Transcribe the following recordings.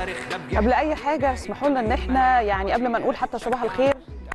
قبل اي حاجه اسمحوا لنا ان احنا يعني قبل ما نقول حتى صباح الخير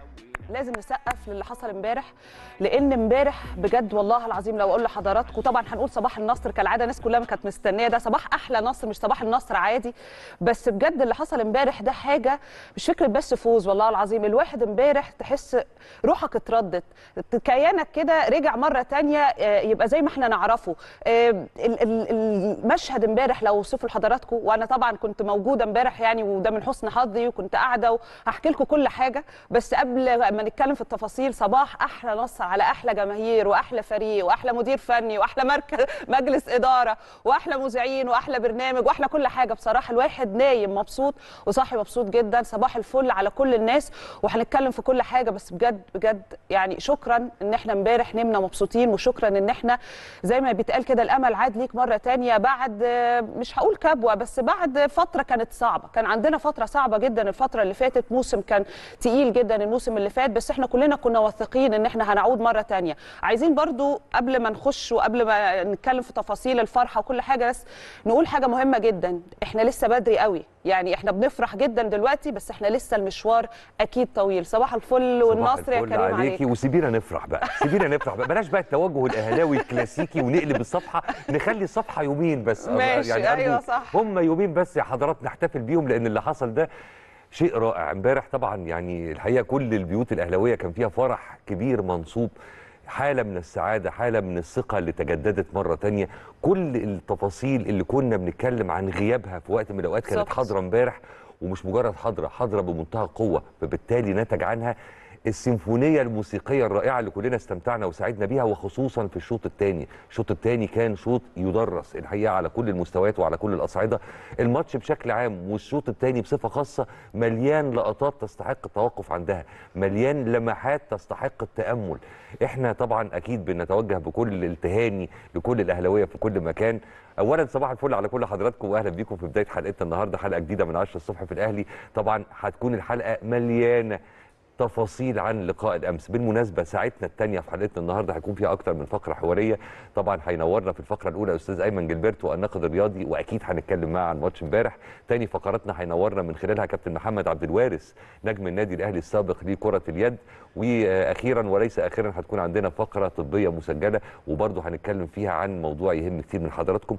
لازم نسقف للي حصل امبارح لان امبارح بجد والله العظيم لو اقول لحضراتكم طبعا هنقول صباح النصر كالعاده الناس كلها كانت مستنيه ده صباح احلى نصر مش صباح النصر عادي بس بجد اللي حصل امبارح ده حاجه مش فكره بس فوز والله العظيم الواحد امبارح تحس روحك اتردت كيانك كده رجع مره تانية آه، يبقى زي ما احنا نعرفه آه، ال- ال- المشهد امبارح لو اوصفه لحضراتكم وانا طبعا كنت موجوده امبارح يعني وده من حسن حظي وكنت قاعده وهحكي لكم كل حاجه بس قبل ما نتكلم في التفاصيل صباح احلى نصر على احلى جماهير واحلى فريق واحلى مدير فني واحلى مركز مجلس اداره واحلى مذيعين واحلى برنامج واحلى كل حاجه بصراحه الواحد نايم مبسوط وصاحي مبسوط جدا صباح الفل على كل الناس وهنتكلم في كل حاجه بس بجد بجد يعني شكرا ان احنا امبارح نمنا مبسوطين وشكرا ان احنا زي ما بيتقال كده الامل عاد ليك مره تانية بعد آه، مش هقول كبوه بس بعد فتره كانت صعبه كان عندنا فتره صعبه جدا الفتره اللي فاتت موسم كان تقيل جدا الموسم اللي فات بس احنا كلنا كنا واثقين ان احنا هنعود مره تانية عايزين برضو قبل ما نخش وقبل ما نتكلم في تفاصيل الفرحه وكل حاجه بس نقول حاجه مهمه جدا احنا لسه بدري قوي يعني احنا بنفرح جدا دلوقتي بس احنا لسه المشوار اكيد طويل صباح الفل والنصر يا الفل كريم عليكي عليك وسيبينا نفرح بقى سيبينا نفرح بقى بلاش بقى التوجه الاهلاوي الكلاسيكي ونقلب الصفحه نخلي الصفحه يومين بس ماشي، أيوة أرجوك. صح. هم يومين بس يا حضرات نحتفل بيهم لان اللي حصل ده شيء رائع امبارح طبعا يعني الحقيقه كل البيوت الاهلاويه كان فيها فرح كبير منصوب حالة من السعادة حالة من الثقة اللي تجددت مرة تانية كل التفاصيل اللي كنا بنتكلم عن غيابها في وقت من الأوقات كانت بالظبط. حاضرة امبارح ومش مجرد حاضرة حاضرة بمنتهى القوة فبالتالي نتج عنها السيمفونية الموسيقية الرائعة اللي كلنا استمتعنا وسعدنا بيها وخصوصا في الشوط الثاني الشوط الثاني كان شوط يدرس الحقيقة على كل المستويات وعلى كل الأصعدة الماتش بشكل عام والشوط الثاني بصفة خاصة مليان لقطات تستحق التوقف عندها مليان لمحات تستحق التأمل احنا طبعا أكيد بنتوجه بكل التهاني لكل الأهلاوية في كل مكان اولا صباح الفل على كل حضراتكم واهلا بيكم في بدايه حلقتنا النهارده حلقه جديده من 10 الصبح في الاهلي طبعا هتكون الحلقه مليانه تفاصيل عن لقاء الامس بالمناسبه ساعتنا الثانيه في حلقتنا النهارده هيكون فيها اكتر من فقره حواريه طبعا هينورنا في الفقره الاولى استاذ ايمن جilberto الناقد الرياضي واكيد هنتكلم معاه عن ماتش امبارح تاني فقراتنا هينورنا من خلالها كابتن محمد عبد الوارث نجم النادي الاهلي السابق لكره اليد واخيرا وليس اخيرا هتكون عندنا فقره طبيه مسجله وبرضه هنتكلم فيها عن موضوع يهم كتير من حضراتكم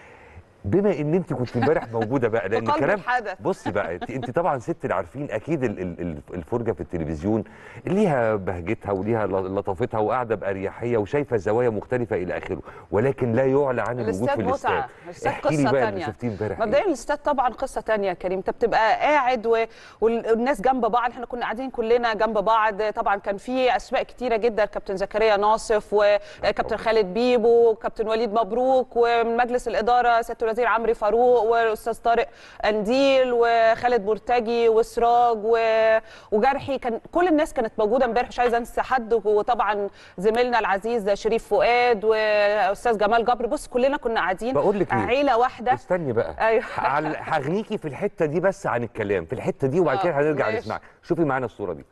بما ان انت كنت امبارح موجوده بقى لان في قلب الكلام الحدث. بصي بقى انت, انت طبعا ست اللي عارفين اكيد ال- ال- ال- الفرجه في التلفزيون ليها بهجتها وليها ل- لطافتها وقاعده باريحيه وشايفه زوايا مختلفه الى اخره ولكن لا يعلى عن الوجود في الاستاد الاستاد متعه الاستاد احكي لي قصه بقى اللي تانية شفتيه امبارح إيه؟ مبدئيا الاستاد طبعا قصه تانية يا كريم انت بتبقى قاعد و... والناس جنب بعض احنا كنا قاعدين كلنا جنب بعض طبعا كان في اسماء كتيره جدا كابتن زكريا ناصف وكابتن خالد بيبو وكابتن وليد مبروك ومن مجلس الاداره سياده الوزير عمرو فاروق والاستاذ طارق انديل وخالد مرتجي وسراج و... وجرحي كان كل الناس كانت موجوده امبارح مش عايزه انسى حد وطبعا زميلنا العزيز شريف فؤاد واستاذ جمال جبر بص كلنا كنا قاعدين بقول لك إيه؟ عيله واحده استني بقى أيوة. عل- هغنيكي في الحته دي بس عن الكلام في الحته دي وبعد آه، كده هنرجع ماشي. نسمعك شوفي معانا الصوره دي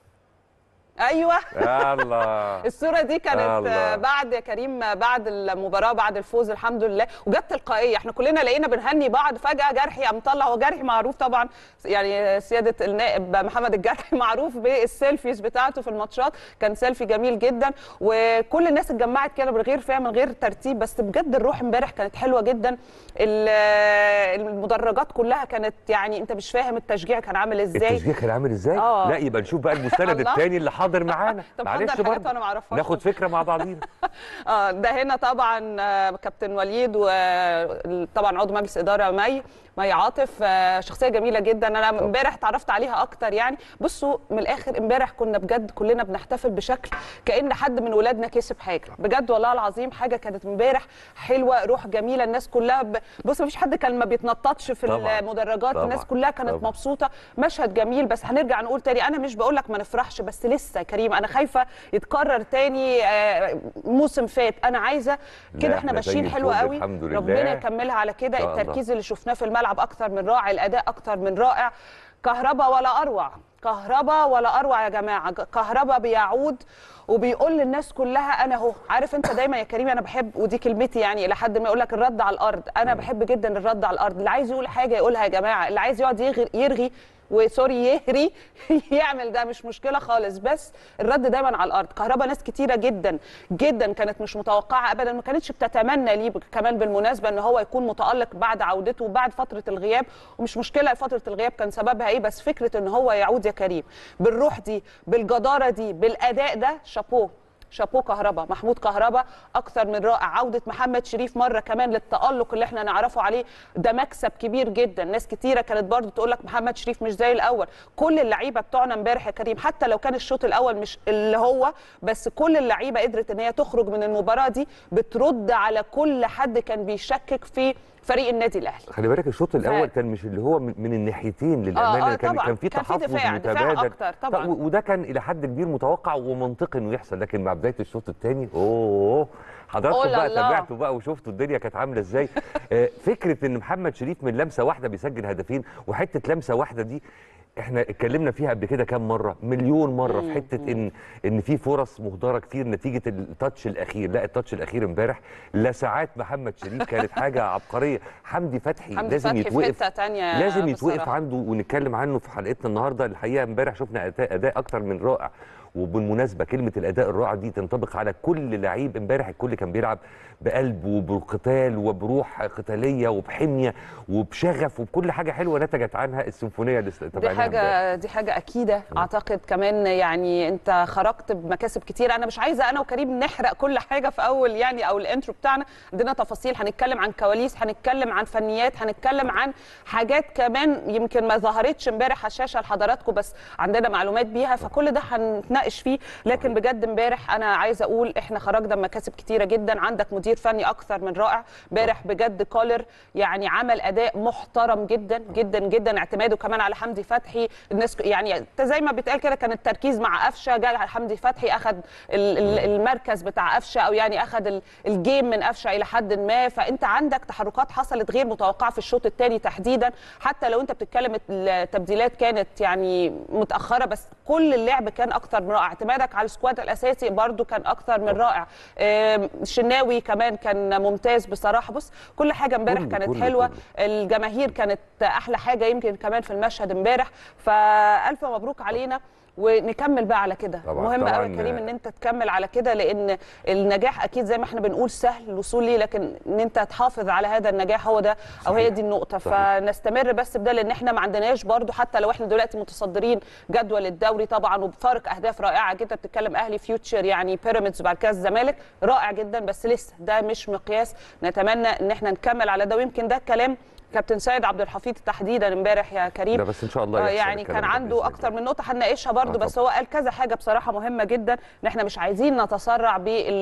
ايوه يلا الصوره دي كانت الله. بعد يا كريم بعد المباراه بعد الفوز الحمد لله وجت تلقائيه احنا كلنا لقينا بنهني بعض فجاه جرحي قام طلع هو جرحي معروف طبعا يعني سياده النائب محمد الجرحي معروف بالسيلفيز بتاعته في الماتشات كان سيلفي جميل جدا وكل الناس اتجمعت كده من غير فاهم من غير ترتيب بس بجد الروح امبارح كانت حلوه جدا ال- المدرجات كلها كانت يعني انت مش فاهم التشجيع كان عامل ازاي التشجيع كان عامل ازاي؟ آه. لا يبقى نشوف بقى المستند الله. الثاني اللي حاضر معانا طب حضر حاجات برضه. وأنا ما أعرفهاش. ناخد فكره مع بعضينا اه ده هنا طبعا آه، كابتن وليد وطبعا عضو مجلس اداره مي مي عاطف آه، شخصيه جميله جدا انا امبارح اتعرفت عليها اكتر يعني بصوا من الاخر امبارح كنا بجد كلنا بنحتفل بشكل كان حد من ولادنا كسب حاجه بجد والله العظيم حاجه كانت امبارح حلوه روح جميله الناس كلها ب... بص مفيش حد كان ما بيتنططش في طبعاً. المدرجات طبعاً. الناس كلها كانت طبعاً. مبسوطه مشهد جميل بس هنرجع نقول تاني انا مش بقول لك ما نفرحش بس لسه يا كريم انا خايفه يتكرر تاني آه، موسم فات انا عايزه لا، كده احنا إحنا زي ماشيين حلو الفل قوي الحمد لله. ربنا يكملها على كده إن شاء الله. التركيز اللي شفناه في الملعب الملعب اكتر من رائع الاداء اكتر من رائع كهربا ولا اروع كهربا ولا اروع يا جماعه كهربا بيعود وبيقول للناس كلها انا اهو عارف انت دايما يا كريم انا بحب ودي كلمتي يعني الى حد ما يقول لك الرد على الارض انا بحب جدا الرد على الارض اللي عايز يقول حاجه يقولها يا جماعه اللي عايز يقعد يغر- يرغي وسوري يهري يعمل ده مش مشكله خالص بس الرد دايما على الارض كهربا ناس كتيره جدا جدا كانت مش متوقعه ابدا ما كانتش بتتمنى ليه كمان بالمناسبه ان هو يكون متالق بعد عودته وبعد فتره الغياب ومش مشكله فتره الغياب كان سببها ايه بس فكره ان هو يعود يا كريم بالروح دي بالجداره دي بالاداء ده شابوه شابوه كهربا محمود كهربا اكثر من رائع عوده محمد شريف مره كمان للتالق اللي احنا نعرفه عليه ده مكسب كبير جدا ناس كتيره كانت برضو تقول لك محمد شريف مش زي الاول كل اللعيبه بتوعنا امبارح يا كريم حتى لو كان الشوط الاول مش اللي هو بس كل اللعيبه قدرت ان هي تخرج من المباراه دي بترد على كل حد كان بيشكك في فريق النادي الاهلي خلي بالك الشوط الاول كان مش اللي هو من من الناحيتين للامانه آه، كان طبعاً. كان في كان في تحفظ دفاع- دفاع متبادل أكتر، طبعاً. و- وده كان الى حد كبير متوقع ومنطقي انه يحصل لكن مع بدايه الشوط الثاني اوه حضراتكم أوه لا بقى لا. تابعتوا بقى وشفتوا الدنيا كانت عامله ازاي آه، فكره ان محمد شريف من لمسه واحده بيسجل هدفين وحته لمسه واحده دي احنا اتكلمنا فيها قبل كده كام مره مليون مره في حته ان ان في فرص مهدره كتير نتيجه التاتش الاخير لا التاتش الاخير امبارح لساعات محمد شريف كانت حاجه عبقريه حمدي فتحي حمدي لازم فتحي في يتوقف حتة تانية لازم يتوقف بصراحة. عنده ونتكلم عنه في حلقتنا النهارده الحقيقه امبارح شفنا اداء اداء اكتر من رائع وبالمناسبه كلمه الاداء الرائع دي تنطبق على كل لعيب امبارح الكل كان بيلعب بقلب وبقتال وبروح قتاليه وبحميه وبشغف وبكل حاجه حلوه نتجت عنها السيمفونيه اللي دي تابعناها امبارح. حاجه دي حاجه اكيده اعتقد كمان يعني انت خرجت بمكاسب كتير انا مش عايزه انا وكريم نحرق كل حاجه في اول يعني او الانترو بتاعنا عندنا تفاصيل هنتكلم عن كواليس هنتكلم عن فنيات هنتكلم عن حاجات كمان يمكن ما ظهرتش امبارح على الشاشه لحضراتكم بس عندنا معلومات بيها فكل ده هنتناقش فيه لكن بجد امبارح انا عايزه اقول احنا خرجنا بمكاسب كتيره جدا عندك مدير فني اكثر من رائع امبارح بجد كولر يعني عمل اداء محترم جدا جدا جدا اعتماده كمان على حمدي فتحي الناس يعني انت زي ما بيتقال كده كان التركيز مع قفشه جه على حمدي فتحي اخذ ال- ال- المركز بتاع قفشه او يعني اخذ ال- الجيم من قفشه الى حد ما فانت عندك تحركات حصلت غير متوقعه في الشوط الثاني تحديدا حتى لو انت بتتكلم التبديلات كانت يعني متاخره بس كل اللعب كان اكتر من رائع اعتمادك على السكواد الاساسي برده كان اكتر من رائع آم، الشناوي كمان كان ممتاز بصراحه بص كل حاجه امبارح كله- كانت كله- حلوه كله. الجماهير كانت احلى حاجه يمكن كمان في المشهد امبارح فالف مبروك علينا ونكمل بقى على كده طبعاً- مهم قوي يا طبعاً، كريم ان انت تكمل على كده لان النجاح اكيد زي ما احنا بنقول سهل الوصول ليه لكن ان انت تحافظ على هذا النجاح هو ده او هي صحيح. دي النقطه صحيح. فنستمر بس بده لان احنا ما عندناش برضو حتى لو احنا دلوقتي متصدرين جدول الدوري طبعا وبفارق اهداف رائعه جدا بتتكلم اهلي فيوتشر يعني بيراميدز وبعد كده الزمالك رائع جدا بس لسه ده مش مقياس نتمنى ان احنا نكمل على ده ويمكن ده كلام كابتن سيد عبد الحفيظ تحديدا امبارح يا كريم ده بس ان شاء الله آه، يحصل يعني الكلام كان ده عنده بإذن اكتر الله. من نقطه هنناقشها برضو آه، بس هو قال كذا حاجه بصراحه مهمه جدا ان احنا مش عايزين نتسرع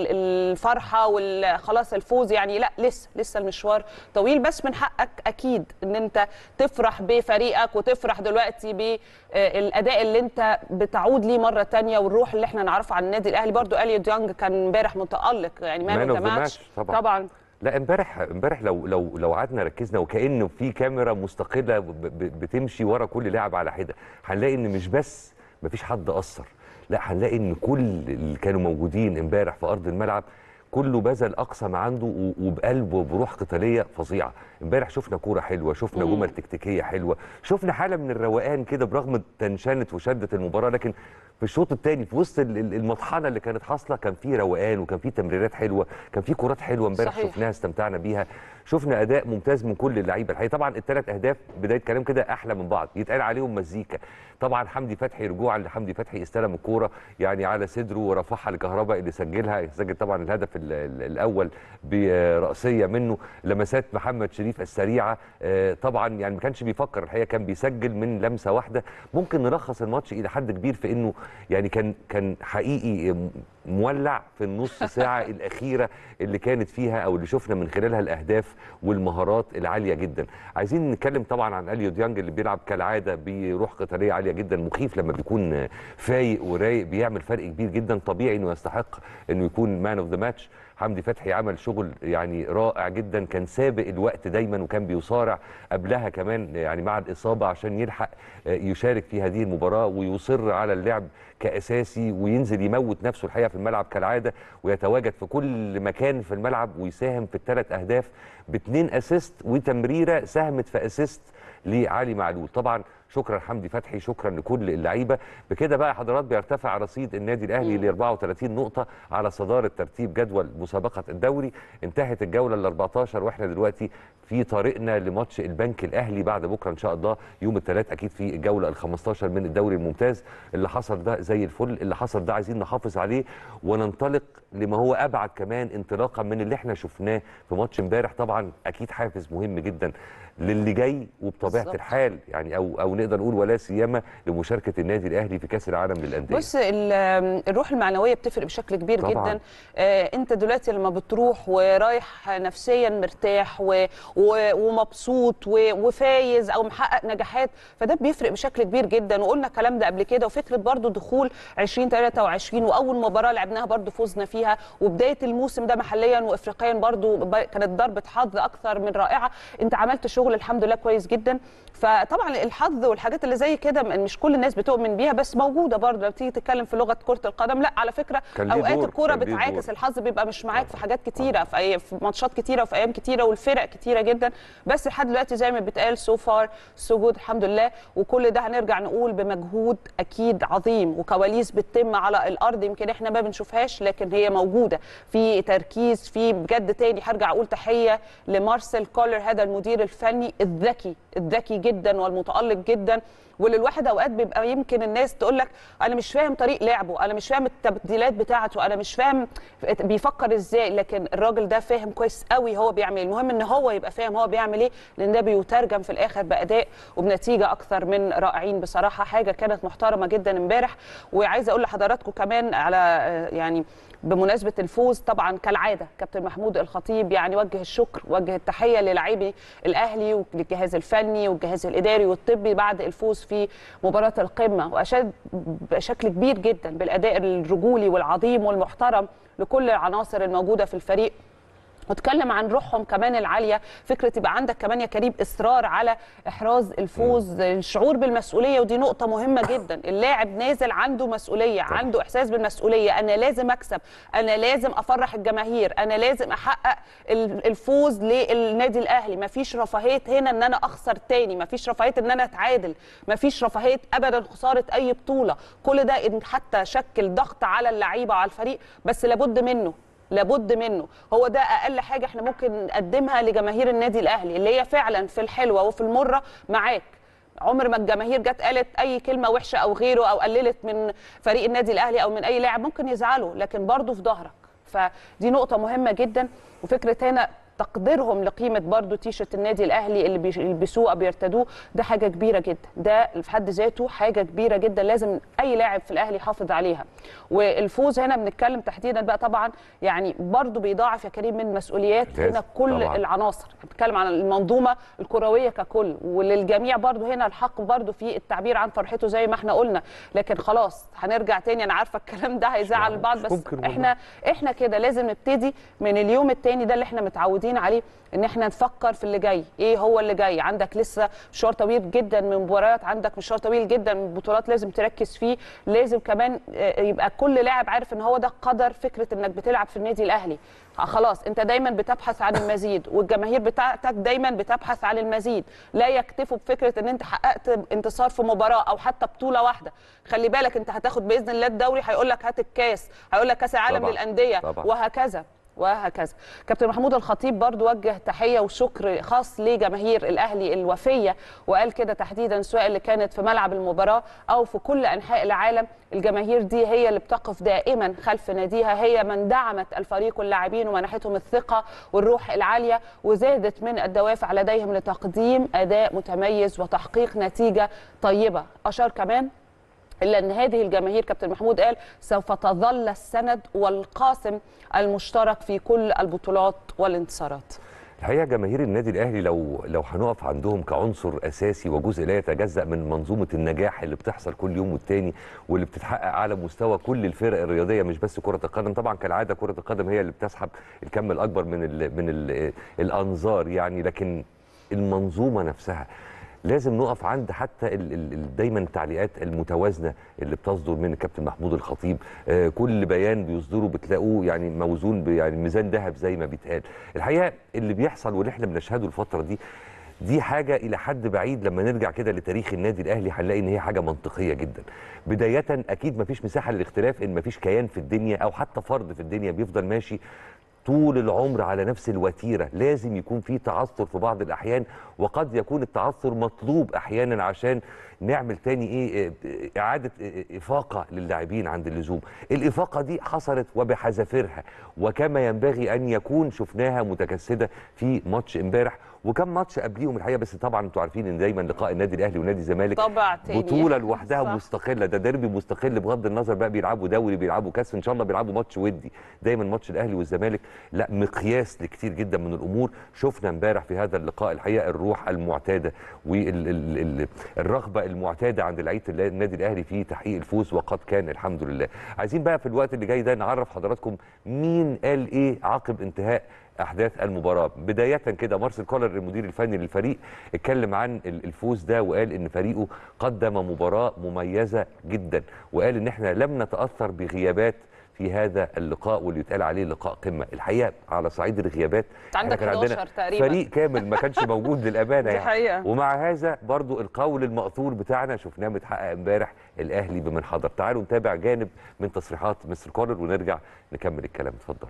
بالفرحه وخلاص الفوز يعني لا لسه لسه المشوار طويل بس من حقك اكيد ان انت تفرح بفريقك وتفرح دلوقتي بالاداء اللي انت بتعود ليه مره تانية والروح اللي احنا نعرفه عن النادي الاهلي برضو اليو ديانج كان امبارح متالق يعني مان Man اوف of ذا the ماتش match طبعاً. طبعا لا امبارح امبارح لو لو لو قعدنا ركزنا وكانه في كاميرا مستقله ب- ب- بتمشي ورا كل لاعب على حده هنلاقي ان مش بس مفيش حد قصر لا هنلاقي ان كل اللي كانوا موجودين امبارح في ارض الملعب كله بذل اقصى ما عنده و- وبقلب وبروح قتاليه فظيعه امبارح شفنا كوره حلوه شفنا مم. جمل تكتيكيه حلوه شفنا حاله من الروقان كده برغم تنشنت وشدت المباراه لكن في الشوط الثاني في وسط ال- ال- المطحنه اللي كانت حاصله كان في روقان وكان في تمريرات حلوه كان في كورات حلوه امبارح صحيح. شفناها استمتعنا بيها شفنا اداء ممتاز من كل اللعيبه الحقيقه طبعا الثلاث اهداف بدايه كلام كده احلى من بعض يتقال عليهم مزيكا طبعا حمدي فتحي رجوعا لحمدي فتحي استلم الكوره يعني على صدره ورفعها لكهرباء اللي سجلها سجل طبعا الهدف ال- ال- الاول براسيه منه لمسات محمد شريف السريعه آه، طبعا يعني ما كانش بيفكر الحقيقه كان بيسجل من لمسه واحده ممكن نلخص الماتش الى حد كبير في انه يعني كان كان حقيقي مولع في النص ساعه الاخيره اللي كانت فيها او اللي شفنا من خلالها الاهداف والمهارات العاليه جدا عايزين نتكلم طبعا عن اليو ديانج اللي بيلعب كالعاده بروح قتاليه عاليه جدا مخيف لما بيكون فايق ورايق بيعمل فرق كبير جدا طبيعي انه يستحق انه يكون مان اوف ذا ماتش حمدي فتحي عمل شغل يعني رائع جدا كان سابق الوقت دايما وكان بيصارع قبلها كمان يعني مع الاصابه عشان يلحق يشارك في هذه المباراه ويصر على اللعب كاساسي وينزل يموت نفسه الحقيقه في الملعب كالعاده ويتواجد في كل مكان في الملعب ويساهم في الثلاث اهداف باثنين اسيست وتمريره ساهمت في اسيست لعلي معلول طبعا شكرا حمدي فتحي شكرا لكل اللعيبه بكده بقى حضرات بيرتفع رصيد النادي الاهلي ل 34 نقطه على صداره ترتيب جدول مسابقه الدوري انتهت الجوله ال 14 واحنا دلوقتي في طريقنا لماتش البنك الاهلي بعد بكره ان شاء الله يوم الثلاث اكيد في الجوله ال 15 من الدوري الممتاز اللي حصل ده زي الفل اللي حصل ده عايزين نحافظ عليه وننطلق لما هو ابعد كمان انطلاقا من اللي احنا شفناه في ماتش امبارح طبعا اكيد حافز مهم جدا للي جاي وبطبيعه بالظبط. الحال يعني او او نقدر نقول ولا سيما لمشاركه النادي الاهلي في كاس العالم للانديه بص ال- الروح المعنويه بتفرق بشكل كبير طبعاً. جدا آه انت دلوقتي لما بتروح ورايح نفسيا مرتاح و و ومبسوط و وفايز او محقق نجاحات فده بيفرق بشكل كبير جدا وقلنا الكلام ده قبل كده وفكره برضو دخول 2023 واول مباراه لعبناها برضو فوزنا فيها وبدايه الموسم ده محليا وافريقيا برضو ب- كانت ضربه حظ اكثر من رائعه انت عملت شغل الحمد لله كويس جدا فطبعا الحظ والحاجات اللي زي كده مش كل الناس بتؤمن بيها بس موجوده برضه لو تيجي تتكلم في لغه كره القدم لا على فكره كان ليه اوقات دور، الكوره كان ليه بتعاكس دور. الحظ بيبقى مش معاك في حاجات كتيره في, أي في ماتشات كتيره وفي ايام كتيره والفرق كتيره جدا بس لحد دلوقتي زي ما بيتقال سو فار سو جود الحمد لله وكل ده هنرجع نقول بمجهود اكيد عظيم وكواليس بتتم على الارض يمكن احنا ما بنشوفهاش لكن هي موجوده في تركيز في بجد تاني هرجع اقول تحيه لمارسيل كولر هذا المدير الفني الذكي الذكي جدا والمتالق جدا واللي الواحد اوقات بيبقى يمكن الناس تقول لك انا مش فاهم طريق لعبه انا مش فاهم التبديلات بتاعته انا مش فاهم بيفكر ازاي لكن الراجل ده فاهم كويس قوي هو بيعمل ايه المهم ان هو يبقى فاهم هو بيعمل ايه لان ده بيترجم في الاخر باداء وبنتيجه اكثر من رائعين بصراحه حاجه كانت محترمه جدا امبارح وعايزه اقول لحضراتكم كمان على آه، يعني بمناسبه الفوز طبعا كالعاده كابتن محمود الخطيب يعني وجه الشكر وجه التحيه للاعبي الاهلي وللجهاز الفني والجهاز الاداري والطبي بعد الفوز في مباراه القمه واشاد بشكل كبير جدا بالاداء الرجولي والعظيم والمحترم لكل العناصر الموجوده في الفريق واتكلم عن روحهم كمان العاليه فكره يبقى عندك كمان يا كريم اصرار على احراز الفوز الشعور بالمسؤوليه ودي نقطه مهمه جدا اللاعب نازل عنده مسؤوليه طبعا. عنده احساس بالمسؤوليه انا لازم اكسب انا لازم افرح الجماهير انا لازم احقق ال- الفوز للنادي الاهلي مفيش رفاهيه هنا ان انا اخسر تاني مفيش رفاهيه ان انا اتعادل مفيش رفاهيه ابدا خساره اي بطوله كل ده إن حتى شكل ضغط على اللعيبه وعلى الفريق بس لابد منه لابد منه هو ده اقل حاجه احنا ممكن نقدمها لجماهير النادي الاهلي اللي هي فعلا في الحلوه وفي المره معاك عمر ما الجماهير جت قالت اي كلمه وحشه او غيره او قللت من فريق النادي الاهلي او من اي لاعب ممكن يزعلوا لكن برضه في ظهرك فدي نقطه مهمه جدا وفكره هنا تقديرهم لقيمه برضو تيشرت النادي الاهلي اللي بيلبسوه او بيرتدوه ده حاجه كبيره جدا ده في حد ذاته حاجه كبيره جدا لازم اي لاعب في الاهلي يحافظ عليها والفوز هنا بنتكلم تحديدا بقى طبعا يعني برضو بيضاعف يا كريم من مسؤوليات لازم هنا كل طبعاً. العناصر بنتكلم عن المنظومه الكرويه ككل وللجميع برضو هنا الحق برضو في التعبير عن فرحته زي ما احنا قلنا لكن خلاص هنرجع تاني انا عارفه الكلام ده هيزعل البعض مش بس ممكن والله. احنا احنا كده لازم نبتدي من اليوم التاني ده اللي احنا متعودين عليه ان احنا نفكر في اللي جاي ايه هو اللي جاي عندك لسه مشوار طويل جدا من مباريات عندك مشوار طويل جدا من بطولات لازم تركز فيه لازم كمان آه، يبقى كل لاعب عارف ان هو ده قدر فكره انك بتلعب في النادي الاهلي آه، خلاص انت دايما بتبحث عن المزيد والجماهير بتاعتك دايما بتبحث عن المزيد لا يكتفوا بفكره ان انت حققت انتصار في مباراه او حتى بطوله واحده خلي بالك انت هتاخد باذن الله الدوري هيقول لك هات الكاس هيقول لك كاس العالم طبعاً، للانديه طبعاً. وهكذا وهكذا كابتن محمود الخطيب برضو وجه تحيه وشكر خاص لجماهير الاهلي الوفيه وقال كده تحديدا سواء اللي كانت في ملعب المباراه او في كل انحاء العالم الجماهير دي هي اللي بتقف دائما خلف ناديها هي من دعمت الفريق واللاعبين ومنحتهم الثقه والروح العاليه وزادت من الدوافع لديهم لتقديم اداء متميز وتحقيق نتيجه طيبه اشار كمان الا ان هذه الجماهير كابتن محمود قال سوف تظل السند والقاسم المشترك في كل البطولات والانتصارات الحقيقه جماهير النادي الاهلي لو لو هنقف عندهم كعنصر اساسي وجزء لا يتجزا من منظومه النجاح اللي بتحصل كل يوم والتاني واللي بتتحقق على مستوى كل الفرق الرياضيه مش بس كره القدم طبعا كالعاده كره القدم هي اللي بتسحب الكم الاكبر من ال من ال الانظار يعني لكن المنظومه نفسها لازم نقف عند حتى ال ال ال دايما التعليقات المتوازنه اللي بتصدر من الكابتن محمود الخطيب آه كل بيان بيصدره بتلاقوه يعني موزون ب- يعني ميزان ذهب زي ما بيتقال الحقيقه اللي بيحصل واللي احنا بنشهده الفتره دي دي حاجه الى حد بعيد لما نرجع كده لتاريخ النادي الاهلي هنلاقي ان هي حاجه منطقيه جدا بدايه اكيد مفيش مساحه للاختلاف ان مفيش كيان في الدنيا او حتى فرد في الدنيا بيفضل ماشي طول العمر على نفس الوتيره لازم يكون في تعثر في بعض الاحيان وقد يكون التعثر مطلوب احيانا عشان نعمل تاني ايه إيه، اعاده إيه، افاقه للاعبين عند اللزوم الافاقه دي حصلت وبحذافيرها وكما ينبغي ان يكون شفناها متجسده في ماتش امبارح وكم ماتش قبليهم الحقيقه بس طبعا انتوا عارفين ان دايما لقاء النادي الاهلي ونادي الزمالك طبع تاني بطوله لوحدها صح. مستقله ده ديربي مستقل بغض النظر بقى بيلعبوا دوري بيلعبوا كاس ان شاء الله بيلعبوا ماتش ودي دايما ماتش الاهلي والزمالك لا مقياس لكتير جدا من الامور شفنا امبارح في هذا اللقاء الحقيقه الروح المعتاده والرغبه المعتاده عند لعيبه الل- النادي الاهلي في تحقيق الفوز وقد كان الحمد لله عايزين بقى في الوقت اللي جاي ده نعرف حضراتكم مين قال ايه عقب انتهاء احداث المباراه بدايه كده مارسيل كولر المدير الفني للفريق اتكلم عن ال- الفوز ده وقال ان فريقه قدم مباراه مميزه جدا وقال ان احنا لم نتاثر بغيابات في هذا اللقاء واللي يتقال عليه لقاء قمه الحقيقه على صعيد الغيابات إحنا عندك كان عندنا 11 تقريبا. فريق كامل ما كانش موجود للامانه دي يعني حقيقة. ومع هذا برضو القول المأثور بتاعنا شفناه متحقق امبارح الاهلي بمن حضر تعالوا نتابع جانب من تصريحات مستر كولر ونرجع نكمل الكلام اتفضل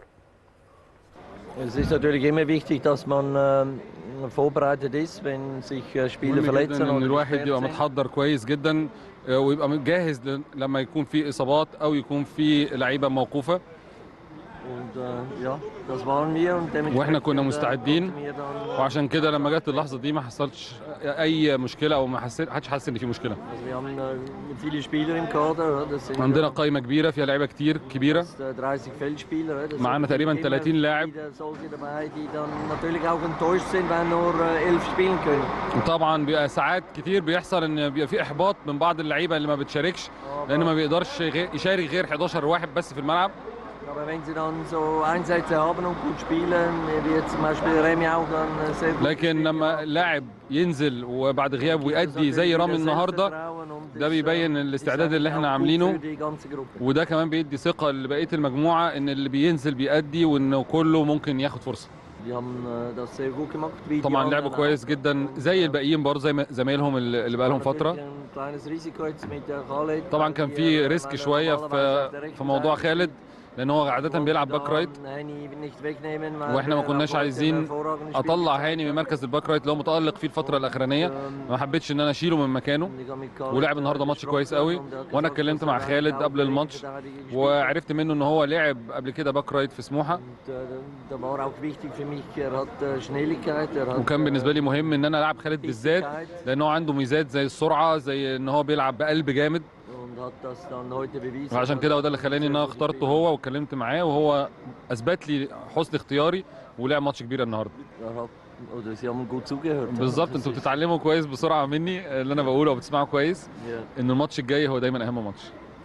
Es ist natürlich immer wichtig, dass man ähm, vorbereitet ist, wenn sich äh, Spieler مهم verletzen جدا ان oder الواحد gesperrt يبقى sind. متحضر كويس جدا آه، ويبقى جاهز ل- لما يكون في اصابات او يكون في لعيبه موقوفه Und äh, ja, das waren wir und dementsprechend واحنا كنا äh, مستعدين konnten wir dann, äh, وعشان كده لما جت اللحظه دي ما حصلش اي مشكله او ما حسيت حدش حس ان في مشكله Also wir haben äh, viele Spieler im Kader, das sind عندنا äh, قائمه كبيره فيها لعيبه كتير كبيره fast, äh, 30 Feldspieler. äh, das معانا sind تقريبا immer 30 لاعب. wieder solche dabei, die dann natürlich auch enttäuscht sind, wenn nur äh, elf spielen können. وطبعا بيبقى ساعات كتير بيحصل ان بيبقى في احباط من بعض اللعيبه اللي ما بتشاركش لان ما بيقدرش غير- يشارك غير 11 واحد بس في الملعب Aber wenn sie dann so Einsätze haben und gut spielen, wie jetzt zum Beispiel Remy auch dann äh, sehr gut لكن gespielt لما hat, لاعب ينزل وبعد غياب gibt es ويأدي زي natürlich رامي wieder النهارده Selbstvertrauen und ده ist, بيبين äh, الاستعداد ist اللي eigentlich احنا auch gut عاملينه. für die ganze Gruppe. وده كمان بيدي ثقه لبقيه المجموعه ان اللي بينزل بيأدي وانه كله ممكن ياخد فرصه Die haben äh, das sehr gut gemacht. wie die طبعا لعبوا anderen كويس auch. جدا Und, زي äh, الباقيين برضه زي ما- زمايلهم اللي اللي بقى لهم natürlich فتره ein kleines Risiko jetzt mit der Khaled, طبعا weil كان wir, في äh, ريسك weil er شويه normalerweise auf في der rechten في موضوع Seite خالد لان هو عاده spielt. بيلعب Und باك da رايت Heini nicht wegnehmen, weil واحنا ما der كناش auch heute عايزين ein hervorragendes Spiel اطلع gezeigt هاني من hat. مركز الباك رايت اللي هو متالق فيه الفتره الاخرانيه Ähm, ما حبيتش ان انا اشيله من مكانه und ich habe mit Khaled, ولعب äh, النهارده ماتش كويس gesprochen قوي und er hat وانا gesagt, اتكلمت dass مع er خالد auch قبل für الماتش Innenverteidiger gespielt hat. وعرفت منه ان هو لعب قبل كده باك رايت في سموحه Und, äh, da war auch wichtig für mich, er hat äh, Schnelligkeit, er hat وكان بالنسبه لي مهم ان انا العب خالد بالذات Bissigkeit لان هو عنده ميزات زي السرعه زي ان هو بيلعب بقلب جامد und hat das dann heute bewiesen. وعشان كده وده اللي خلاني ان انا Sehr gutes اخترته Spiel. هو واتكلمت معاه وهو اثبت لي حسن اختياري ولعب ماتش كبير النهارده Er hat, oder sie haben gut zugehört. بالظبط Das انتوا ist- بتتعلموا كويس بسرعه مني اللي انا بقوله وبتسمعوا كويس Ja, ان الماتش الجاي هو دايما اهم ماتش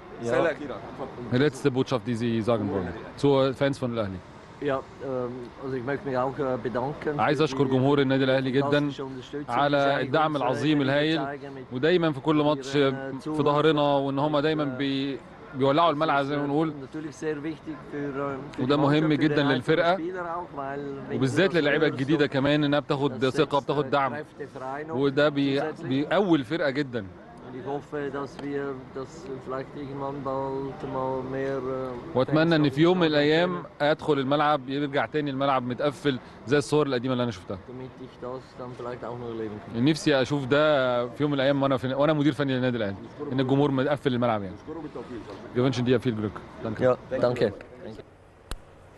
ja, letzte Botschaft die Sie sagen wollen zu Fans von الاهلي ja ähm, also ich möchte mich auch äh, bedanken. عايز für اشكر die جمهور النادي الاهلي جدا fantastische Unterstützung, على die sie eigentlich الدعم uns, äh, العظيم immer الهائل zeigen mit ودايما في كل ماتش في ظهرنا وان هم دايما بي بيولعوا الملعب زي ما بنقول natürlich sehr wichtig für, äh, für وده die مهم Mannschaft, für جدا den einzelnen للفرقة. Spieler auch, weil wenn وبالذات sie das للعيبه hören, الجديده so- كمان انها بتاخد das ثقه setzt, بتاخد äh, دعم Kräfte frei noch وده بي zusätzlich. بيقوي الفرقه جدا Und ich hoffe, dass wir dass vielleicht irgendwann bald mal mehr äh, واتمنى Fans ان auf في يوم من uns الايام können, ادخل الملعب يرجع تاني الملعب متقفل زي الصور القديمه اللي انا شفتها damit ich das dann vielleicht auch noch erleben kann. نفسي اشوف ده في يوم من الايام وانا في وانا مدير فني للنادي الاهلي ان الجمهور مقفل الملعب يعني Wir wünschen dir viel Glück. Danke. Ja, danke.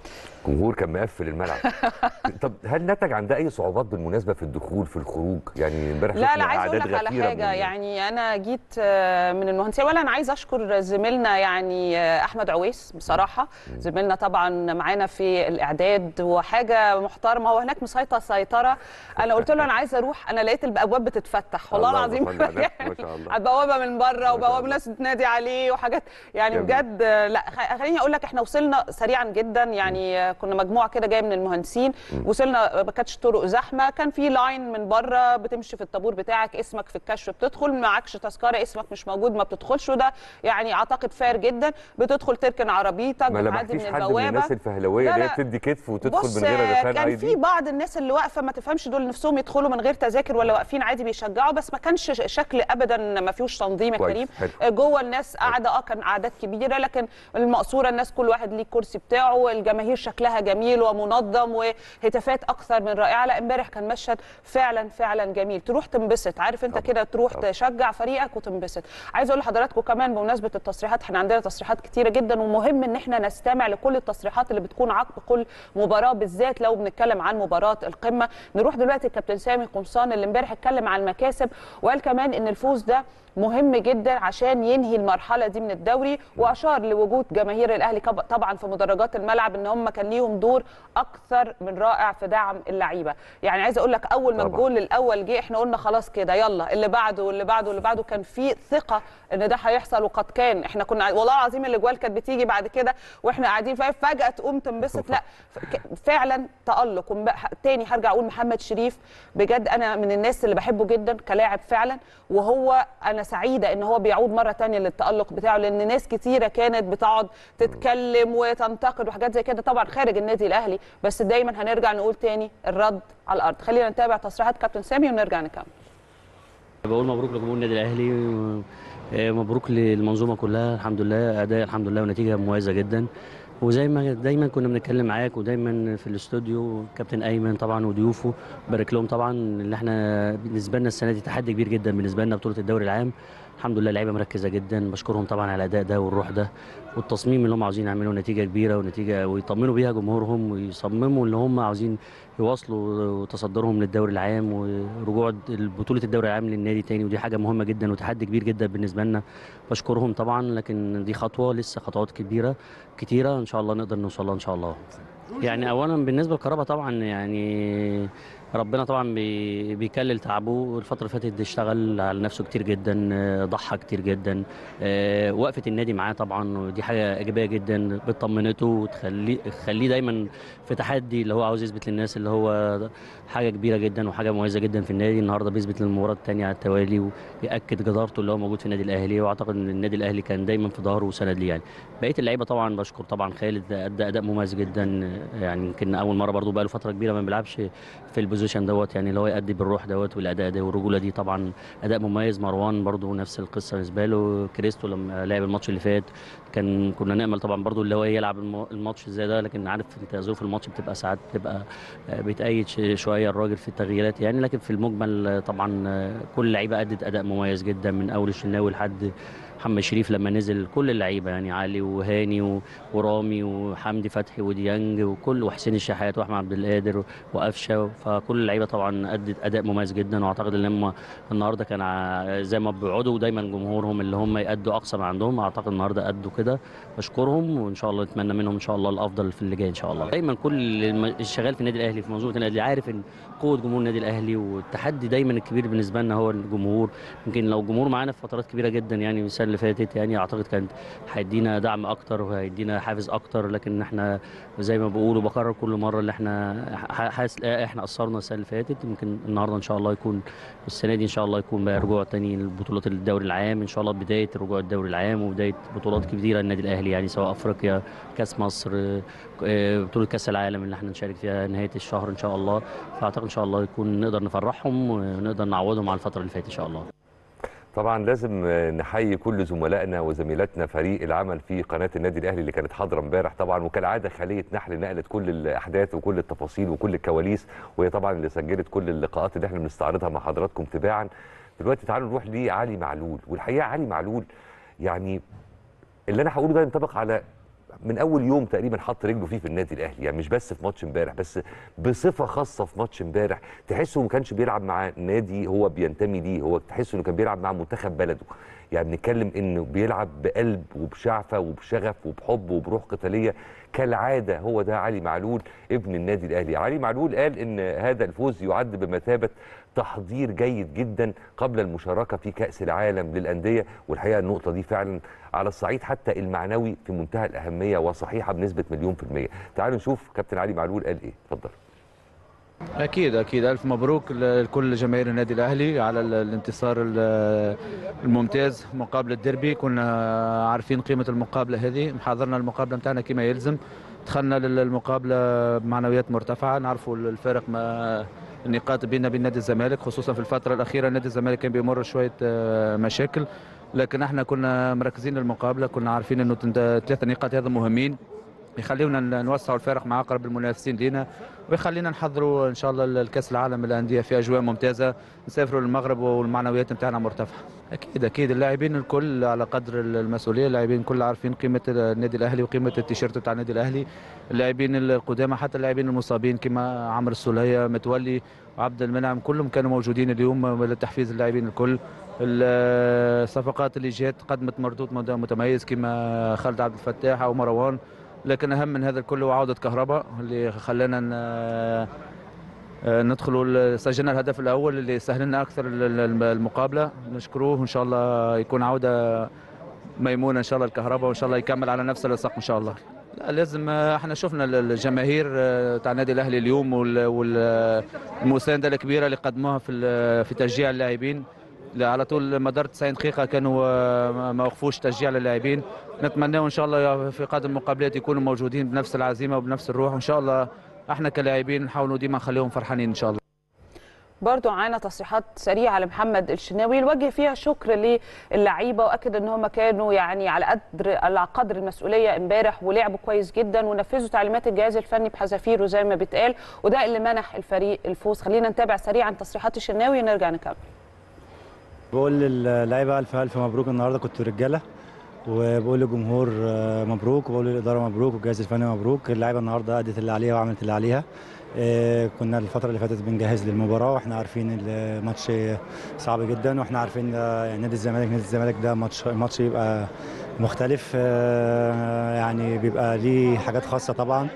الجمهور كان مقفل الملعب طب هل نتج عن ده اي صعوبات بالمناسبه في الدخول في الخروج يعني امبارح لا شفنا لا عايز اقول أعداد لك على غفيرة حاجه من- يعني انا جيت آه، من المهندسيه ولا انا عايز اشكر زميلنا يعني آه، احمد عويس بصراحه زميلنا طبعا معانا في الاعداد وحاجه محترمه هو هناك مسيطر سيطره انا قلت له انا عايز اروح انا لقيت الابواب بتتفتح والله اللهم العظيم صل على النبي، ما شاء الله. على البوابه من بره شاء وبوابه الله. ناس بتنادي عليه وحاجات يعني جميل. بجد آه، لا خ- خليني اقول لك احنا وصلنا سريعا جدا يعني آه، كنا مجموعه كده جايه من المهندسين وصلنا ما كانتش طرق زحمه كان في لاين من بره بتمشي في الطابور بتاعك اسمك في الكشف بتدخل معكش تذكره اسمك مش موجود ما بتدخلش وده يعني اعتقد فار جدا بتدخل تركن عربيتك ما بتعدي لمحتيش من حد من البوابه الناس الفهلويه لا، اللي هي لا. بتدي كتف وتدخل بص من غير رسالة كان اي في دي بعض الناس اللي واقفه ما تفهمش دول نفسهم يدخلوا من غير تذاكر ولا واقفين عادي بيشجعوا بس ما كانش ش- شكل ابدا ما فيهوش تنظيم يا كويس، كريم حلو. آه، جوه الناس قاعده اه كان اعداد كبيره لكن المقصوره الناس كل واحد ليه الكرسي بتاعه الجماهير شكلها جميل ومنظم وهتافات اكثر من رائعه لا امبارح كان مشهد فعلا فعلا جميل تروح تنبسط عارف انت طبعاً، كده تروح طبعاً. تشجع فريقك وتنبسط عايز اقول لحضراتكم كمان بمناسبه التصريحات احنا عندنا تصريحات كتيره جدا ومهم ان احنا نستمع لكل التصريحات اللي بتكون عقب كل مباراه بالذات لو بنتكلم عن مباراه القمه نروح دلوقتي الكابتن سامي قمصان اللي امبارح اتكلم عن المكاسب وقال كمان ان الفوز ده مهم جدا عشان ينهي المرحله دي من الدوري واشار لوجود جماهير الاهلي كب- طبعا في مدرجات الملعب ان هم كان ليهم دور اكثر من رائع في دعم اللعيبه يعني عايز اقول لك اول ما طبعاً. الجول الاول جه احنا قلنا خلاص كده يلا اللي بعده واللي بعده واللي بعده كان في ثقه ان ده هيحصل وقد كان احنا كنا والله العظيم الاجوال كانت بتيجي بعد كده واحنا قاعدين فاهم فجاه تقوم تنبسط لا ف- ك- فعلا تالق ومب- تاني هرجع اقول محمد شريف بجد انا من الناس اللي بحبه جدا كلاعب فعلا وهو انا سعيده ان هو بيعود مره تانية للتالق بتاعه لان ناس كتيره كانت بتقعد تتكلم وتنتقد وحاجات زي كده طبعا خارج النادي الاهلي بس دايما هنرجع نقول تاني الرد على الارض خلينا نتابع تصريحات كابتن سامي ونرجع نكمل بقول مبروك لجمهور النادي الاهلي و- آه، مبروك للمنظومه كلها الحمد لله اداء الحمد لله ونتيجه مميزه جدا وزي ما دايما كنا بنتكلم معاك ودايما في الاستوديو كابتن ايمن طبعا وضيوفه بارك لهم طبعا اللي احنا بالنسبه لنا السنه دي تحدي كبير جدا بالنسبه لنا بطوله الدوري العام الحمد لله اللعيبه مركزه جدا بشكرهم طبعا على الاداء ده والروح ده والتصميم اللي هم عاوزين يعملوا نتيجه كبيره ونتيجه ويطمنوا بيها جمهورهم ويصمموا اللي هم عاوزين يواصلوا تصدرهم للدوري العام ورجوع بطوله الدوري العام للنادي تاني ودي حاجه مهمه جدا وتحدي كبير جدا بالنسبه لنا بشكرهم طبعا لكن دي خطوه لسه خطوات كبيره كتيره ان شاء الله نقدر نوصل لها ان شاء الله يعني اولا بالنسبه لكهربا طبعا يعني ربنا طبعا بي- بيكلل تعبه الفتره اللي فاتت اشتغل على نفسه كتير جدا آه، ضحى كتير جدا آه، وقفه النادي معاه طبعا ودي حاجه ايجابيه جدا بتطمنته وتخليه تخليه دايما في تحدي اللي هو عاوز يثبت للناس اللي هو حاجه كبيره جدا وحاجه مميزه جدا في النادي النهارده بيثبت للمباراه الثانيه على التوالي وياكد جدارته اللي هو موجود في النادي الاهلي واعتقد ان النادي الاهلي كان دايما في ظهره وسند ليه يعني بقيه اللعيبه طبعا بشكر طبعا خالد ادى اداء مميز جدا يعني يمكن اول مره برضو بقى له فتره كبيره ما بيلعبش في البوزيشن دوت يعني اللي هو يأدي بالروح دوت والاداء ده والرجوله دي طبعا اداء مميز مروان برضو نفس القصه بالنسبه له كريستو لما لعب الماتش اللي فات كان كنا نامل طبعا برضو اللي هو يلعب الم- الماتش زي ده لكن عارف انت ظروف الماتش بتبقى ساعات بتبقى آه، بتأيد ش- شويه الراجل في التغييرات يعني لكن في المجمل آه، طبعا آه، كل لعيبه ادت اداء مميز جدا من اول الشناوي لحد محمد شريف لما نزل كل اللعيبه يعني علي وهاني و- ورامي وحمدي فتحي وديانج وكل وحسين الشحات واحمد عبد القادر وقفشه فكل اللعيبه طبعا ادت اداء مميز جدا واعتقد ان هم النهارده كان ع- زي ما بيقعدوا دايما جمهورهم اللي هم يادوا اقصى ما عندهم اعتقد النهارده ادوا كده بشكرهم وان شاء الله نتمنى منهم ان شاء الله الافضل في اللي جاي ان شاء الله دايما كل الم- الشغال في النادي الاهلي في منظومه النادي الأهلي عارف ان قوه جمهور النادي الاهلي والتحدي دايما الكبير بالنسبه لنا هو الجمهور يمكن لو الجمهور معانا في فترات كبيره جدا يعني السنه اللي فاتت يعني اعتقد كانت هيدينا دعم اكتر وهيدينا حافز اكتر لكن احنا زي ما بقول وبكرر كل مره اللي احنا ح- حاسس احنا قصرنا السنه اللي فاتت يمكن النهارده ان شاء الله يكون السنه دي ان شاء الله يكون بقى رجوع تاني لبطولات الدوري العام ان شاء الله بدايه رجوع الدوري العام وبدايه بطولات كبيره للنادي الاهلي يعني سواء افريقيا كاس مصر آه، بطوله كاس العالم اللي احنا نشارك فيها نهايه الشهر ان شاء الله فاعتقد ان شاء الله يكون نقدر نفرحهم ونقدر نعوضهم على الفتره اللي فاتت ان شاء الله طبعا لازم آه، نحيي كل زملائنا وزميلاتنا فريق العمل في قناه النادي الاهلي اللي كانت حاضره امبارح طبعا وكالعاده خليه نحل نقلت كل الاحداث وكل التفاصيل وكل الكواليس وهي طبعا اللي سجلت كل اللقاءات اللي احنا بنستعرضها مع حضراتكم تباعا دلوقتي تعالوا نروح لعلي معلول والحقيقه علي معلول يعني اللي انا هقوله ده ينطبق على من اول يوم تقريبا حط رجله فيه في النادي الاهلي يعني مش بس في ماتش امبارح بس بصفه خاصه في ماتش امبارح تحسه ما كانش بيلعب مع نادي هو بينتمي ليه هو تحسه انه كان بيلعب مع منتخب بلده يعني بنتكلم انه بيلعب بقلب وبشعفه وبشغف وبحب وبروح قتاليه كالعاده هو ده علي معلول ابن النادي الاهلي علي معلول قال ان هذا الفوز يعد بمثابه تحضير جيد جدا قبل المشاركه في كاس العالم للانديه والحقيقه النقطه دي فعلا على الصعيد حتى المعنوي في منتهى الاهميه وصحيحه بنسبه مليون في الميه تعالوا نشوف كابتن علي معلول قال ايه اتفضل اكيد اكيد الف مبروك لكل جماهير النادي الاهلي على ال- الانتصار ال- الممتاز مقابله الديربي كنا عارفين قيمه المقابله هذه محضرنا المقابله نتاعنا كما يلزم دخلنا للمقابله بمعنويات مرتفعه نعرفوا الفارق ما النقاط بيننا وبين نادي الزمالك خصوصا في الفتره الاخيره نادي الزمالك كان بيمر شويه آه، مشاكل لكن احنا كنا مركزين للمقابله كنا عارفين انه تنت- ثلاثه نقاط هذا مهمين يخليونا ن- نوسعوا الفارق مع اقرب المنافسين لينا ويخلينا نحضروا ان شاء الله الكاس العالم للانديه في اجواء ممتازه نسافروا للمغرب والمعنويات نتاعنا مرتفعه اكيد اكيد اللاعبين الكل على قدر المسؤوليه اللاعبين الكل عارفين قيمه النادي الاهلي وقيمه التيشيرت بتاع النادي الاهلي اللاعبين القدامى حتى اللاعبين المصابين كما عمرو السوليه متولي وعبد المنعم كلهم كانوا موجودين اليوم لتحفيز اللاعبين الكل الصفقات اللي جات قدمت مردود مت- متميز كما خالد عبد الفتاح او مروان لكن اهم من هذا الكل هو عوده كهرباء اللي خلانا ن- آه، ندخلوا ال- سجلنا الهدف الاول اللي سهل لنا اكثر ال- ال- المقابله نشكروه ان شاء الله يكون عوده ميمونه ان شاء الله الكهرباء وان شاء الله يكمل على نفس الساق ان شاء الله لا لازم آه، احنا شفنا ال- الجماهير آه، تاع النادي الاهلي اليوم والمسانده الكبيره اللي قدموها في ال- في تشجيع اللاعبين لا، على طول مدار 90 دقيقه كانوا آه، ما- ما وقفوش تشجيع للاعبين نتمنى ان شاء الله في قادم المقابلات يكونوا موجودين بنفس العزيمه وبنفس الروح وان شاء الله احنا كلاعبين نحاولوا ديما نخليهم فرحانين ان شاء الله برضو معانا تصريحات سريعه لمحمد الشناوي الوجه فيها شكر للعيبه واكد ان هم كانوا يعني على قدر على قدر المسؤوليه امبارح ولعبوا كويس جدا ونفذوا تعليمات الجهاز الفني بحذافيره زي ما بيتقال وده اللي منح الفريق الفوز خلينا نتابع سريعا تصريحات الشناوي ونرجع نكمل بقول للعيبه الف الف مبروك النهارده كنتوا رجاله وبقول للجمهور آه، مبروك وبقول للاداره مبروك والجهاز الفني مبروك اللعيبه النهارده ادت اللي عليها وعملت اللي عليها آه، كنا الفتره اللي فاتت بنجهز للمباراه واحنا عارفين الماتش صعب جدا واحنا عارفين ده يعني نادي الزمالك نادي الزمالك ده ماتش ماتش يبقى مختلف آه، يعني بيبقى ليه حاجات خاصه طبعا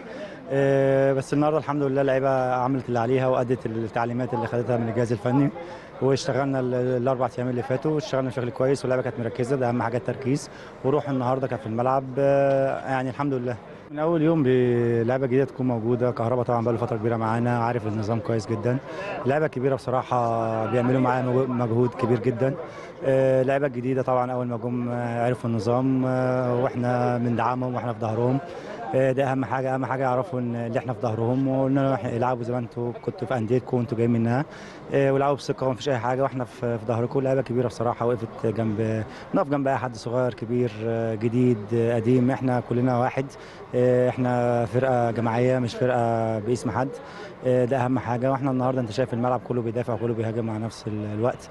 آه، بس النهارده الحمد لله اللعيبه عملت اللي عليها وادت التعليمات اللي خدتها من الجهاز الفني واشتغلنا ال- الاربع ايام اللي فاتوا واشتغلنا بشكل كويس واللعيبه كانت مركزه ده اهم حاجه التركيز وروح النهارده كانت في الملعب آه، يعني الحمد لله من اول يوم بلعبه جديده تكون موجوده كهربا طبعا بقاله فتره كبيره معانا عارف النظام كويس جدا لعيبه كبيره بصراحه بيعملوا معايا مجهو- مجهود كبير جدا آه، لعيبه جديده طبعا اول ما جم آه، عرفوا النظام آه، واحنا بندعمهم واحنا في ظهرهم آه، ده اهم حاجه اهم حاجه يعرفوا ان اللي احنا في ظهرهم وقلنا لهم إحنا العبوا زي ما انتوا كنتوا في انديتكم وانتوا جايين منها آه، والعبوا بثقه ومفيش اي حاجه واحنا في في ظهركم لعيبه كبيره بصراحه وقفت جنب نقف جنب اي حد صغير كبير آه، جديد آه، قديم احنا كلنا واحد آه، احنا فرقه جماعيه مش فرقه باسم حد آه، ده اهم حاجه واحنا النهارده انت شايف الملعب كله بيدافع وكله بيهاجم مع نفس ال- الوقت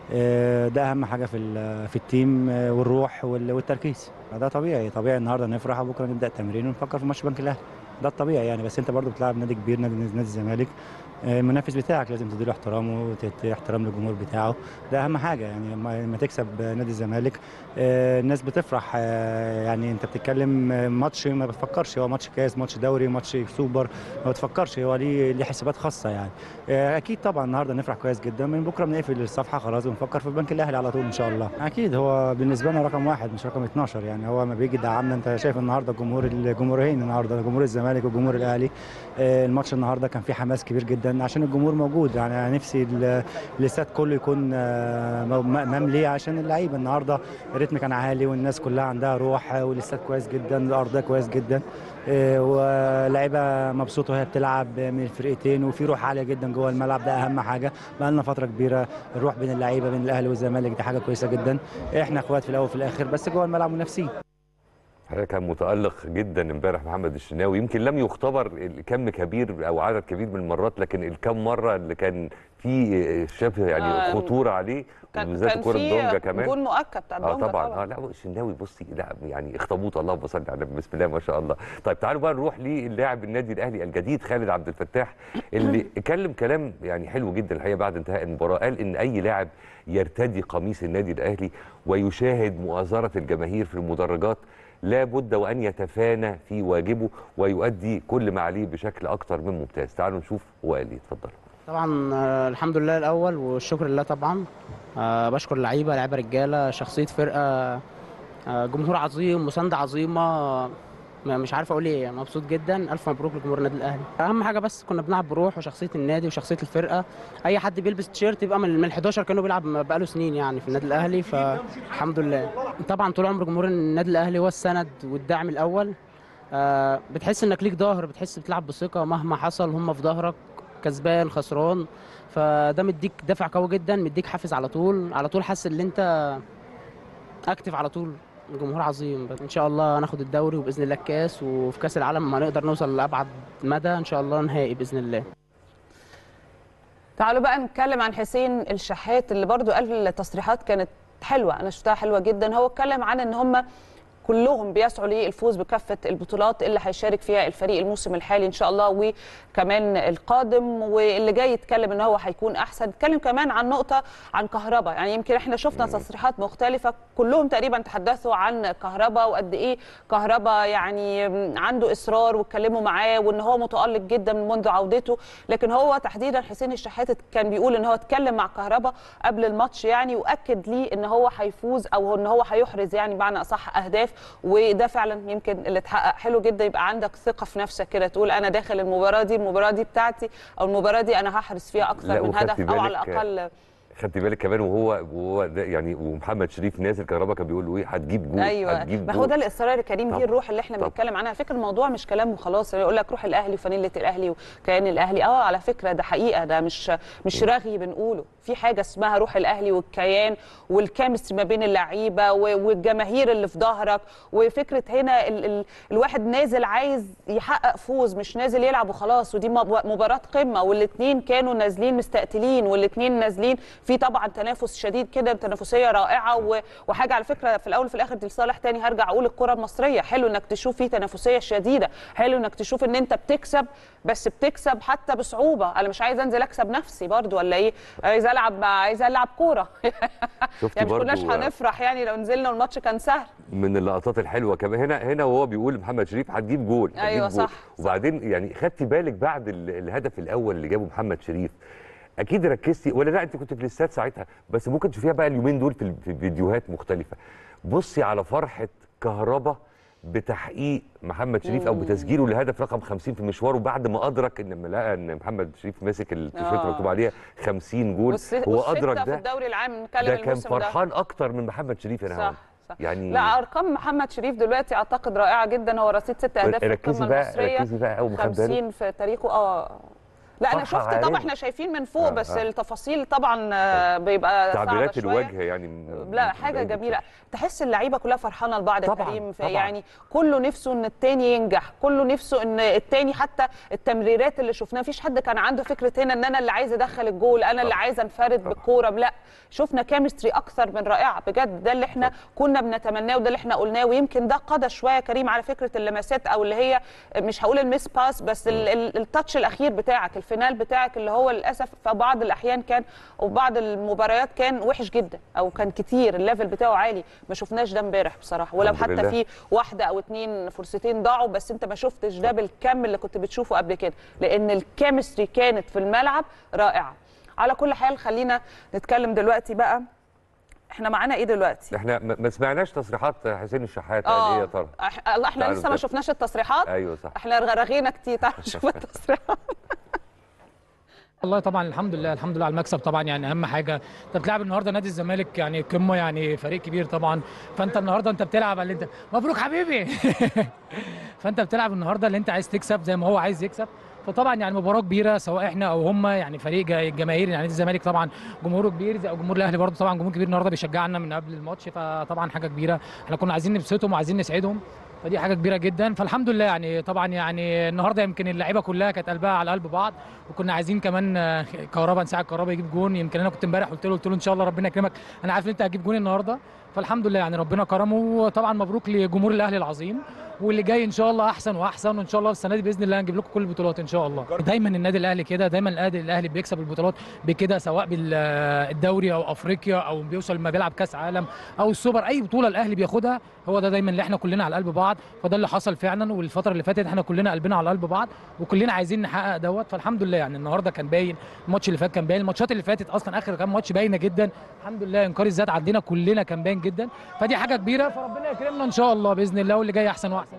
آه، ده اهم حاجه في ال- في التيم آه، والروح وال- والتركيز ده طبيعي طبيعي النهارده نفرح وبكره نبدا التمرين ونفكر في ماتش بنك الاهلي ده الطبيعي يعني بس انت برضو بتلعب نادي كبير نادي نادي الزمالك آه، المنافس بتاعك لازم تديله احترامه وتدي احترام للجمهور بتاعه ده اهم حاجه يعني لما لما تكسب نادي الزمالك آه، الناس بتفرح آه، يعني انت بتتكلم آه، ماتش ما بتفكرش هو ماتش كاس ماتش دوري ماتش سوبر ما بتفكرش هو ليه ليه حسابات خاصه يعني آه، اكيد طبعا النهارده نفرح كويس جدا من بكره بنقفل الصفحه خلاص ونفكر في البنك الاهلي على طول ان شاء الله اكيد هو بالنسبه لنا رقم واحد مش رقم 12 يعني هو ما بيجي دعمنا انت شايف النهارده جمهور الجمهورين النهارده جمهور الزمالك وجمهور الاهلي آه، الماتش النهارده كان فيه حماس كبير جدا عشان الجمهور موجود يعني انا نفسي ال- الاستاد كله يكون آه، م- م- مملي عشان اللعيبه النهارده الريتم كان عالي والناس كلها عندها روح آه، والاستاد كويس جدا الارضيه كويس جدا آه، ولاعيبه مبسوطه وهي بتلعب من الفرقتين وفي روح عاليه جدا جوه الملعب ده اهم حاجه بقى لنا فتره كبيره الروح بين اللعيبه بين الاهلي والزمالك دي حاجه كويسه جدا احنا اخوات في الاول وفي الاخر بس جوه الملعب منافسين الحقيقه كان متالق جدا امبارح محمد الشناوي يمكن لم يختبر كم كبير او عدد كبير من المرات لكن الكم مره اللي كان في شبه يعني آه، خطوره عليه كان وبالذات كان الكره الدونجا في كمان جول مؤكد بتاع اه الدونجا طبعا اه لا الشناوي بصي لا يعني اخطبوط اللهم صل على النبي بسم الله ما شاء الله طيب تعالوا بقى نروح للاعب النادي الاهلي الجديد خالد عبد الفتاح اللي اتكلم كلام يعني حلو جدا الحقيقه بعد انتهاء المباراه قال ان اي لاعب يرتدي قميص النادي الاهلي ويشاهد مؤازره الجماهير في المدرجات لا بد وان يتفانى في واجبه ويؤدي كل ما عليه بشكل اكتر من ممتاز تعالوا نشوف هو قال ايه اتفضل طبعا آه، الحمد لله الاول والشكر لله طبعا آه، بشكر اللعيبه لعيبه رجاله شخصيه فرقه آه، جمهور عظيم مسانده عظيمه آه، ما- مش عارف اقول ايه مبسوط جدا الف مبروك لجمهور النادي الاهلي اهم حاجه بس كنا بنلعب بروح وشخصيه النادي وشخصيه الفرقه اي حد بيلبس تيشيرت يبقى من من ال 11 كانوا بيلعب بقاله سنين يعني في النادي الاهلي فالحمد لله طبعا طول عمر جمهور النادي الاهلي هو السند والدعم الاول آه، بتحس انك ليك ظهر بتحس بتلعب بثقه مهما حصل هم في ظهرك كسبان خسران فده مديك دافع قوي جدا مديك حافز على طول على طول حاسس ان انت اكتف على طول جمهور عظيم ان شاء الله ناخد الدوري وباذن الله الكاس وفي كاس العالم ما نقدر نوصل لابعد مدى ان شاء الله نهائي باذن الله تعالوا بقى نتكلم عن حسين الشحات اللي برضو قال تصريحات كانت حلوه انا شفتها حلوه جدا هو اتكلم عن ان هم كلهم بيسعوا للفوز بكافه البطولات اللي هيشارك فيها الفريق الموسم الحالي ان شاء الله وكمان القادم واللي جاي يتكلم ان هو هيكون احسن اتكلم كمان عن نقطه عن كهربا يعني يمكن احنا شفنا تصريحات مختلفه كلهم تقريبا تحدثوا عن كهربا وقد ايه كهربا يعني عنده اصرار واتكلموا معاه وان هو متالق جدا منذ عودته لكن هو تحديدا حسين الشحات كان بيقول ان هو اتكلم مع كهربا قبل الماتش يعني واكد ليه ان هو هيفوز او ان هو هيحرز يعني بمعنى اصح اهداف وده فعلا يمكن اللي اتحقق حلو جدا يبقى عندك ثقه في نفسك كده تقول انا داخل المباراه دي المباراه دي بتاعتي او المباراه دي انا هحرز فيها لا، اكثر من وخدتي هدف او على بالك- الاقل خدتي بالك كمان وهو وهو ده يعني ومحمد شريف نازل كهربا كان بيقول له ايه هتجيب جول ايوه هتجيب ما جول هو ده الاصرار الكريم دي طبعا. الروح اللي احنا طبعا. بنتكلم عنها فكره الموضوع مش كلام وخلاص يقول لك روح الاهلي وفانيله الاهلي وكيان الاهلي اه على فكره ده حقيقه ده مش مش رغي بنقوله في حاجه اسمها روح الاهلي والكيان والكيمستري ما بين اللعيبه و- والجماهير اللي في ظهرك وفكره هنا ال ال الواحد نازل عايز يحقق فوز مش نازل يلعب وخلاص ودي مب- مباراه قمه والاثنين كانوا نازلين مستقتلين والاثنين نازلين في طبعا تنافس شديد كده تنافسيه رائعه و- وحاجه على فكره في الاول وفي الاخر دي لصالح تاني هرجع اقول الكره المصريه حلو انك تشوف في تنافسيه شديده حلو انك تشوف ان انت بتكسب بس بتكسب حتى بصعوبه انا مش عايز انزل اكسب نفسي برضو ولا ايه عايز العب عايز العب كوره شفتي يعني مش كناش برضو هنفرح يعني لو نزلنا والماتش كان سهل من اللقطات الحلوه كمان هنا هنا وهو بيقول لمحمد شريف هتجيب جول هتجيب أيوة جول. صح، صح. وبعدين يعني خدتي بالك بعد ال- الهدف الاول اللي جابه محمد شريف اكيد ركزتي ولا لا انت كنت في الاستاد ساعتها بس ممكن تشوفيها بقى اليومين دول في ال- في فيديوهات مختلفه بصي على فرحه كهربا بتحقيق محمد شريف او بتسجيله لهدف رقم 50 في مشواره بعد ما ادرك ان لما لقى ان محمد شريف ماسك التيشيرت آه. مكتوب عليه 50 جول والس- هو والستة ادرك في ده الدوري العام نتكلم ده كان الموسم ده فرحان اكتر من محمد شريف يا صح نهار صح يعني لا ارقام محمد شريف دلوقتي اعتقد رائعه جدا هو رصيد ست اهداف في ركزي القمه بقى المصريه ركزي بقى اول ما خد بالك 50 في تاريخه اه لا انا فرحة شفت طبعا عالية. احنا شايفين من فوق آه، بس آه. التفاصيل طبعا آه، بيبقى صعبه تعبيرات شويه الوجه يعني م- لا م- حاجه بعيد جميله بصراحة. تحس اللعيبه كلها فرحانه لبعض يا طبعاً، كريم في طبعاً. يعني كله نفسه ان التاني ينجح كله نفسه ان التاني حتى التمريرات اللي شفناها مفيش حد كان عنده فكره هنا ان انا اللي عايز ادخل الجول انا اللي طبعاً. عايز انفرد طبعاً. بالكوره لا شفنا كيمستري اكثر من رائعه بجد ده اللي احنا كنا بنتمناه وده اللي احنا قلناه ويمكن ده قضى شويه يا كريم على فكره اللمسات او اللي هي مش هقول الميس باس بس ال- ال- التاتش الاخير بتاعك الفينال بتاعك اللي هو للاسف في بعض الاحيان كان وبعض المباريات كان وحش جدا او كان كتير الليفل بتاعه عالي ما شفناش ده امبارح بصراحه ولو الحمد حتى لله. في واحده او اتنين فرصتين ضاعوا بس انت ما شفتش ده بالكم اللي كنت بتشوفه قبل كده لان الكيمستري كانت في الملعب رائعه على كل حال خلينا نتكلم دلوقتي بقى احنا معانا ايه دلوقتي احنا ما ما سمعناش تصريحات حسين الشحات قال اه ايه يا ترى أح- الله احنا تعالوا لسه ما نتابع. شفناش التصريحات ايوه صح احنا رغينا كتير تعالوا نشوف التصريحات والله طبعا الحمد لله الحمد لله على المكسب طبعا يعني اهم حاجه انت بتلعب النهارده نادي الزمالك يعني قمه يعني فريق كبير طبعا فانت النهارده انت بتلعب على اللي انت مبروك حبيبي فانت بتلعب النهارده اللي انت عايز تكسب زي ما هو عايز يكسب فطبعا يعني مباراه كبيره سواء احنا او هم يعني فريق جا- جماهير يعني نادي الزمالك طبعا جمهوره كبير زي او جمهور الاهلي برضه طبعا جمهور كبير النهارده بيشجعنا من قبل الماتش فطبعا حاجه كبيره احنا كنا عايزين نبسطهم وعايزين نسعدهم فدي حاجه كبيره جدا فالحمد لله يعني طبعا يعني النهارده يمكن اللعيبه كلها كانت قلبها على قلب بعض وكنا عايزين كمان آه، كهربا نساعد كهربا يجيب جون يمكن انا كنت امبارح قلت له قلت له ان شاء الله ربنا يكرمك انا عارف ان انت هتجيب جون النهارده فالحمد لله يعني ربنا كرمه وطبعا مبروك لجمهور الاهلي العظيم واللي جاي ان شاء الله احسن واحسن وان شاء الله السنه دي باذن الله هنجيب لكم كل البطولات ان شاء الله دايما النادي الاهلي كده دايما النادي الاهلي بيكسب البطولات بكده سواء بالدوري او افريقيا او بيوصل ما بيلعب كاس عالم او السوبر اي بطوله الاهلي بياخدها هو ده دايما اللي احنا كلنا على قلب بعض فده اللي حصل فعلا والفتره اللي فاتت احنا كلنا قلبنا على قلب بعض وكلنا عايزين نحقق دوت فالحمد لله يعني النهارده كان باين الماتش اللي فات كان باين الماتشات اللي فاتت اصلا اخر كام ماتش باينه جدا الحمد لله انكار الذات عندنا كلنا كان باين جدا فدي حاجه كبيره فربنا يكرمنا ان شاء الله باذن الله واللي جاي احسن واحسن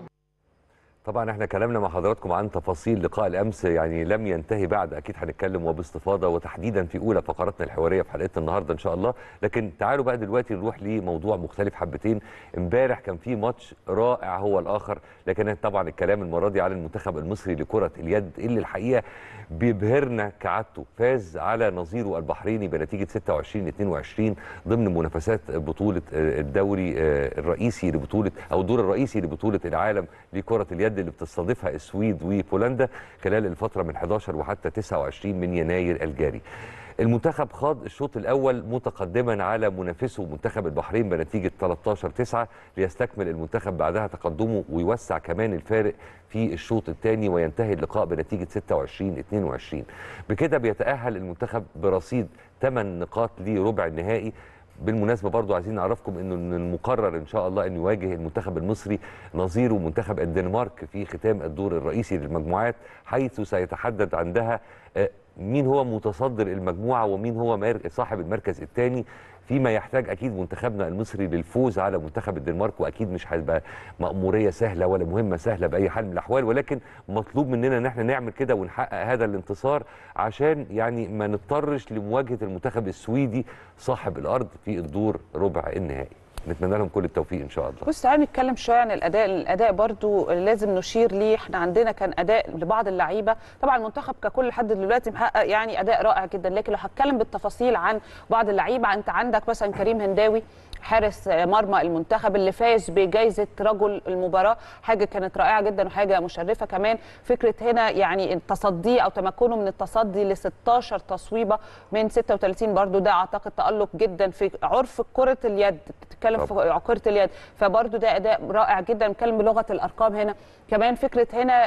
طبعا احنا كلامنا مع حضراتكم عن تفاصيل لقاء الامس يعني لم ينتهي بعد اكيد هنتكلم وباستفاضه وتحديدا في اولى فقراتنا الحواريه في حلقتنا النهارده ان شاء الله لكن تعالوا بقى دلوقتي نروح لموضوع مختلف حبتين امبارح كان في ماتش رائع هو الاخر لكن طبعا الكلام المره دي على المنتخب المصري لكره اليد اللي الحقيقه بيبهرنا كعادته فاز على نظيره البحريني بنتيجه 26 22 ضمن منافسات بطوله الدوري الرئيسي لبطوله او الدور الرئيسي لبطوله العالم لكره اليد اللي بتستضيفها السويد وبولندا خلال الفتره من 11 وحتى 29 من يناير الجاري. المنتخب خاض الشوط الاول متقدما على منافسه منتخب البحرين بنتيجه 13 9 ليستكمل المنتخب بعدها تقدمه ويوسع كمان الفارق في الشوط الثاني وينتهي اللقاء بنتيجه 26 22 بكده بيتاهل المنتخب برصيد 8 نقاط لربع النهائي بالمناسبه برضو عايزين نعرفكم انه من المقرر ان شاء الله ان يواجه المنتخب المصري نظيره منتخب الدنمارك في ختام الدور الرئيسي للمجموعات حيث سيتحدد عندها مين هو متصدر المجموعه ومين هو صاحب المركز الثاني فيما يحتاج اكيد منتخبنا المصري للفوز على منتخب الدنمارك واكيد مش هيبقى مأموريه سهله ولا مهمه سهله باي حال من الاحوال ولكن مطلوب مننا ان احنا نعمل كده ونحقق هذا الانتصار عشان يعني ما نضطرش لمواجهه المنتخب السويدي صاحب الارض في الدور ربع النهائي نتمنى لهم كل التوفيق ان شاء الله بص تعالى نتكلم شويه عن الاداء الاداء برضو لازم نشير ليه احنا عندنا كان اداء لبعض اللعيبه طبعا المنتخب ككل لحد دلوقتي محقق يعني اداء رائع جدا لكن لو هتكلم بالتفاصيل عن بعض اللعيبه انت عندك مثلا كريم هنداوي حارس مرمى المنتخب اللي فاز بجائزه رجل المباراه حاجه كانت رائعه جدا وحاجه مشرفه كمان فكره هنا يعني التصدي او تمكنه من التصدي ل 16 تصويبه من 36 برضو ده اعتقد تالق جدا في عرف كره اليد بتتكلم في كره اليد فبرضو ده اداء رائع جدا نتكلم بلغه الارقام هنا كمان فكره هنا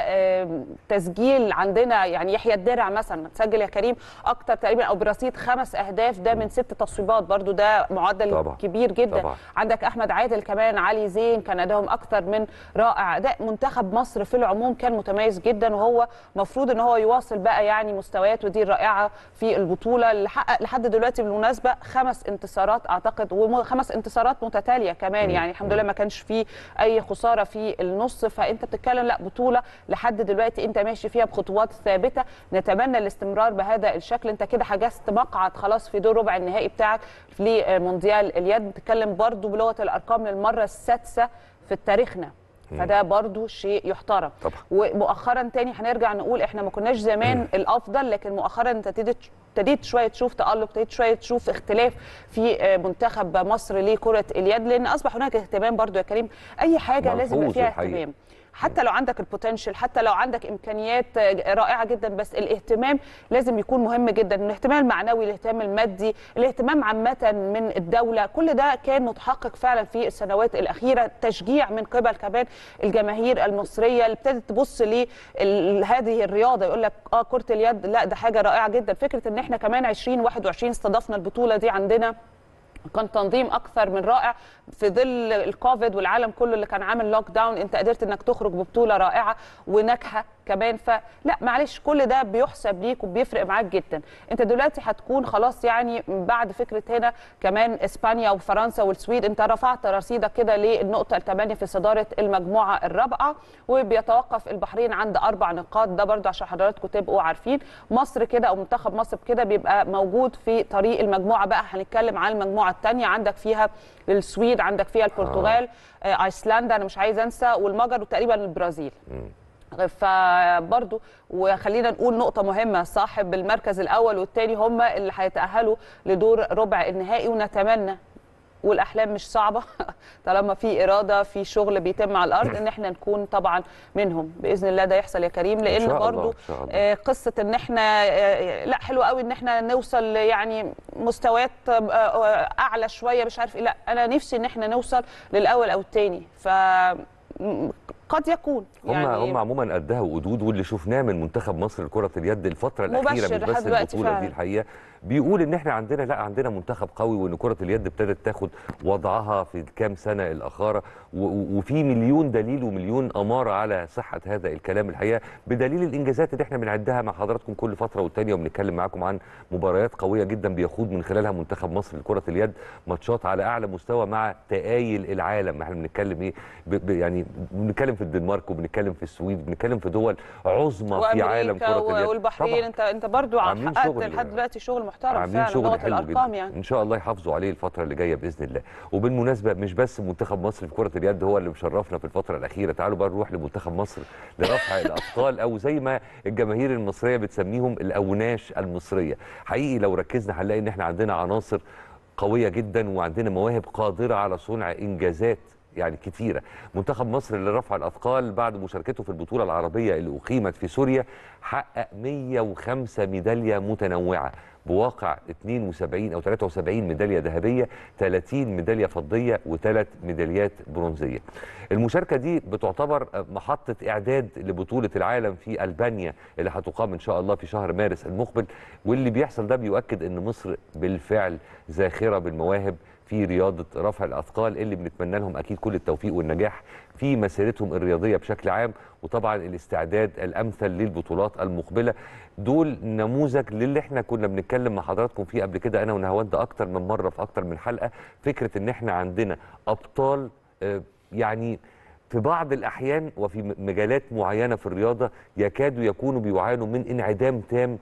تسجيل عندنا يعني يحيى الدرع مثلا سجل يا كريم اكتر تقريبا او برصيد خمس اهداف ده من ست تصويبات برضو ده معدل طبعا. كبير جدا طبعا. عندك احمد عادل كمان علي زين كان ادائهم اكتر من رائع اداء منتخب مصر في العموم كان متميز جدا وهو مفروض ان هو يواصل بقى يعني مستوياته دي الرائعه في البطوله اللي حقق لحد دلوقتي بالمناسبه خمس انتصارات اعتقد وخمس انتصارات متتاليه كمان يعني الحمد لله ما كانش فيه اي خساره في النص فانت بتتكلم لا بطوله لحد دلوقتي انت ماشي فيها بخطوات ثابته نتمنى الاستمرار بهذا الشكل انت كده حجزت مقعد خلاص في دور ربع النهائي بتاعك لمونديال اليد بتتكلم برضو بلغه الارقام للمره السادسه في تاريخنا فده برضو شيء يحترم طبعا. ومؤخرا تاني هنرجع نقول احنا ما كناش زمان الافضل لكن مؤخرا انت ابتديت ابتديت شويه تشوف تالق ابتديت شويه تشوف اختلاف في منتخب مصر لكره اليد لان اصبح هناك اهتمام برضو يا كريم اي حاجه لازم يبقى فيها اهتمام حتى لو عندك البوتنشال حتى لو عندك امكانيات رائعه جدا بس الاهتمام لازم يكون مهم جدا الاهتمام المعنوي الاهتمام المادي الاهتمام عامه من الدوله كل ده كان متحقق فعلا في السنوات الاخيره تشجيع من قبل كمان الجماهير المصريه اللي ابتدت تبص لهذه الرياضه يقول لك اه كره اليد لا ده حاجه رائعه جدا فكره ان احنا كمان 2021 استضفنا البطوله دي عندنا كان تنظيم اكثر من رائع في ظل الكوفيد والعالم كله اللي كان عامل لوك داون انت قدرت انك تخرج ببطوله رائعه وناجحه كمان فلا معلش كل ده بيحسب ليك وبيفرق معاك جدا انت دلوقتي هتكون خلاص يعني بعد فكره هنا كمان اسبانيا وفرنسا والسويد انت رفعت رصيدك كده للنقطه الثمانيه في صداره المجموعه الرابعه وبيتوقف البحرين عند اربع نقاط ده برضو عشان حضراتكم تبقوا عارفين مصر كده او منتخب مصر كده بيبقى موجود في طريق المجموعه بقى هنتكلم عن المجموعه الثانيه عندك فيها السويد عندك فيها البرتغال آه. ايسلندا انا مش عايز انسى والمجر وتقريبا البرازيل م. فبرضو وخلينا نقول نقطة مهمة صاحب المركز الأول والثاني هم اللي هيتأهلوا لدور ربع النهائي ونتمنى والاحلام مش صعبه طالما في اراده في شغل بيتم على الارض ان احنا نكون طبعا منهم باذن الله ده يحصل يا كريم لان شاء الله، برضو إن شاء الله. آه، قصه ان احنا آه، لا حلو قوي ان احنا نوصل يعني مستويات آه، آه، اعلى شويه مش عارف ايه لا انا نفسي ان احنا نوصل للاول او الثاني ف م- قد يكون هم يعني هم عموما قدها وقدود واللي شفناه من منتخب مصر لكره اليد الفتره الاخيره مبشر مش بس لحد دلوقتي البطوله فعلا. دي الحقيقه بيقول ان احنا عندنا لا عندنا منتخب قوي وان كره اليد ابتدت تاخد وضعها في الكام سنه الاخاره و- و- وفي مليون دليل ومليون اماره على صحه هذا الكلام الحقيقه بدليل الانجازات اللي احنا بنعدها مع حضراتكم كل فتره والتانيه وبنتكلم معاكم عن مباريات قويه جدا بيخوض من خلالها منتخب مصر لكره اليد ماتشات على اعلى مستوى مع تآيل العالم احنا بنتكلم ايه ب ب يعني بنتكلم في الدنمارك وبنتكلم في السويد بنتكلم في دول عظمى في عالم وامريكا كره اليد والبحرين طبعاً. انت انت برضو عاملين حققت شغل لحد دلوقتي شغل محترم عاملين فعلا شغل لغه حلو الارقام جدا يعني ان شاء الله يحافظوا عليه الفتره اللي جايه باذن الله وبالمناسبه مش بس منتخب مصر في كره اليد هو اللي مشرفنا في الفتره الاخيره تعالوا بقى نروح لمنتخب مصر لرفع الاثقال او زي ما الجماهير المصريه بتسميهم الاوناش المصريه حقيقي لو ركزنا هنلاقي ان احنا عندنا عناصر قويه جدا وعندنا مواهب قادره على صنع انجازات يعني كتيرة منتخب مصر اللي رفع الأثقال بعد مشاركته في البطولة العربية اللي أقيمت في سوريا حقق 105 ميدالية متنوعة بواقع 72 أو 73 ميدالية ذهبية 30 ميدالية فضية وثلاث ميداليات برونزية المشاركة دي بتعتبر محطة إعداد لبطولة العالم في ألبانيا اللي هتقام إن شاء الله في شهر مارس المقبل واللي بيحصل ده بيؤكد أن مصر بالفعل زاخرة بالمواهب في رياضة رفع الأثقال اللي بنتمنى لهم أكيد كل التوفيق والنجاح في مسيرتهم الرياضية بشكل عام وطبعا الاستعداد الأمثل للبطولات المقبلة دول نموذج للي احنا كنا بنتكلم مع حضراتكم فيه قبل كده أنا ونهاوند أكتر من مرة في أكتر من حلقة فكرة إن احنا عندنا أبطال آه، يعني في بعض الأحيان وفي م- مجالات معينة في الرياضة يكادوا يكونوا بيعانوا من انعدام تام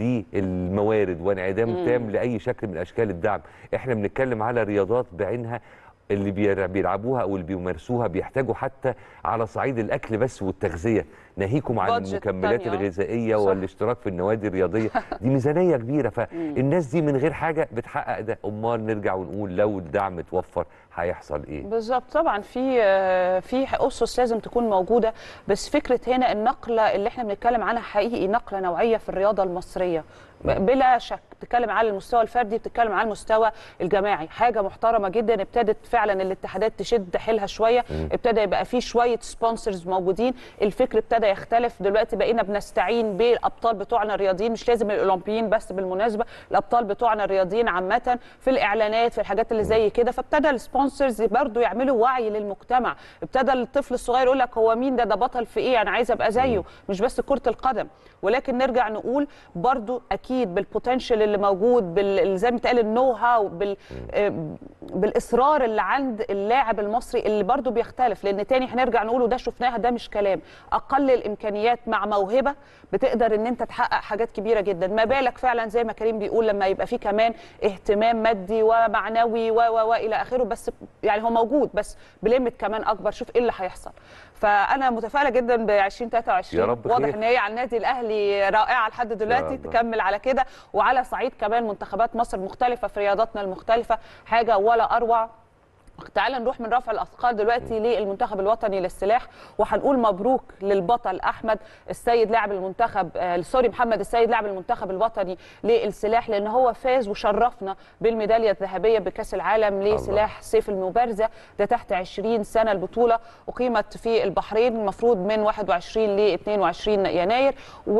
للموارد وانعدام مم. تام لاي شكل من اشكال الدعم احنا بنتكلم على رياضات بعينها اللي بير- بيلعبوها او اللي بيمارسوها بيحتاجوا حتى على صعيد الاكل بس والتغذيه ناهيكم عن بادجت المكملات تانية. الغذائيه صح. والاشتراك في النوادي الرياضيه دي ميزانيه كبيره فالناس دي من غير حاجه بتحقق ده امال نرجع ونقول لو الدعم اتوفر هيحصل ايه بالظبط طبعا في آه، في اسس لازم تكون موجوده بس فكره هنا النقله اللي احنا بنتكلم عنها حقيقي نقله نوعيه في الرياضه المصريه بلا شك بتتكلم على المستوى الفردي بتتكلم على المستوى الجماعي حاجه محترمه جدا ابتدت فعلا الاتحادات تشد حيلها شويه ابتدى يبقى في شويه سبونسرز موجودين الفكر ابتدى يختلف دلوقتي بقينا بنستعين بالابطال بتوعنا الرياضيين مش لازم الاولمبيين بس بالمناسبه الابطال بتوعنا الرياضيين عامه في الاعلانات في الحاجات اللي زي كده فابتدى السبونسرز برضو يعملوا وعي للمجتمع ابتدى الطفل الصغير يقول لك هو مين ده ده بطل في ايه انا عايز ابقى زيه مش بس كره القدم ولكن نرجع نقول برضو اكيد بالبوتنشال اللي موجود بال زي ما اتقال النو هاو بال آه، بالاصرار اللي عند اللاعب المصري اللي برضو بيختلف لان تاني هنرجع نقوله ده شفناها ده مش كلام اقل الامكانيات مع موهبه بتقدر ان انت تحقق حاجات كبيره جدا ما بالك فعلا زي ما كريم بيقول لما يبقى في كمان اهتمام مادي ومعنوي و و والى اخره بس يعني هو موجود بس بليمت كمان اكبر شوف ايه اللي هيحصل فانا متفائله جدا ب 2023 يا رب واضح خير. ان هي على النادي الاهلي رائعه لحد دلوقتي الله. تكمل على كده وعلى صعيد كمان منتخبات مصر المختلفه في رياضاتنا المختلفه حاجه ولا اروع تعالى نروح من رفع الاثقال دلوقتي للمنتخب الوطني للسلاح وهنقول مبروك للبطل احمد السيد لاعب المنتخب آه سوري محمد السيد لاعب المنتخب الوطني للسلاح لان هو فاز وشرفنا بالميداليه الذهبيه بكاس العالم لسلاح سيف المبارزه ده تحت 20 سنه البطوله اقيمت في البحرين المفروض من 21 ل 22 يناير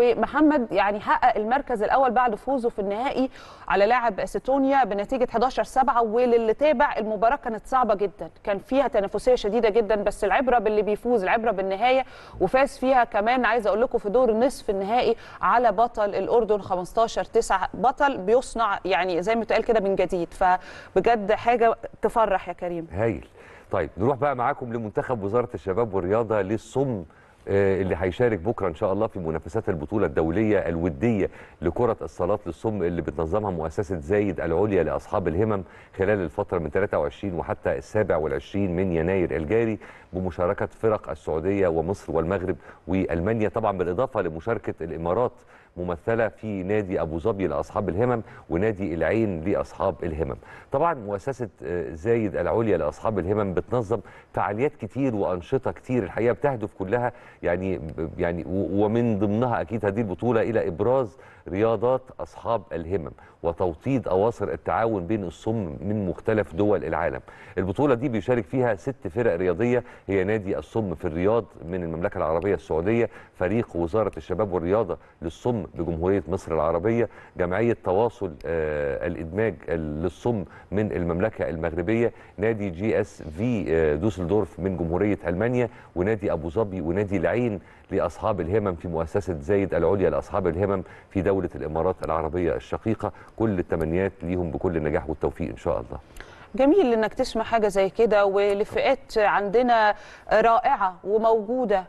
ومحمد يعني حقق المركز الاول بعد فوزه في النهائي على لاعب استونيا بنتيجه 11 7 وللي تابع المباراه كانت صعبه جدا كان فيها تنافسيه شديده جدا بس العبره باللي بيفوز العبره بالنهايه وفاز فيها كمان عايزه اقول لكم في دور نصف النهائي على بطل الاردن 15 9 بطل بيصنع يعني زي ما بتقال كده من جديد فبجد حاجه تفرح يا كريم هايل طيب نروح بقى معاكم لمنتخب وزاره الشباب والرياضه للصم آه، اللي هيشارك بكره ان شاء الله في منافسات البطوله الدوليه الوديه لكره الصالات للصم اللي بتنظمها مؤسسه زايد العليا لاصحاب الهمم خلال الفتره من 23 وحتى السابع والعشرين من يناير الجاري بمشاركه فرق السعوديه ومصر والمغرب والمانيا طبعا بالاضافه لمشاركه الامارات ممثله في نادي ابو ظبي لاصحاب الهمم ونادي العين لاصحاب الهمم طبعا مؤسسه آه، زايد العليا لاصحاب الهمم بتنظم فعاليات كتير وانشطه كتير الحقيقه بتهدف كلها يعني ب- يعني و- ومن ضمنها اكيد هذه البطوله الى ابراز رياضات اصحاب الهمم وتوطيد اواصر التعاون بين الصم من مختلف دول العالم. البطوله دي بيشارك فيها ست فرق رياضيه هي نادي الصم في الرياض من المملكه العربيه السعوديه، فريق وزاره الشباب والرياضه للصم بجمهوريه مصر العربيه، جمعيه تواصل آه الادماج للصم من المملكه المغربيه، نادي جي اس في آه دوسلدورف من جمهوريه المانيا، ونادي ابو ظبي ونادي العين لاصحاب الهمم في مؤسسه زايد العليا لاصحاب الهمم في دوله الامارات العربيه الشقيقه كل التمنيات ليهم بكل النجاح والتوفيق ان شاء الله جميل انك تسمع حاجه زي كده ولفئات عندنا رائعه وموجوده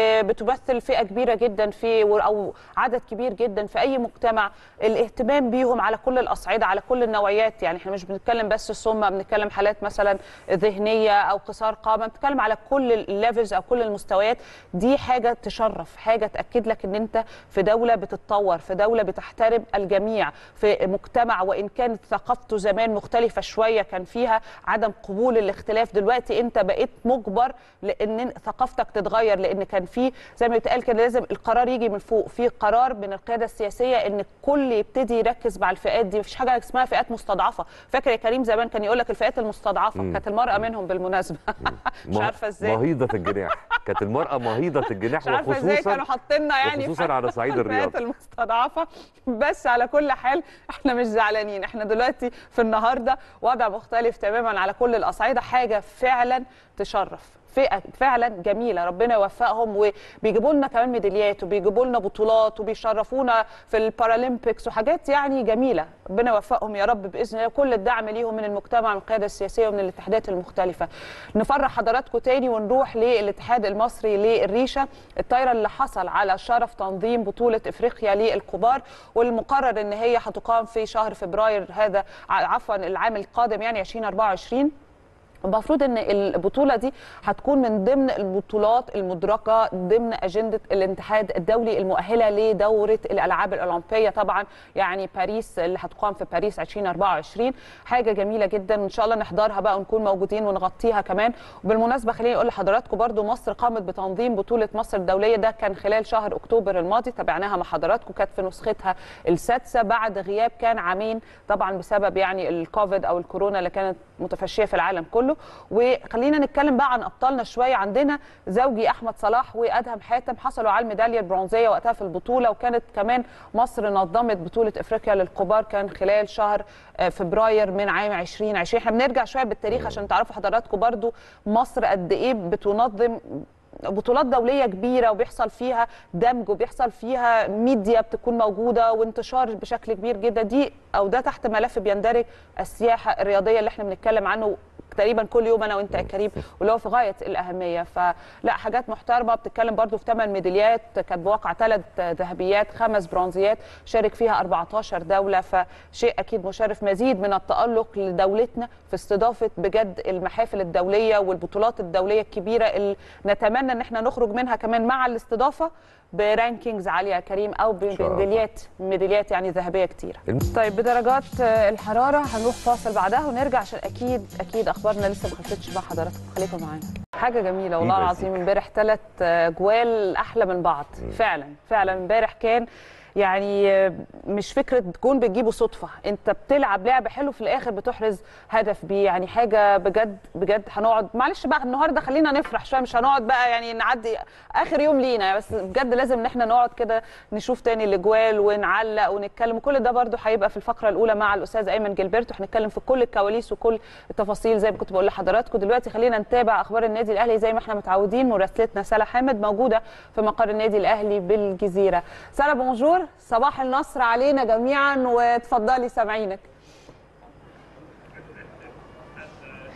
وبتمثل فئه كبيره جدا في او عدد كبير جدا في اي مجتمع الاهتمام بيهم على كل الاصعده على كل النوعيات يعني احنا مش بنتكلم بس الصم بنتكلم حالات مثلا ذهنيه او قصار قامه بنتكلم على كل الليفلز او كل المستويات دي حاجه تشرف حاجه تاكد لك ان انت في دوله بتتطور في دوله بتحترم الجميع في مجتمع وان كانت ثقافته زمان مختلفه شويه كان فيها عدم قبول الاختلاف دلوقتي انت بقيت مجبر لان ثقافتك تتغير لان كان في زي ما بيتقال كده لازم القرار يجي من فوق في قرار من القياده السياسيه ان الكل يبتدي يركز مع الفئات دي مفيش حاجه اسمها فئات مستضعفه فاكر يا كريم زمان كان يقول لك الفئات المستضعفه مم. كانت المراه منهم بالمناسبه مش مه- عارفه ازاي مهيضه الجناح كانت المراه مهيضه الجناح مش عارفه ازاي وخصوصا كانوا حاطيننا يعني في وخصوصا على صعيد الفئات الرياضه المستضعفه بس على كل حال احنا مش زعلانين احنا دلوقتي في النهارده وضع مختلف تماما على كل الاصعده حاجه فعلا تشرف فئه فعلا جميله ربنا يوفقهم وبيجيبوا لنا كمان ميداليات وبيجيبوا لنا بطولات وبيشرفونا في البارالمبيكس وحاجات يعني جميله ربنا يوفقهم يا رب باذن الله كل الدعم ليهم من المجتمع من القياده السياسيه ومن الاتحادات المختلفه نفرح حضراتكم تاني ونروح للاتحاد المصري للريشه الطايره اللي حصل على شرف تنظيم بطوله افريقيا للكبار والمقرر ان هي هتقام في شهر فبراير هذا عفوا العام القادم يعني 2024 المفروض ان البطوله دي هتكون من ضمن البطولات المدركه ضمن اجنده الاتحاد الدولي المؤهله لدوره الالعاب الاولمبيه طبعا يعني باريس اللي هتقام في باريس 2024 حاجه جميله جدا وان شاء الله نحضرها بقى ونكون موجودين ونغطيها كمان وبالمناسبه خليني اقول لحضراتكم برضو مصر قامت بتنظيم بطوله مصر الدوليه ده كان خلال شهر اكتوبر الماضي تابعناها مع حضراتكم كانت في نسختها السادسه بعد غياب كان عامين طبعا بسبب يعني الكوفيد او الكورونا اللي كانت متفشيه في العالم كله وخلينا نتكلم بقى عن ابطالنا شويه عندنا زوجي احمد صلاح وادهم حاتم حصلوا على الميداليه البرونزيه وقتها في البطوله وكانت كمان مصر نظمت بطوله افريقيا للكبار كان خلال شهر آه، فبراير من عام 2020 احنا بنرجع شويه بالتاريخ عشان تعرفوا حضراتكم برضو مصر قد ايه بتنظم بطولات دوليه كبيره وبيحصل فيها دمج وبيحصل فيها ميديا بتكون موجوده وانتشار بشكل كبير جدا دي او ده تحت ملف بيندرج السياحه الرياضيه اللي احنا بنتكلم عنه تقريبا كل يوم انا وانت يا كريم واللي هو في غايه الاهميه فلا حاجات محترمه بتتكلم برضو في ثمان ميداليات كانت بواقع ثلاث ذهبيات خمس برونزيات شارك فيها 14 دوله فشيء اكيد مشرف مزيد من التالق لدولتنا في استضافه بجد المحافل الدوليه والبطولات الدوليه الكبيره اللي نتمنى ان احنا نخرج منها كمان مع الاستضافه برانكينجز عاليه يا كريم او شاء الله. بميداليات ميداليات يعني ذهبيه كتيره طيب بدرجات آه، الحراره هنروح فاصل بعدها ونرجع عشان اكيد اكيد اخبارنا لسه ما خلصتش مع حضراتكم خليكم معانا حاجه جميله والله إيه بس العظيم امبارح ثلاث جوال احلى من بعض فعلا فعلا امبارح كان يعني آه، مش فكره جون بتجيبه صدفه انت بتلعب لعب حلو في الاخر بتحرز هدف بيه يعني حاجه بجد بجد هنقعد معلش بقى النهارده خلينا نفرح شويه مش هنقعد بقى يعني نعدي اخر يوم لينا بس بجد لازم ان احنا نقعد كده نشوف تاني الاجوال ونعلق ونتكلم وكل ده برده هيبقى في الفقره الاولى مع الاستاذ ايمن جilberto هنتكلم في كل الكواليس وكل التفاصيل زي ما كنت بقول لحضراتكم دلوقتي خلينا نتابع اخبار النادي الاهلي زي ما احنا متعودين مراسلتنا سلا حامد موجوده في مقر النادي الاهلي بالجزيره سلا بونجور صباح النصر علينا جميعا وتفضلي سامعينك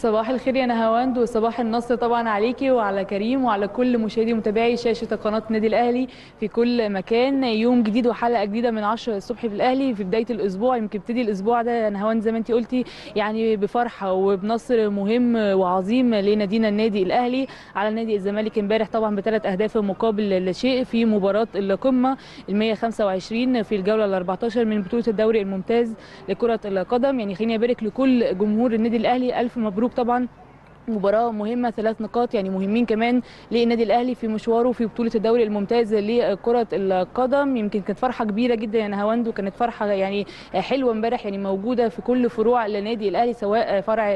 صباح الخير يا نهاوند وصباح النصر طبعا عليكي وعلى كريم وعلى كل مشاهدي ومتابعي شاشه قناه النادي الاهلي في كل مكان يوم جديد وحلقه جديده من 10 الصبح في الاهلي في بدايه الاسبوع يمكن ابتدي الاسبوع ده يا نهاوند زي ما انت قلتي يعني بفرحه وبنصر مهم وعظيم لنادينا النادي الاهلي على نادي الزمالك امبارح طبعا بثلاث اهداف مقابل لا شيء في مباراه القمه ال 125 في الجوله ال 14 من بطوله الدوري الممتاز لكره القدم يعني خليني ابارك لكل جمهور النادي الاهلي الف مبروك طبعا مباراة مهمة ثلاث نقاط يعني مهمين كمان للنادي الأهلي في مشواره في بطولة الدوري الممتاز لكرة القدم يمكن كانت فرحة كبيرة جدا يا نهاوند وكانت فرحة يعني حلوة امبارح يعني موجودة في كل فروع النادي الأهلي سواء فرع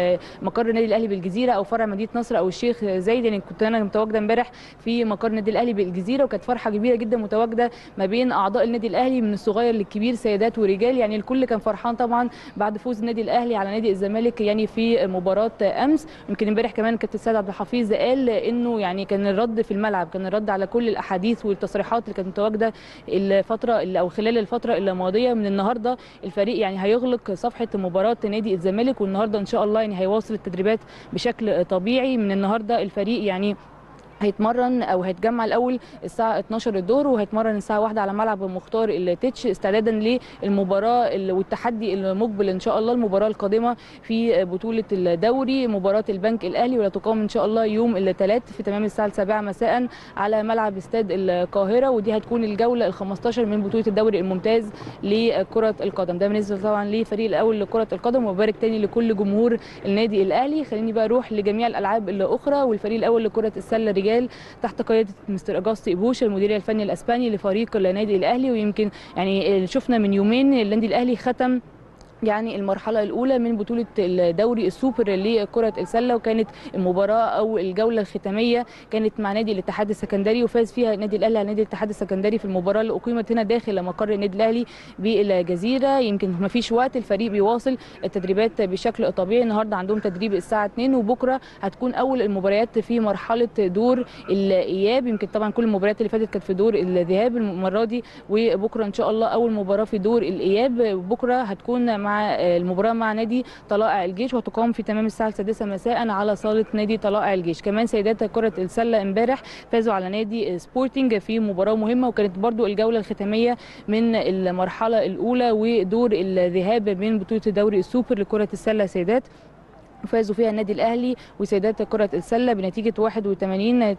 مقر النادي الأهلي بالجزيرة أو فرع مدينة نصر أو الشيخ زايد يعني كنت أنا متواجدة امبارح في مقر النادي الأهلي بالجزيرة وكانت فرحة كبيرة جدا متواجدة ما بين أعضاء النادي الأهلي من الصغير للكبير سيدات ورجال يعني الكل كان فرحان طبعا بعد فوز النادي الأهلي على نادي الزمالك يعني في مباراة أمس يمكن امبارح كمان كابتن سيد عبد الحفيظ قال انه يعني كان الرد في الملعب كان الرد على كل الاحاديث والتصريحات اللي كانت متواجده الفتره اللي او خلال الفتره الماضيه من النهارده الفريق يعني هيغلق صفحه مباراه نادي الزمالك والنهارده ان شاء الله يعني هيواصل التدريبات بشكل طبيعي من النهارده الفريق يعني هيتمرن او هيتجمع الاول الساعه 12 الظهر وهيتمرن الساعه 1 على ملعب مختار التتش استعدادا للمباراه والتحدي المقبل ان شاء الله المباراه القادمه في بطوله الدوري مباراه البنك الاهلي واللي تقام ان شاء الله يوم الثلاث في تمام الساعه 7 مساء على ملعب استاد القاهره ودي هتكون الجوله ال 15 من بطوله الدوري الممتاز لكره القدم ده بالنسبه طبعا للفريق الاول لكره القدم وبارك تاني لكل جمهور النادي الاهلي خليني بقى اروح لجميع الالعاب الاخرى والفريق الاول لكره السله رجال تحت قياده مستر اجاستي ابوش المدير الفني الاسباني لفريق النادي الاهلي ويمكن يعني شفنا من يومين النادي الاهلي ختم يعني المرحله الاولى من بطوله الدوري السوبر لكره السله وكانت المباراه او الجوله الختاميه كانت مع نادي الاتحاد السكندري وفاز فيها النادي الاهلي على نادي الاتحاد السكندري في المباراه اللي اقيمت هنا داخل مقر النادي الاهلي بالجزيره يمكن ما فيش وقت الفريق بيواصل التدريبات بشكل طبيعي النهارده عندهم تدريب الساعه 2 وبكره هتكون اول المباريات في مرحله دور الاياب يمكن طبعا كل المباريات اللي فاتت كانت في دور الذهاب المره دي وبكره ان شاء الله اول مباراه في دور الاياب بكره هتكون مع المباراه مع نادي طلائع الجيش وتقام في تمام الساعه السادسة مساء على صاله نادي طلائع الجيش كمان سيدات كره السله امبارح فازوا على نادي سبورتنج في مباراه مهمه وكانت برضو الجوله الختاميه من المرحله الاولى ودور الذهاب من بطوله دوري السوبر لكره السله سيدات فازوا فيها النادي الاهلي وسيدات كره السله بنتيجه 81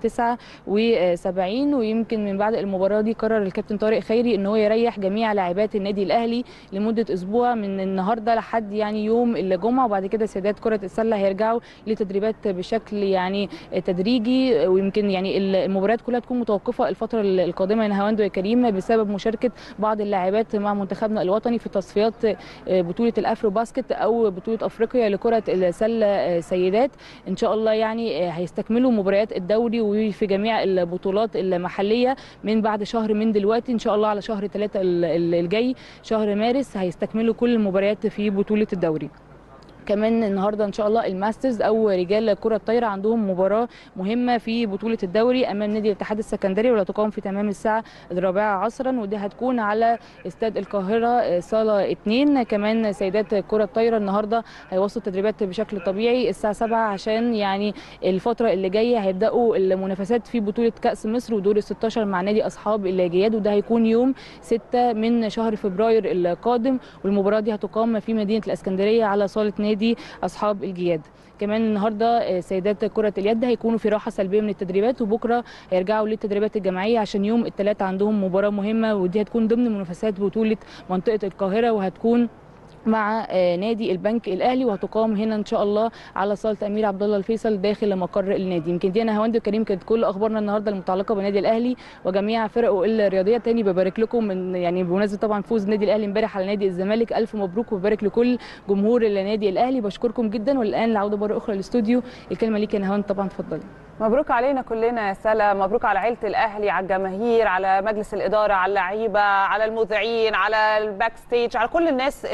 79 ويمكن من بعد المباراه دي قرر الكابتن طارق خيري ان هو يريح جميع لاعبات النادي الاهلي لمده اسبوع من النهارده لحد يعني يوم الجمعه وبعد كده سيدات كره السله هيرجعوا لتدريبات بشكل يعني تدريجي ويمكن يعني المباريات كلها تكون متوقفه الفتره القادمه يا نهاوند يا كريم بسبب مشاركه بعض اللاعبات مع منتخبنا الوطني في تصفيات بطوله الافرو باسكت او بطوله افريقيا لكره السله سيدات ان شاء الله يعني هيستكملوا مباريات الدوري وفي جميع البطولات المحليه من بعد شهر من دلوقتي ان شاء الله على شهر ثلاثة الجاي شهر مارس هيستكملوا كل المباريات في بطوله الدوري كمان النهارده ان شاء الله الماسترز او رجال كره الطايره عندهم مباراه مهمه في بطوله الدوري امام نادي الاتحاد السكندري واللي تقام في تمام الساعه الرابعه عصرا ودي هتكون على استاد القاهره صاله 2 كمان سيدات كره الطايره النهارده هيواصلوا التدريبات بشكل طبيعي الساعه 7 عشان يعني الفتره اللي جايه هيبداوا المنافسات في بطوله كاس مصر ودور ال 16 مع نادي اصحاب الجياد وده هيكون يوم 6 من شهر فبراير القادم والمباراه دي هتقام في مدينه الاسكندريه على صاله نادي نادي اصحاب الجياد كمان النهارده سيدات كره اليد هيكونوا في راحه سلبيه من التدريبات وبكره هيرجعوا للتدريبات الجماعيه عشان يوم الثلاث عندهم مباراه مهمه ودي هتكون ضمن منافسات بطوله منطقه القاهره وهتكون مع نادي البنك الاهلي وهتقام هنا ان شاء الله على صاله امير عبد الله الفيصل داخل مقر النادي يمكن دي انا هوند كريم كانت كل اخبارنا النهارده المتعلقه بالنادي الاهلي وجميع فرقه الرياضيه تاني ببارك لكم من يعني بمناسبه طبعا فوز النادي الاهلي امبارح على نادي الزمالك الف مبروك وببارك لكل جمهور النادي الاهلي بشكركم جدا والان العوده مره اخرى للاستوديو الكلمه ليك يا نهاوند طبعا اتفضلي مبروك علينا كلنا يا سلا مبروك على عيله الاهلي على الجماهير على مجلس الاداره على اللعيبه على المذيعين على الباك ستيج على كل الناس اللي بتحب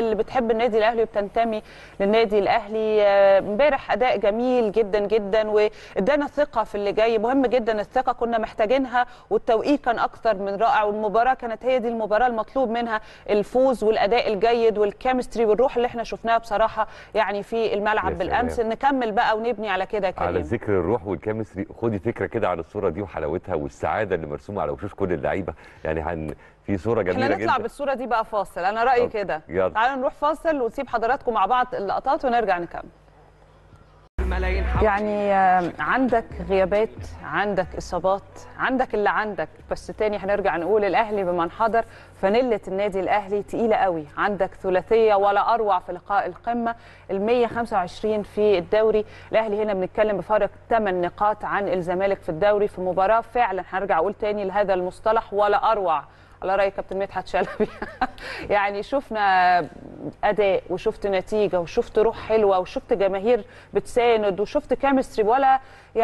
بتحب النادي الاهلي وبتنتمي للنادي الاهلي آه، امبارح اداء جميل جدا جدا وادانا ثقه في اللي جاي مهم جدا الثقه كنا محتاجينها والتوقيت كان اكتر من رائع والمباراه كانت هي دي المباراه المطلوب منها الفوز والاداء الجيد والكيمستري والروح اللي احنا شفناها بصراحه يعني في الملعب يا بالامس سلام. نكمل بقى ونبني على كده يا على كريم ذكر الروح والكيمستري خدي فكره كده عن الصوره دي وحلاوتها والسعاده اللي مرسومه على وشوش كل اللعيبه يعني هن في صوره جميله احنا نطلع جدا بالصوره دي بقى فاصل انا رايي طب، كده يلا. تعالوا نروح فاصل ونسيب حضراتكم مع بعض اللقطات ونرجع نكمل يعني آه، عندك غيابات عندك اصابات عندك اللي عندك بس تاني هنرجع نقول الاهلي بمن حضر فانيله النادي الاهلي تقيله قوي عندك ثلاثيه ولا اروع في لقاء القمه ال 125 في الدوري الاهلي هنا بنتكلم بفارق 8 نقاط عن الزمالك في الدوري في مباراه فعلا هرجع اقول تاني لهذا المصطلح ولا اروع على راي كابتن مدحت شلبي يعني شفنا اداء وشفت نتيجه وشفت روح حلوه وشفت جماهير بتساند وشفت كيمستري ولا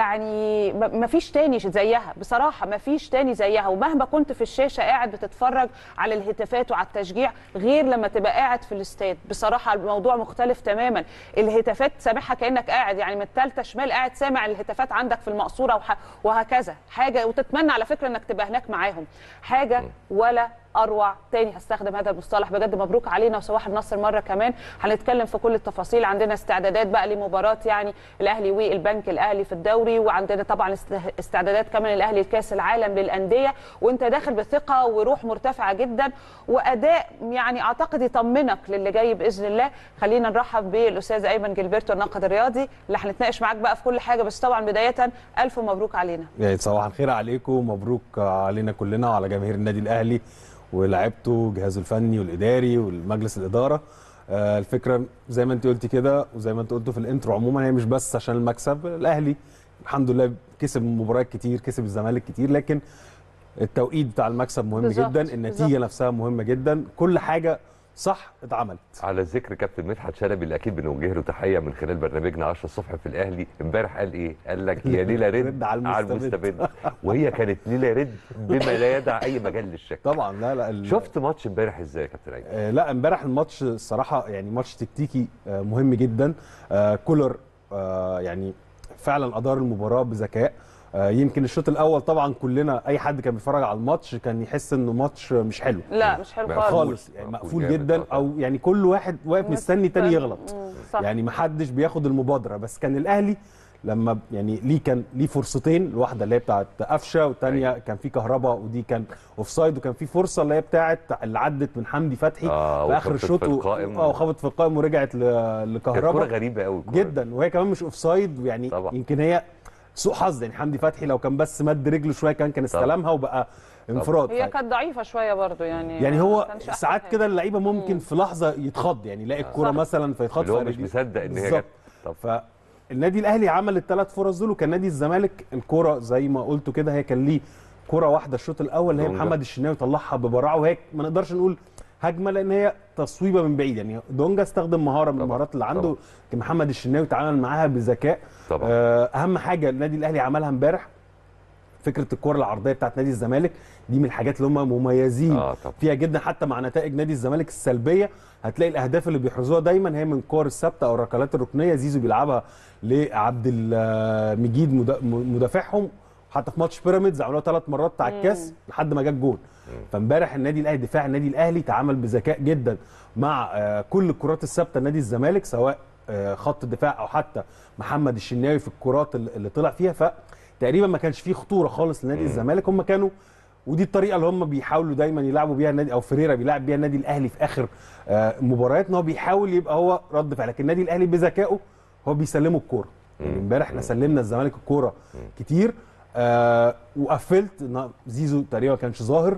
يعني ما فيش تاني زيها بصراحه ما فيش تاني زيها ومهما كنت في الشاشه قاعد بتتفرج على الهتافات وعلى التشجيع غير لما تبقى قاعد في الاستاد بصراحه الموضوع مختلف تماما الهتافات سامعها كانك قاعد يعني من الثالثه شمال قاعد سامع الهتافات عندك في المقصوره وح- وهكذا حاجه وتتمنى على فكره انك تبقى هناك معاهم حاجه ولا اروع تاني هستخدم هذا المصطلح بجد مبروك علينا وصباح النصر مره كمان هنتكلم في كل التفاصيل عندنا استعدادات بقى لمباراه يعني الاهلي والبنك الاهلي في الدوري وعندنا طبعا است- استعدادات كمان الاهلي لكاس العالم للانديه وانت داخل بثقه وروح مرتفعه جدا واداء يعني اعتقد يطمنك للي جاي باذن الله خلينا نرحب بالاستاذ ايمن جilberto الناقد الرياضي اللي هنتناقش معاك بقى في كل حاجه بس طبعا بدايه الف مبروك علينا يعني صباح الخير عليكم ومبروك علينا كلنا وعلى جماهير النادي الاهلي ولاعيبته جهازه الفني والاداري والمجلس الاداره آه، الفكره زي ما انت قلتي كده وزي ما انت قلتوا في الانترو عموما هي مش بس عشان المكسب الاهلي الحمد لله كسب مباريات كتير كسب الزمالك كتير لكن التوقيت بتاع المكسب مهم بالظبط، جدا النتيجه بالظبط. نفسها مهمه جدا كل حاجه صح اتعملت على ذكر كابتن مدحت شلبي اللي اكيد بنوجه له تحيه من خلال برنامجنا 10 الصبح في الاهلي امبارح قال ايه؟ قال لك يا ليله رد رد على على المستبد. المستبد وهي كانت ليله رد بما لا يدع اي مجال للشك طبعا لا لا ال- شفت ماتش امبارح ازاي يا كابتن ايمن؟ آه، لا امبارح الماتش الصراحه يعني ماتش تكتيكي آه، مهم جدا آه، كولر آه، يعني فعلا ادار المباراه بذكاء آه، يمكن الشوط الاول طبعا كلنا اي حد كان بيتفرج على الماتش كان يحس انه ماتش مش حلو لا مش حلو خالص خالص يعني مقفول جدا او يعني كل واحد واقف مستني تاني يغلط صح. يعني ما حدش بياخد المبادره بس كان الاهلي لما يعني ليه كان ليه فرصتين الواحده اللي هي بتاعت قفشه والثانيه كان في كهرباء ودي كان اوف سايد وكان في فرصه اللي هي بتاعت اللي عدت من حمدي فتحي آه، في اخر وخبطت الشوط في و- القائم. اه وخبطت في القائم ورجعت ل- كانت لكهرباء كوره غريبه قوي جدا وهي كمان مش اوف سايد يعني طبعا. يمكن هي سوء حظ يعني حمدي فتحي لو كان بس مد رجله شويه كان كان طبعا. استلمها وبقى انفراد هي كانت ضعيفه شويه برضو يعني يعني ما هو كانش أحسن ساعات حاجة. كده اللعيبه ممكن في لحظه يتخض يعني يلاقي الكوره صح. مثلا فيتخض اللي هو مش فرجليه. مصدق إن هي بالظبط. جت. فالنادي الاهلي عمل الثلاث فرص دول وكان نادي الزمالك الكوره زي ما قلتوا كده هي كان ليه كوره واحده الشوط الاول اللي هي دونجا. محمد الشناوي طلعها ببراعه وهي ما نقدرش نقول هجمه لان هي تصويبه من بعيد يعني دونجا استخدم مهاره من المهارات اللي عنده لكن محمد الشناوي تعامل معاها بذكاء طبعا. آه، اهم حاجه النادي الاهلي عملها امبارح فكره الكره العرضيه بتاعت نادي الزمالك دي من الحاجات اللي هم مميزين آه، طبعا. فيها جدا حتى مع نتائج نادي الزمالك السلبيه هتلاقي الاهداف اللي بيحرزوها دايما هي من الكور الثابته او الركلات الركنيه زيزو بيلعبها لعبد المجيد مدا- مدافعهم حتى في ماتش بيراميدز عملوها ثلاث مرات بتاع الكاس لحد ما جاب جول فامبارح النادي الاهلي دفاع النادي الاهلي تعامل بذكاء جدا مع آه، كل الكرات الثابته لنادي الزمالك سواء آه، خط الدفاع او حتى محمد الشناوي في الكرات اللي اللي طلع فيها فتقريبا ما كانش فيه خطوره خالص لنادي الزمالك هم كانوا ودي الطريقه اللي هم بيحاولوا دايما يلعبوا بيها النادي او فريرا بيلعب بيها النادي الاهلي في اخر آه، مباريات ان هو بيحاول يبقى هو رد فعل لكن النادي الاهلي بذكائه هو بيسلمه الكوره يعني امبارح احنا سلمنا الزمالك الكوره كتير آه وقفلت إن زيزو تقريبا ما كانش ظاهر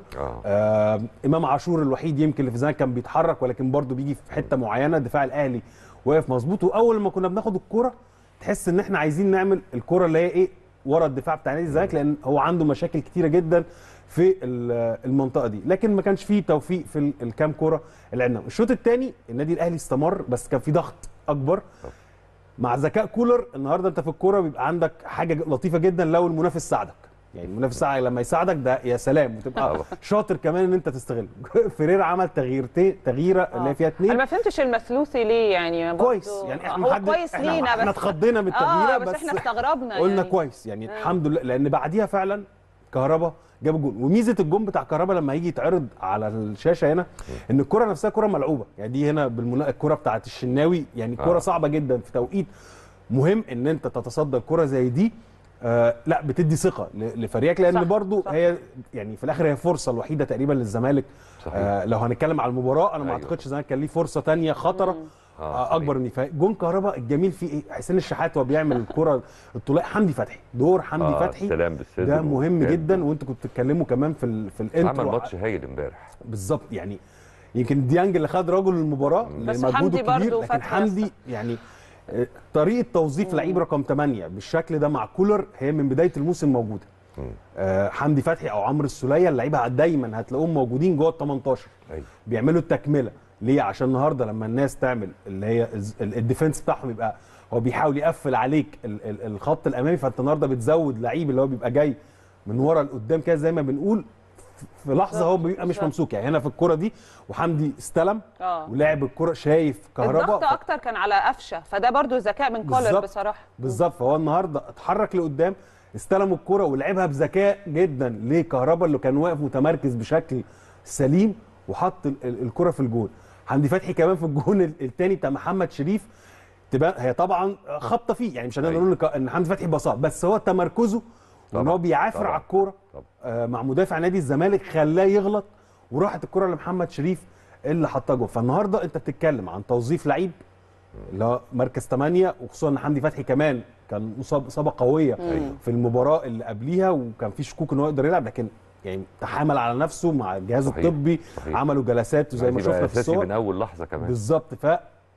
آه امام عاشور الوحيد يمكن اللي في الزمالك كان بيتحرك ولكن برضه بيجي في حته معينه دفاع الاهلي واقف مظبوط واول ما كنا بناخد الكوره تحس ان احنا عايزين نعمل الكوره اللي هي ايه ورا الدفاع بتاع نادي الزمالك لان هو عنده مشاكل كتيره جدا في ال- المنطقه دي لكن ما كانش فيه توفيق في ال- الكام كوره اللي عندنا الشوط الثاني النادي الاهلي استمر بس كان في ضغط اكبر مع ذكاء كولر النهارده انت في الكوره بيبقى عندك حاجه لطيفه جدا لو المنافس ساعدك يعني المنافس لما يساعدك ده يا سلام وتبقى طبعا. شاطر كمان ان انت تستغل فيريرا عمل تغييرتين تغييره اللي هي فيها انا اثنين ما فهمتش المثلوثي ليه يعني برضو- كويس يعني احنا هو محد- كويس احنا لينا بس احنا اتخضينا من التغييره اه بس, احنا استغربنا قلنا يعني. كويس يعني آه. الحمد لله لان بعديها فعلا كهربا جاب الجون وميزه الجون بتاع كهربا لما يجي يتعرض على الشاشه هنا ان الكره نفسها كره ملعوبه يعني دي هنا بالمنا... الكره بتاعت الشناوي يعني كره آه. صعبه جدا في توقيت مهم ان انت تتصدى الكره زي دي آه لا بتدي ثقه ل- لفريقك لان صح، برضو صح. هي يعني في الاخر هي فرصه الوحيده تقريبا للزمالك صحيح. آه لو هنتكلم على المباراه انا ما أيوة. اعتقدش الزمالك كان ليه فرصه تانية خطره آه، آه صحيح. اكبر من دي جون كهربا الجميل فيه ايه حسين الشحات وهو بيعمل الكره الطوليه حمدي فتحي دور حمدي آه، فتحي سلام بالصدر ده مهم وجامد. جدا وانتوا كنتوا بتتكلموا كمان في ال في الانترو عمل ماتش هايل امبارح بالظبط يعني يمكن ديانج اللي خد رجل المباراه بس لمجهوده حمدي برضو الكبير لكن فتحي حمدي يعني آه، طريقه توظيف لعيب رقم 8 بالشكل ده مع كولر هي من بدايه الموسم موجوده آه، حمدي فتحي او عمرو السوليه اللعيبه دايما هتلاقوهم موجودين جوه ال 18 أيوة. بيعملوا التكمله ليه عشان النهارده لما الناس تعمل اللي هي الز- ال- الديفنس بتاعهم يبقى هو بيحاول يقفل عليك ال- ال- الخط الامامي فانت النهارده بتزود لعيب اللي هو بيبقى جاي من ورا لقدام كده زي ما بنقول في لحظه هو بيبقى مش بالظبط. ممسوك يعني هنا في الكره دي وحمدي استلم اه ولعب الكره شايف كهربا الضغط اكتر كان على قفشه فده برضو ذكاء من كولر بالظبط. بصراحه بالظبط فهو النهارده اتحرك لقدام استلم الكره ولعبها بذكاء جدا لكهربا اللي كان واقف متمركز بشكل سليم وحط ال- ال- الكره في الجول حمدي فتحي كمان في الجون ال- التاني بتاع محمد شريف تبان هي طبعا خبطه فيه يعني مش هنقدر أيوة. نقول إن ك- ان حمدي فتحي بساط بس هو تمركزه وان طبعاً، هو بيعافر طبعاً، على الكوره طبعاً. آه، مع مدافع نادي الزمالك خلاه يغلط وراحت الكره لمحمد شريف اللي حطها جول فالنهارده انت بتتكلم عن توظيف لعيب اللي هو مركز 8 وخصوصا ان حمدي فتحي كمان كان مصاب اصابه قويه أيوة. في المباراه اللي قبليها وكان في شكوك ان هو يقدر يلعب لكن يعني تحمل على نفسه مع الجهاز صحيح، الطبي صحيح. عملوا جلسات وزي ما عايز يبقى شفنا في اساسي الصور من اول لحظه كمان بالظبط ف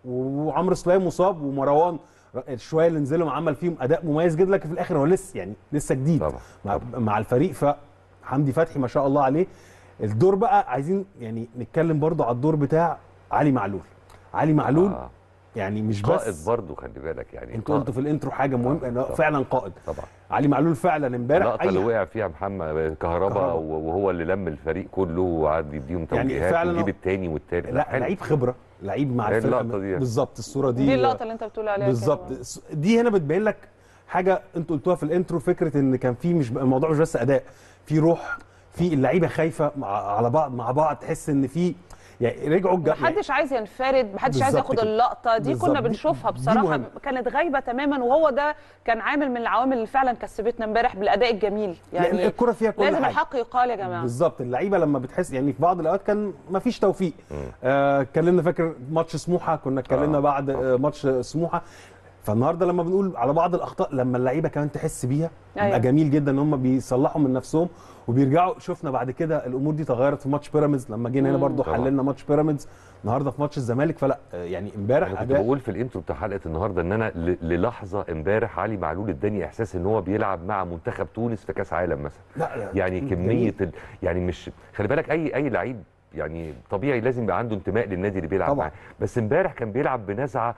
وعمرو سليم مصاب ومروان الشويه اللي نزلهم عمل فيهم اداء مميز جدا لكن في الاخر هو لسه يعني لسه جديد طبعا مع, مع الفريق فحمدي فتحي ما شاء الله عليه الدور بقى عايزين يعني نتكلم برضو على الدور بتاع علي معلول علي معلول آه. يعني مش قائد بس برضه خلي بالك يعني انتوا قلتوا في الانترو حاجه مهمه انه طبعاً. فعلا قائد طبعا علي معلول فعلا امبارح اللقطه اللي اي وقع فيها محمد كهربا كهربا. وهو اللي لم الفريق كله وقعد يديهم يعني توجيهات فعلاً ويجيب هو- التاني والتالت لا حلو. لعيب خبره لعيب مع هي الفرقه اللقطة دي. بالظبط الصوره دي دي اللقطه اللي انت بتقول عليها بالظبط كده. دي هنا بتبين لك حاجه انتوا قلتوها في الانترو فكره ان كان في مش الموضوع مش بس اداء في روح في اللعيبه خايفه مع على بعض مع بعض تحس ان في يعني رجعوا الج- محدش عايز ينفرد محدش عايز بالظبط ياخد كده. اللقطه دي بالظبط. كنا دي- بنشوفها دي بصراحه مهمة. كانت غايبه تماما وهو ده كان عامل من العوامل اللي فعلا كسبتنا امبارح بالاداء الجميل لان يعني الكره فيها كل لازم حاجه الحق يقال يا جماعه بالظبط اللعيبه لما بتحس يعني في بعض الاوقات كان ما فيش توفيق آه، اتكلمنا فاكر ماتش سموحه كنا اتكلمنا آه، بعد آه، ماتش سموحه فالنهارده لما بنقول على بعض الاخطاء لما اللعيبه كمان تحس بيها أيوة. يبقى جميل جدا ان هم بيصلحوا من نفسهم وبيرجعوا شفنا بعد كده الامور دي تغيرت في ماتش بيراميدز لما جينا هنا مم. برضو طبعا. حللنا ماتش بيراميدز النهارده في ماتش الزمالك فلا آه، يعني امبارح انا كنت اداء بقول في الانترو بتاع حلقه النهارده ان انا ل- للحظه امبارح علي معلول اداني احساس ان هو بيلعب مع منتخب تونس في كاس عالم مثلا لا يعني جميل. كميه ال... يعني مش خلي بالك اي اي لعيب يعني طبيعي لازم يبقى عنده انتماء للنادي اللي بيلعب طبعا. معاه بس امبارح كان بيلعب بنزعه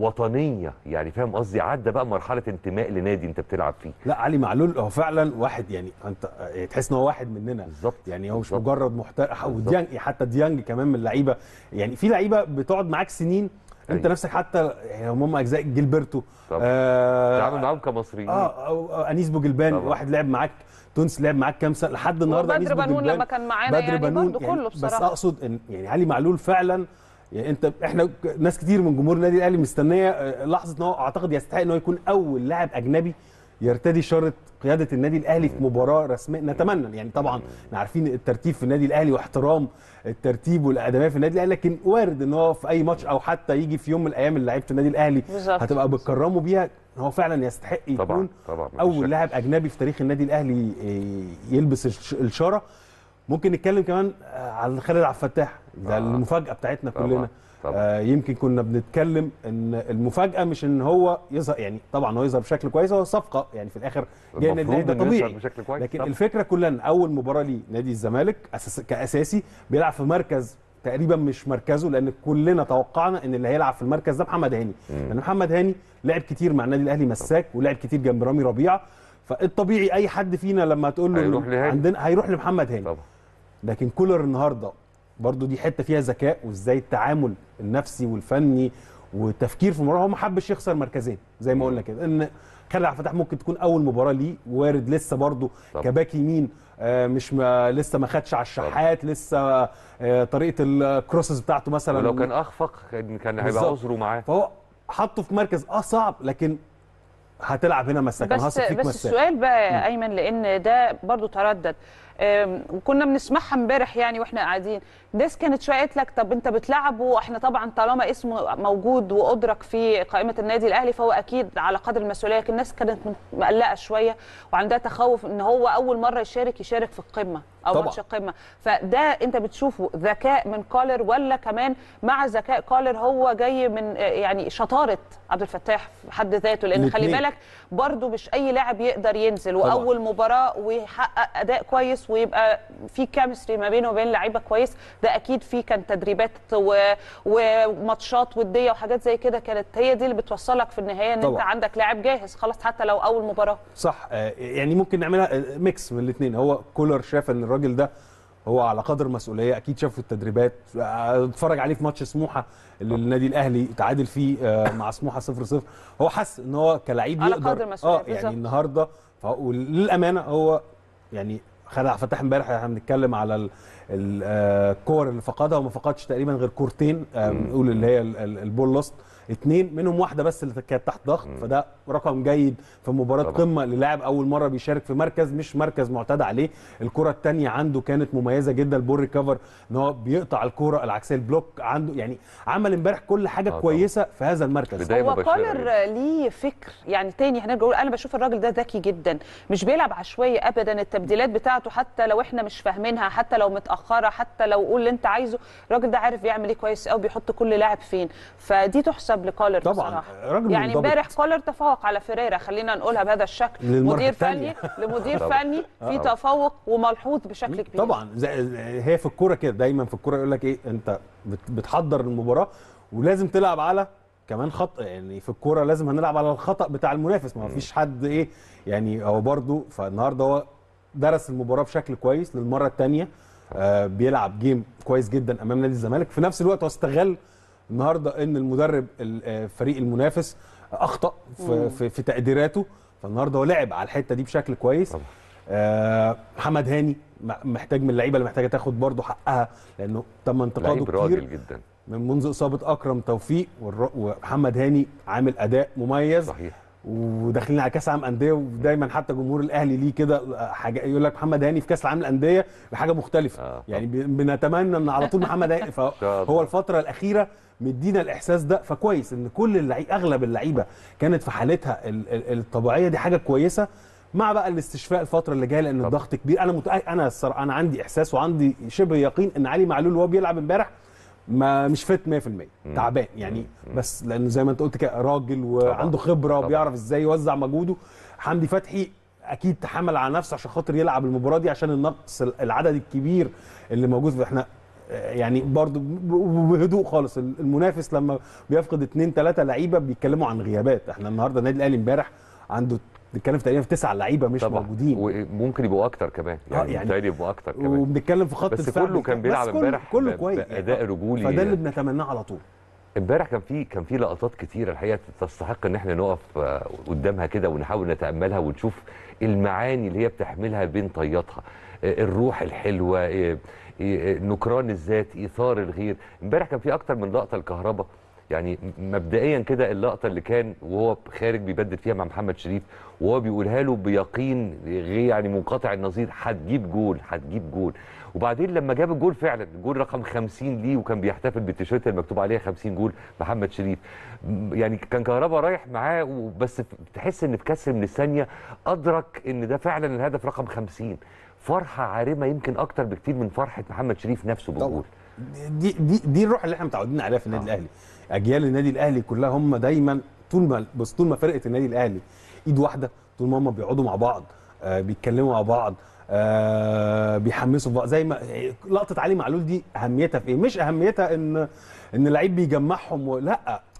وطنيه يعني فاهم قصدي عدى بقى مرحله انتماء لنادي انت بتلعب فيه لا علي معلول هو فعلا واحد يعني انت يعني تحس ان هو واحد مننا بالظبط يعني هو مش بالظبط. مجرد محترف بالظبط. وديانج حتى ديانج كمان من اللعيبه يعني في لعيبه بتقعد معاك سنين انت أيوة. نفسك حتى يعني هم اجزاء جilberto طبعا. آه تعامل معاهم كمصريين اه أو- أو انيس بوجلبان طبعا. واحد لعب معاك تونس لعب معاك كام سنه لحد النهارده انيس وبدر بنون بوجلبان لما كان معانا يعني برضه كله بس بصراحه اقصد ان يعني علي معلول فعلا يعني انت احنا ك- ناس كتير من جمهور النادي الاهلي مستنيه آه، لحظه ان هو اعتقد يستحق ان هو يكون اول لاعب اجنبي يرتدي شاره قياده النادي الاهلي في مباراه رسميه نتمنى يعني طبعا احنا عارفين الترتيب في النادي الاهلي واحترام الترتيب والادميه في النادي الاهلي لكن وارد ان هو في اي ماتش او حتى يجي في يوم من الايام اللي لعيبه النادي الاهلي بالظبط. هتبقى بتكرمه بيها هو فعلا يستحق طبعا يكون طبعا مفيش اول شك. لاعب اجنبي في تاريخ النادي الاهلي إيه، يلبس الش- الشاره ممكن نتكلم كمان آه، على خالد عبد الفتاح ده آه. المفاجاه بتاعتنا طبعاً، كلنا طبعاً. آه يمكن كنا بنتكلم ان المفاجاه مش ان هو يظهر يعني طبعا هو يظهر بشكل كويس هو صفقه يعني في الاخر جاي النادي الاهلي ده المفروض إنه يظهر طبيعي بشكل كويس لكن طبعاً. الفكره كلها ان اول مباراه ليه نادي الزمالك أساس كاساسي بيلعب في مركز تقريبا مش مركزه لان كلنا توقعنا ان اللي هيلعب في المركز ده محمد هاني لان محمد هاني لعب كتير مع النادي الاهلي مساك ولعب كتير جنب رامي ربيعه فالطبيعي اي حد فينا لما تقول له هيروح إن لهاني. عندنا هيروح لمحمد هاني طبعا لكن كولر النهارده برضو دي حته فيها ذكاء وازاي التعامل النفسي والفني والتفكير في المباراه هو ما حبش يخسر مركزين زي ما قلنا كده ان خالد عبد الفتاح ممكن تكون اول مباراه ليه وارد لسه برضو طبعا. كباك يمين آه، مش ما لسه ما خدش على الشحات لسه آه، طريقه الكروسز بتاعته مثلا ولو كان اخفق كان كان هيبقى بالظبط. عذره معاه فهو حطه في مركز اه صعب لكن هتلعب هنا مساك انا بس هثق فيك بس مساك السؤال بقى يا ايمن لان ده برضو تردد أم، وكنا بنسمعها امبارح يعني واحنا قاعدين ناس كانت شويه قالت لك طب انت بتلعبه احنا طبعا طالما اسمه موجود وادرك في قائمه النادي الاهلي فهو اكيد على قدر المسؤوليه لكن الناس كانت مقلقه شويه وعندها تخوف ان هو اول مره يشارك يشارك في القمه او طبعاً. ماتش القمه فده انت بتشوفه ذكاء من كولر ولا كمان مع ذكاء كولر هو جاي من آه، يعني شطاره عبد الفتاح في حد ذاته لان خلي الاتنين. بالك برضو مش اي لاعب يقدر ينزل طبعاً. واول مباراه ويحقق اداء كويس ويبقى في كيمستري ما بينه وبين لعيبه كويس ده اكيد في كان تدريبات و... وماتشات وديه وحاجات زي كده كانت هي دي اللي بتوصلك في النهايه ان انت طبعاً. عندك لاعب جاهز خلاص حتى لو اول مباراه صح آه، يعني ممكن نعملها آه، ميكس من الاثنين هو كولر شاف ان الراجل ده هو على قدر مسؤوليه اكيد شافه في التدريبات آه، اتفرج عليه في ماتش سموحه اللي النادي الاهلي تعادل فيه آه، مع سموحه 0 0 هو حس ان هو كلاعب على يقدر قدر المسؤولية، اه بالظبط. يعني النهارده فهو- للامانه هو يعني خالد عبد الفتاح امبارح احنا بنتكلم على ال- ال- آه، الكور اللي فقدها وما فقدش تقريبا غير كورتين آه، بنقول اللي هي ال- ال- البول لوست اثنين منهم واحده بس اللي كانت تحت ضغط فده رقم جيد في مباراه طبعا. قمه للاعب اول مره بيشارك في مركز مش مركز معتاد عليه الكره الثانيه عنده كانت مميزه جدا البول ريكفر ان هو بيقطع الكره العكسيه البلوك عنده يعني عمل امبارح كل حاجه آه طبعا. كويسه في هذا المركز بداية هو مبشرة كولر ليه فكر يعني تاني هنرجع نقول انا بشوف الراجل ده ذكي جدا مش بيلعب عشوائي ابدا التبديلات بتاعته حتى لو احنا مش فاهمينها حتى لو متاخره حتى لو قول اللي انت عايزه الراجل ده عارف يعمل ايه كويس قوي بيحط كل لاعب فين فدي تحسب لكولر طبعاً، بصراحه راجل يعني منضبط. امبارح كولر تفوق على فيريرا خلينا نقولها بهذا الشكل للمرة مدير التانية. فني لمدير طبعاً. فني في آه. تفوق وملحوظ بشكل كبير طبعا زي زي- هي في الكوره كده دايما في الكوره يقول لك ايه انت بت- بتحضر المباراه ولازم تلعب على كمان خطا يعني في الكوره لازم هنلعب على الخطا بتاع المنافس ما فيش حد ايه يعني هو برده فالنهارده هو درس المباراه بشكل كويس للمره الثانيه آه بيلعب جيم كويس جدا امام نادي الزمالك في نفس الوقت هو استغل النهارده ان المدرب ال- آه، الفريق المنافس اخطا في, في, في تقديراته فالنهارده هو لعب على الحته دي بشكل كويس طبعا. آه محمد هاني م- محتاج من اللعيبه اللي محتاجه تاخد برضه حقها لانه تم انتقاده لعيب كتير راجل جدا من منذ اصابه اكرم توفيق والر- ومحمد هاني عامل اداء مميز صحيح وداخلين على كاس عالم انديه ودايما حتى جمهور الاهلي ليه كده حاجه يقول لك محمد هاني في كاس العالم للانديه بحاجه مختلفه آه، يعني ب- بنتمنى ان على طول محمد هاني شاء الله. فهو الفتره الاخيره مدينا الاحساس ده فكويس ان كل اللعيبه اغلب اللعيبه كانت في حالتها ال- ال- الطبيعيه دي حاجه كويسه مع بقى الاستشفاء الفتره اللي جايه لان طبعا. الضغط كبير انا متأكد انا الصراحه انا عندي احساس وعندي شبه يقين ان علي معلول وهو بيلعب امبارح ما مش فت 100% تعبان يعني بس لان زي ما انت قلت كده راجل وعنده خبره طبعا. وبيعرف ازاي يوزع مجهوده حمدي فتحي اكيد تحمل على نفسه عشان خاطر يلعب المباراه دي عشان النقص العدد الكبير اللي موجود احنا آه، يعني برضو ب- بهدوء خالص المنافس لما بيفقد اثنين ثلاثه لعيبه بيتكلموا عن غيابات احنا النهارده النادي الاهلي امبارح عنده بنتكلم في تقريبا في تسع لعيبه مش طبعا موجودين وممكن يبقوا اكتر كمان آه، يعني, يعني- يعني يبقوا اكتر كمان وبنتكلم في خط بس الدفاع كله كان بس بيلعب كله- امبارح كله ب- كويس باداء رجولي فده اللي بنتمناه على طول امبارح كان في كان في لقطات كتيره الحقيقه تستحق ان احنا نقف آه، قدامها كده ونحاول نتاملها ونشوف المعاني اللي هي بتحملها بين طياتها آه، الروح الحلوه آه، آه، نكران الذات ايثار الغير امبارح كان في اكتر من لقطه الكهرباء يعني مبدئيا كده اللقطه اللي كان وهو خارج بيبدل فيها مع محمد شريف وهو بيقولها له بيقين غير يعني منقطع النظير هتجيب جول هتجيب جول وبعدين لما جاب الجول فعلا الجول رقم 50 ليه وكان بيحتفل بالتيشيرت المكتوب عليها 50 جول محمد شريف م- يعني كان كهربا رايح معاه وبس تحس ان في كسر من الثانيه ادرك ان ده فعلا الهدف رقم 50 فرحه عارمه يمكن اكتر بكتير من فرحه محمد شريف نفسه بالجول دي دي دي الروح اللي احنا متعودين عليها في النادي الاهلي اجيال النادي الاهلي كلها هم دايما طول ما بس طول ما فرقه النادي الاهلي ايد واحده طول ما هم بيقعدوا مع بعض آه بيتكلموا مع بعض آه بيحمسوا بعض زي ما لقطه علي معلول دي اهميتها في ايه مش اهميتها ان ان اللعيب بيجمعهم و... لا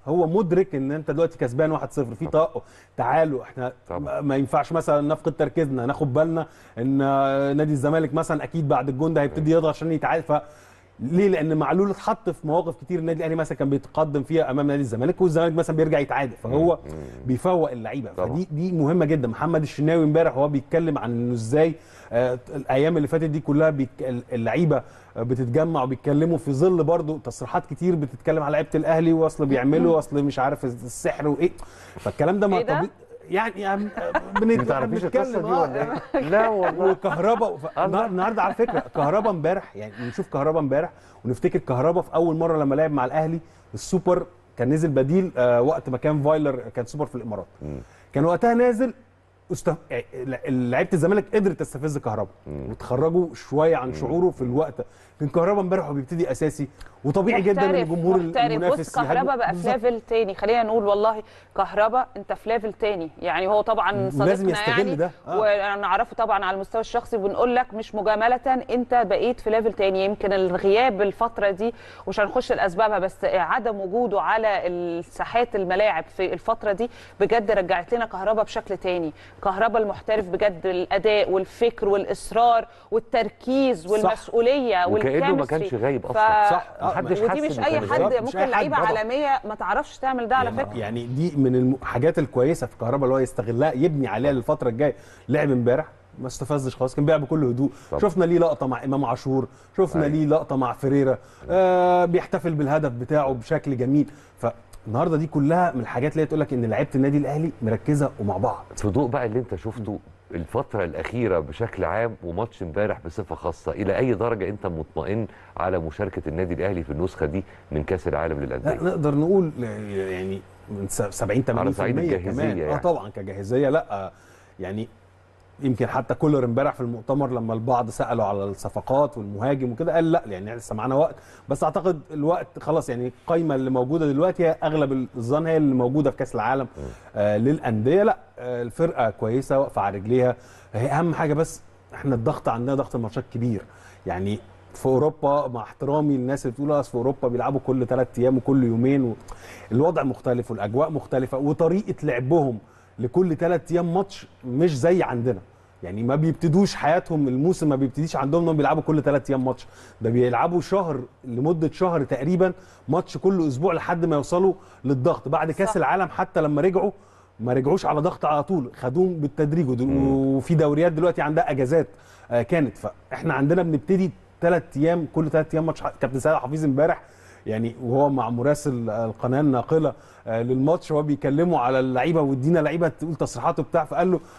هو مدرك ان انت دلوقتي كسبان 1-0 في طاقه تعالوا احنا ما ما ينفعش مثلا نفقد تركيزنا ناخد بالنا ان آه، نادي الزمالك مثلا اكيد بعد الجون ده هيبتدي يضغط عشان يتعادل ف ليه؟ لان معلول اتحط في مواقف كتير النادي الاهلي مثلا كان بيتقدم فيها امام نادي الزمالك والزمالك مثلا بيرجع يتعادل فهو بيفوق اللعيبه فدي دي مهمه جدا محمد الشناوي امبارح وهو بيتكلم عن انه ازاي آه، الايام اللي فاتت دي كلها بيك اللعيبه آه، بتتجمع وبيتكلموا في ظل برضو تصريحات كتير بتتكلم على لعيبه الاهلي واصل بيعملوا اصل مش عارف السحر وايه فالكلام ده ما إيه ده؟ طبيعي يعني يعني ما تعرفيش القصة دي ولا إيه؟ لا والله. وكهربا ف- النهار- النهارده على فكره كهربا امبارح يعني نشوف كهربا امبارح ونفتكر كهربا في اول مره لما لعب مع الاهلي السوبر كان نزل بديل آه وقت ما كان فايلر كان سوبر في الامارات كان وقتها نازل استف... يعني لعيبه الزمالك قدرت تستفز كهربا وتخرجوا شويه عن شعوره في الوقت كان كهربا امبارح هو بيبتدي اساسي وطبيعي جدا ان محترف- الجمهور محترف. المنافس بص كهربا يهاجمه. بقى في بالظبط. ليفل تاني خلينا نقول والله كهربا انت في ليفل تاني يعني هو طبعا ولازم صديقنا يستغل يعني ده. آه. ونعرفه طبعا على المستوى الشخصي وبنقول لك مش مجامله انت بقيت في ليفل تاني يمكن الغياب الفتره دي ومش هنخش لاسبابها بس عدم وجوده على الساحات الملاعب في الفتره دي بجد رجعت لنا كهربا بشكل تاني كهربا المحترف بجد الاداء والفكر والاصرار والتركيز صح. والمسؤوليه وكأنه ما كانش غايب أصلاً. صح. محدش ودي حس مش إنه اي كان حد غايب. مش ممكن أي حد لعيبه طبعاً. عالميه ما تعرفش تعمل ده على فكره يعني دي من الحاجات الكويسه في كهربا اللي هو يستغلها يبني عليها للفتره الجايه لعب امبارح ما استفزش خالص كان بيلعب بكل هدوء طبعا. شفنا ليه لقطه مع امام عاشور شفنا أيوة. ليه لقطه مع فريرا آه بيحتفل بالهدف بتاعه بشكل جميل فالنهارده دي كلها من الحاجات اللي هي تقول لك ان لعيبه النادي الاهلي مركزه ومع بعض في ضوء بقى اللي انت شفته الفترة الأخيرة بشكل عام وماتش امبارح بصفة خاصة إلى أي درجة أنت مطمئن على مشاركة النادي الأهلي في النسخة دي من كأس العالم لا للأندية؟ نقدر نقول يعني من س- 70 80% على صعيد الجاهزية كمان اه يعني. طبعا كجاهزيه لا آه، يعني يمكن حتى كولر امبارح في المؤتمر لما البعض سالوا على الصفقات والمهاجم وكده قال لا يعني لسه معانا وقت بس اعتقد الوقت خلاص يعني القايمه اللي موجوده دلوقتي هي اغلب الظن هي اللي موجوده في كاس العالم آه للانديه لا آه الفرقه كويسه واقفه على رجليها هي اهم حاجه بس احنا الضغط عندنا ضغط الماتشات كبير يعني في اوروبا مع احترامي للناس اللي بتقول اصل في اوروبا بيلعبوا كل ثلاث ايام وكل يومين و... الوضع مختلف والاجواء مختلفه وطريقه لعبهم لكل ثلاث ايام ماتش مش زي عندنا يعني ما بيبتدوش حياتهم الموسم ما بيبتديش عندهم انهم بيلعبوا كل ثلاث ايام ماتش ده بيلعبوا شهر لمده شهر تقريبا ماتش كل اسبوع لحد ما يوصلوا للضغط بعد كاس العالم حتى لما رجعوا ما رجعوش على ضغط على طول خدوهم بالتدريج ودل- وفي دوريات دلوقتي عندها اجازات آه، كانت فاحنا عندنا بنبتدي ثلاث ايام كل ثلاث ايام ماتش كابتن سيد حفيظ امبارح يعني وهو مع مراسل القناه الناقله آه، للماتش وهو بيكلموا على اللعيبه وادينا لعيبه تقول تصريحات وبتاع فقال له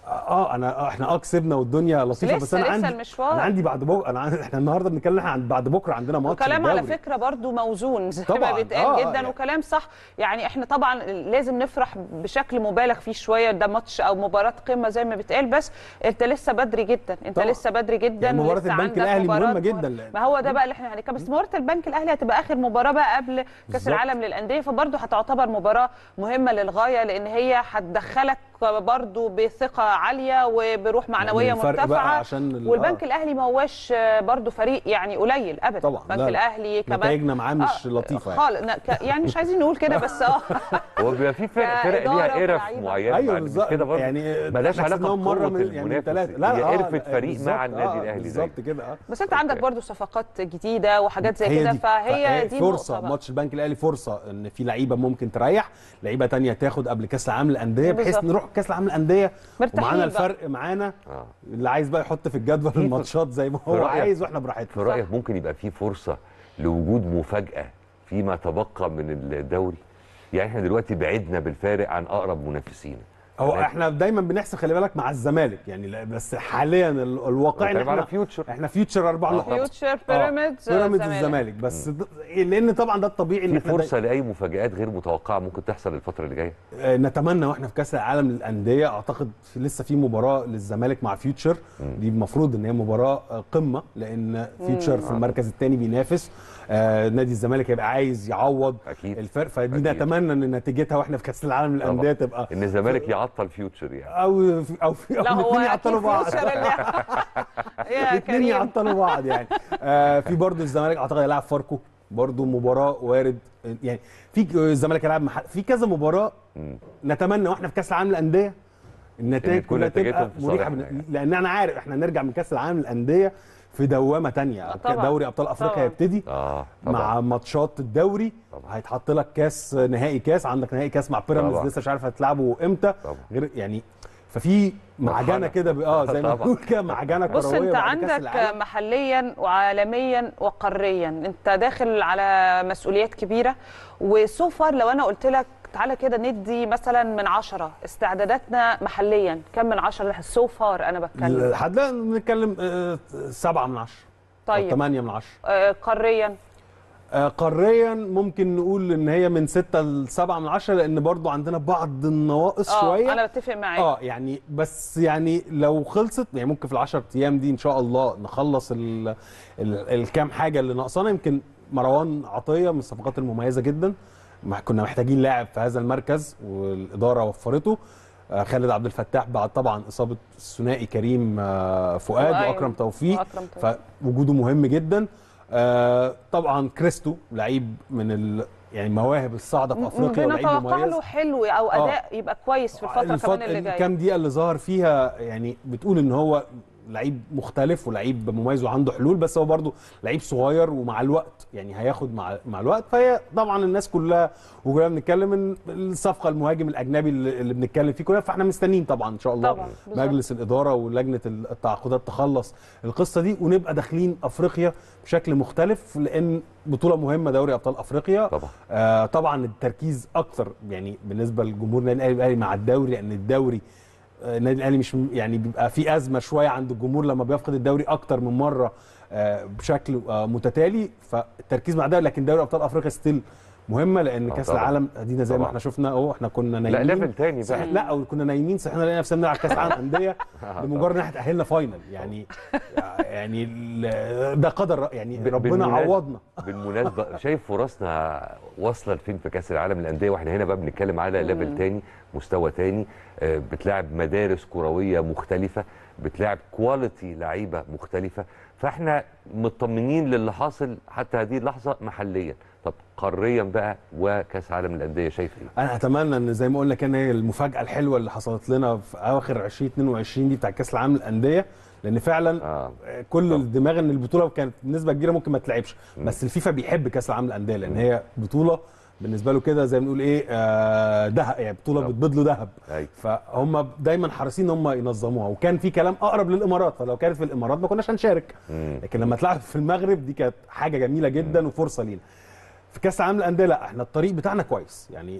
اه انا آه، احنا اه كسبنا والدنيا لطيفه بس لسه- انا لسه عندي المشوار. انا عندي بعد بكره انا عندي احنا النهارده بنتكلم احنا عن بعد بكره عندنا ماتش وكلام على الدوري. فكره برضو موزون زي طبعاً، ما بيتقال آه، جدا يعني. وكلام صح يعني احنا طبعا لازم نفرح بشكل مبالغ فيه شويه ده ماتش او مباراه قمه زي ما بيتقال بس انت لسه بدري جدا انت طبعاً. لسه بدري جدا يعني مباراة لسه البنك عندك الأهلي مباراة مهمة جداً لأن- ما هو ده بقى اللي احنا هنتكلم بس مباراه البنك الاهلي هتبقى اخر مباراه بقى قبل كاس بالظبط. العالم للانديه فبرضه هتعتبر مباراه مهمه للغايه لان هي هتدخلك برضه بثقه عاليه وبروح معنويه يعني الفرق بقى مرتفعه عشان ال- والبنك آه. الاهلي ما هوش برضه فريق يعني قليل ابدا طبعاً، البنك لا، لا. الاهلي كمان نتائجنا معاه مش لطيفة يعني. خالص لا، ك- يعني مش عايزين نقول كده بس اه هو بيبقى في فرق فرق كإدارة ليها قرف وكلاعيبة. معينه ايوه بعد مش بالظبط كده برضه يعني ملهاش إحنا علاقه كسبناهم بقوه من- يعني المنافس ثلاثة. لا هي آه، قرفه لا، فريق مع بالظبط، النادي آه، الاهلي بالظبط دايما كده اه بس انت عندك برضه صفقات جديده وحاجات زي هي كده دي. فهي دي فرصه النقطة بقى. ماتش البنك الاهلي فرصه ان في لعيبه ممكن تريح لعيبه تانية تاخد قبل كاس العالم للانديه بحيث بالظبط. نروح كاس العالم للانديه مرتاحين ومعانا بقى. الفرق معانا آه. اللي عايز بقى يحط في الجدول الماتشات زي ما هو في رأيك- عايز واحنا في براحتنا رايك ممكن يبقى في فرصه لوجود مفاجاه فيما تبقى من الدوري يعني احنا دلوقتي بعدنا بالفارق عن اقرب منافسينا هو ولكن- احنا دايما بنحسب خلي بالك مع الزمالك يعني لا- بس حاليا ال- الواقع ان بتكلم على احنا فيوتشر احنا فيوتشر اربع آه. نقط فيوتشر آه، بيراميدز بيراميدز الزمالك. الزمالك بس د- لان طبعا ده الطبيعي ان في احنا فرصه لاي مفاجات غير متوقعه ممكن تحصل الفتره اللي جايه آه، نتمنى واحنا في كاس العالم للانديه اعتقد في لسه في مباراه للزمالك مع فيوتشر دي المفروض ان هي مباراه آه، قمه لان فيوتشر في المركز الثاني بينافس آه، نادي الزمالك هيبقى عايز يعوض اكيد الفرق فدي أكيد. نتمنى ان نتيجتها واحنا في كاس العالم للانديه طبعاً. تبقى ان الزمالك يعطل فيوتشر يعني او في او في لا او هو الاثنين اكيد يعطلوا بعض فيوتشر اللي يا الاثنين كريم يعطلوا بعض يعني آه في برضه الزمالك اعتقد هيلاعب فاركو برضو مباراه وارد يعني في الزمالك هيلعب مح- في كذا مباراه نتمنى واحنا في كاس العالم للانديه النتائج تكون كلها تبقى نتيجتهم في مريحه صالحنا بن- لان انا عارف احنا نرجع من كاس العالم للانديه في دوامه تانية طبعاً. دوري ابطال افريقيا طبعاً. هيبتدي اه مع ماتشات الدوري هيتحط لك كاس نهائي كاس عندك نهائي كاس مع بيراميدز طبعاً. لسه مش عارف هتلعبه امتى غير يعني ففي معجنه مرحلة. كده ب- اه زي ما طبعاً. بنقول كده معجنه بص كرويه انت بعد كاس عندك العالم. محليا وعالميا وقاريا انت داخل على مسؤوليات كبيره وسوفر لو انا قلت لك تعالى كده ندي مثلا من عشرة استعداداتنا محليا كم من عشرة سو فار انا بتكلم لحد الآن بنتكلم آه، سبعة من عشرة طيب. ثمانية من عشرة آه، قاريا آه، قاريا ممكن نقول ان هي من ستة لسبعة من عشرة لان برضو عندنا بعض النواقص اه شوية انا بتفق معاك اه يعني بس يعني لو خلصت يعني ممكن في العشر ايام دي ان شاء الله نخلص ال ال الكام حاجه اللي ناقصانا يمكن مروان عطيه من الصفقات المميزه جدا ما كنا محتاجين لاعب في هذا المركز والاداره وفرته آه، خالد عبد الفتاح بعد طبعا اصابه الثنائي كريم آه، فؤاد وأيمن. واكرم توفيق وأكرم توفيق. فوجوده مهم جدا آه، طبعا كريستو لعيب من ال يعني مواهب الصاعده في افريقيا ولعيب بنتوقع مميز له حلو او آه. اداء يبقى كويس في الفتره الفت- كمان اللي جايه الكام دقيقه اللي ظهر فيها يعني بتقول ان هو لعيب مختلف ولعيب مميز وعنده حلول بس هو برضه لعيب صغير ومع الوقت يعني هياخد مع مع الوقت فهي طبعا الناس كلها وكلنا بنتكلم ان الصفقه المهاجم الاجنبي اللي اللي بنتكلم فيه كلنا فاحنا مستنيين طبعا ان شاء الله طبعاً، بالظبط. مجلس الاداره ولجنه التعاقدات تخلص القصه دي ونبقى داخلين افريقيا بشكل مختلف لان بطوله مهمه دوري ابطال افريقيا طبعا آه طبعا التركيز اكتر يعني بالنسبه لجمهور النادي الاهلي الأهلي مع الدوري لان الدوري آه، النادي الاهلي مش م- يعني بيبقى في ازمه شويه عند الجمهور لما بيفقد الدوري اكتر من مره آه بشكل آه متتالي فالتركيز مع ده لكن دوري ابطال افريقيا ستيل مهمه لان آه كاس طبعاً. العالم ادينا زي ما طبعاً. احنا شفنا اهو احنا كنا لا نايمين ليفل تاني بقى صح لا وكنا نايمين صحينا لقينا نفسنا بنلعب كاس العالم انديه لمجرد ان احنا تاهلنا فاينل يعني يعني ال- ده قدر يعني ب- ربنا بالمناسبة- عوضنا بالمناسبه شايف فرصنا واصله لفين في كاس العالم للانديه واحنا هنا بقى بنتكلم على ليفل تاني مستوى تاني آه، بتلاعب مدارس كرويه مختلفه بتلاعب كواليتي لعيبه مختلفه فاحنا مطمنين للي حاصل حتى هذه اللحظه محليا طب قاريا بقى وكاس عالم الانديه شايف ايه انا اتمنى ان زي ما قلنا كان هي المفاجاه الحلوه اللي حصلت لنا في اواخر 2022 دي بتاع كاس العالم للانديه لان فعلا آه. كل الدماغ ان البطوله كانت بنسبه كبيره ممكن ما تلعبش بس الفيفا بيحب كاس العالم للانديه لان هي بطوله بالنسبه له كده زي ما بنقول ايه آه دهب يعني بطوله بتبيض له ذهب أيوة. فهم دايما حريصين ان هم ينظموها وكان في كلام اقرب للامارات فلو كانت في الامارات ما كناش هنشارك مم. لكن لما اتلعب في المغرب دي كانت حاجه جميله جدا وفرصه لينا في كاس العالم للانديه لا احنا الطريق بتاعنا كويس يعني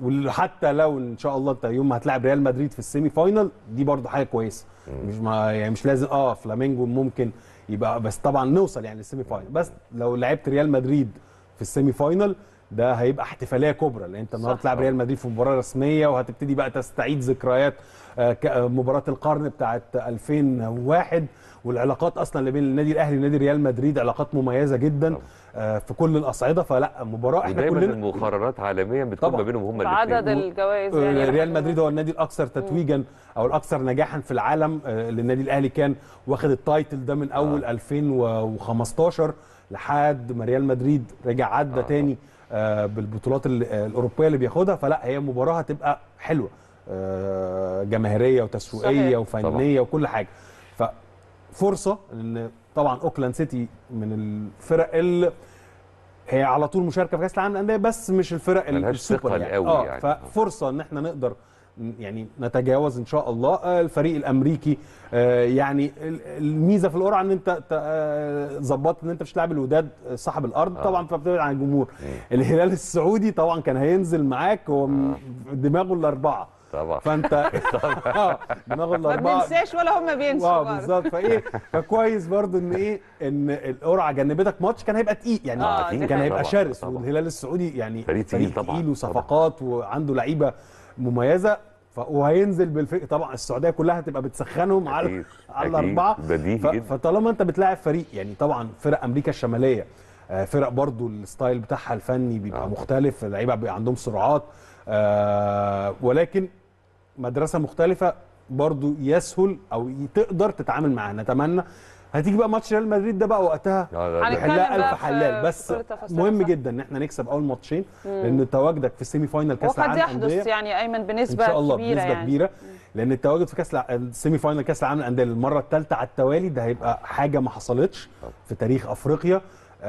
وحتى لو ان شاء الله انت يوم ما هتلاعب ريال مدريد في السيمي فاينل دي برضه حاجه كويسه مش ما يعني مش لازم اه فلامينجو ممكن يبقى بس طبعا نوصل يعني للسيمي فاينل بس لو لعبت ريال مدريد في السيمي فاينل ده هيبقى احتفاليه كبرى لان انت النهارده تلعب ريال مدريد في مباراه رسميه وهتبتدي بقى تستعيد ذكريات آه، ك- آه، مباراه القرن بتاعه 2001 والعلاقات اصلا اللي بين النادي الاهلي ونادي ريال مدريد علاقات مميزه جدا آه، في كل الاصعده فلا مباراه احنا ودايما كلنا المقارنات عالميا بتكون طبعاً. ما بينهم هم في الاثنين عدد الجوائز يعني آه، ريال مدريد هو النادي الاكثر تتويجا او الاكثر نجاحا في العالم آه، اللي النادي الاهلي كان واخد التايتل ده من اول 2015 لحد ما ريال مدريد رجع عدى تاني آه، بالبطولات ال- آه، الاوروبيه اللي بياخدها فلا هي مباراه هتبقى حلوه آه، جماهيريه وتسويقيه صحيح. وفنيه وكل حاجه ففرصه ان طبعا اوكلاند سيتي من الفرق اللي هي على طول مشاركه في كاس العالم للانديه بس مش الفرق ملهاش السوبر ثقل يعني. قوي اه يعني. ففرصه ان احنا نقدر ن- يعني نتجاوز ان شاء الله آه، الفريق الامريكي آه، يعني ال- الميزه في القرعه ان انت ت- آه، ظبطت ان انت مش لاعب الوداد آه، صاحب الارض طبعا فبتبعد عن الجمهور الهلال السعودي طبعا كان هينزل معاك هو م- دماغه الاربعه طبعا فانت اه دماغه ما الاربعه بننساش ولا هم بينسوا اه برضه. بالظبط فايه فكويس برضو ان ايه ان القرعه جنبتك ماتش كان هيبقى تقيل يعني آه، دي كان هيبقى طبعاً، شرس طبعاً. والهلال السعودي يعني فريق تقيل طبعاً، تقيل وصفقات وعنده لعيبه مميزه ف... وهينزل بالفريق طبعا السعوديه كلها هتبقى بتسخنهم على أكيد، على أكيد، الاربعه بديهي ف... جداً. فطالما انت بتلاعب فريق يعني طبعا فرق امريكا الشماليه آه، فرق برضو الستايل بتاعها الفني بيبقى آه. مختلف اللعيبه بيبقى عندهم سرعات آه، ولكن مدرسه مختلفه برضو يسهل او تقدر تتعامل معاها نتمنى هتيجي بقى ماتش ريال مدريد ده بقى وقتها لا، لا، هنتكلم يحلها بقى الف في حلال بس كل التفاصيل، مهم صح. جدا ان احنا نكسب اول ماتشين مم. لان تواجدك في السيمي فاينال كاس وقد العالم يحدث للأندية يعني ايمن بنسبه ان شاء الله كبيره بنسبه يعني كبيره لان التواجد في كاس الع- السيمي فاينال كاس العالم للانديه للمره الثالثه على التوالي ده هيبقى حاجه ما حصلتش في تاريخ افريقيا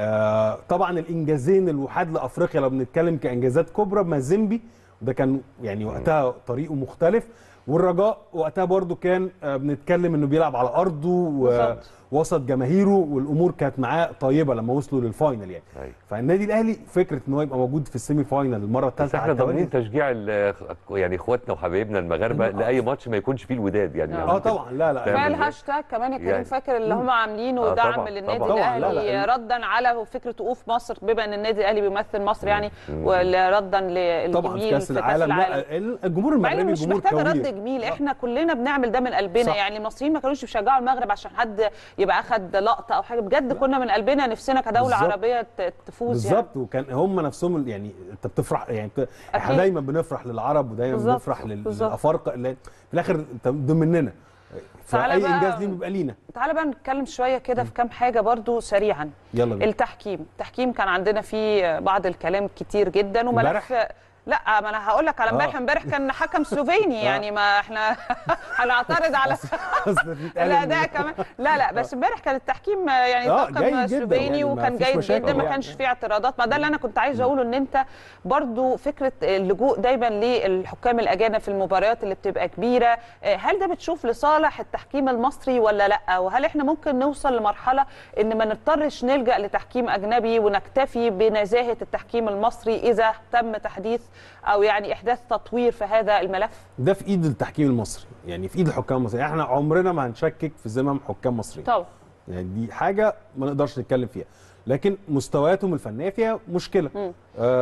آه طبعا الانجازين الوحاد لافريقيا لو بنتكلم كانجازات كبرى مازيمبي وده كان يعني وقتها طريقه مختلف والرجاء وقتها برضو كان آه بنتكلم انه بيلعب على ارضه بالظبط. ووسط جماهيره والامور كانت معاه طيبه لما وصلوا للفاينل يعني أيوة. فالنادي الاهلي فكره ان هو يبقى موجود في السيمي فاينل المره بس الثالثه احنا ضامنين تشجيع ال- يعني اخواتنا وحبايبنا المغاربه لاي ماتش ما يكونش فيه الوداد يعني اه طبعا لا لا فاهم كفايه إزاي؟ الهاشتاج كمان يا كريم يعني- فاكر اللي هم عاملينه آه دعم طبعاً، للنادي طبعاً. طبعاً، لا، الاهلي لا. ردا على فكره وقوف مصر بما ان النادي الاهلي بيمثل مصر يعني وردا طبعا في للجميل كاس العالم لا الجمهور مع إنه المغربي مش جمهور محتاجه رد كوير جميل احنا كلنا بنعمل ده من قلبنا صح. يعني المصريين ما كانوش بيشجعوا المغرب عشان حد يبقى اخد لقطه او حاجه بجد كنا من قلبنا نفسنا كدوله بالظبط. عربيه ت- تفوز يعني بالظبط وكان هم نفسهم يعني انت بتفرح يعني بت... احنا أكيد. دايما بنفرح للعرب ودايما بالظبط، بنفرح لل- بالظبط. للافارقه اللي في الاخر انت ده مننا تعالى فاي بقى- انجاز ليه بيبقى لينا تعالى بقى نتكلم شويه كده في كام حاجه برضو سريعا يلا بينا التحكيم التحكيم كان عندنا فيه بعض الكلام كتير جدا وملف امبارح؟ لا ما انا هقول لك على امبارح آه. امبارح كان حكم سلوفيني يعني ما احنا هنعترض على أصل بيتقال الاداء إن- كمان لا لا بس امبارح كان التحكيم يعني آه، طاقم جيد جداً، سلوفيني يعني ما وكان فيش جيد مشاكل جدا ما يعني. كانش فيه اعتراضات ما ده اللي انا كنت عايز اقوله ان انت برضو فكره اللجوء دايما للحكام الاجانب في المباريات اللي بتبقى كبيره آه، هل ده بتشوف لصالح التحكيم المصري ولا لا وهل احنا ممكن نوصل لمرحله ان ما نضطرش نلجا لتحكيم اجنبي ونكتفي بنزاهه التحكيم المصري اذا تم تحديث او يعني احداث تطوير في هذا الملف ده في ايد التحكيم المصري يعني في ايد الحكام المصريين احنا عمرنا ما هنشكك في ذمم حكام مصريين طبعا يعني دي حاجه ما نقدرش نتكلم فيها لكن مستوياتهم الفنيه فيها مشكله مم.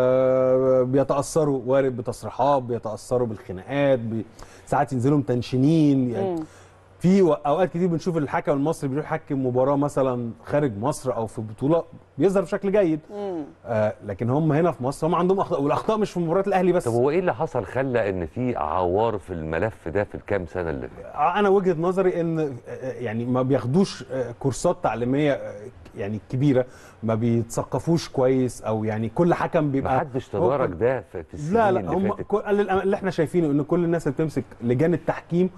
آه بيتاثروا وارد بتصريحات بيتاثروا بالخناقات بي... ساعات ينزلوا متنشنين يعني مم. في و- اوقات كتير بنشوف الحكم المصري بيروح يحكم مباراه مثلا خارج مصر او في بطوله بيظهر بشكل جيد مم. آه لكن هم هنا في مصر هم عندهم اخطاء والاخطاء مش في مباريات الاهلي بس طب هو ايه اللي حصل خلى ان في عوار في الملف ده في الكام سنه اللي فاتت انا وجهه نظري ان آه، يعني ما بياخدوش آه، كورسات تعليميه آه، يعني كبيره ما بيتثقفوش كويس او يعني كل حكم بيبقى ما حدش هو- تدارك ده في في السنين لا لا اللي هم فاتت كل اللي اللي احنا شايفينه ان كل الناس اللي بتمسك لجان التحكيم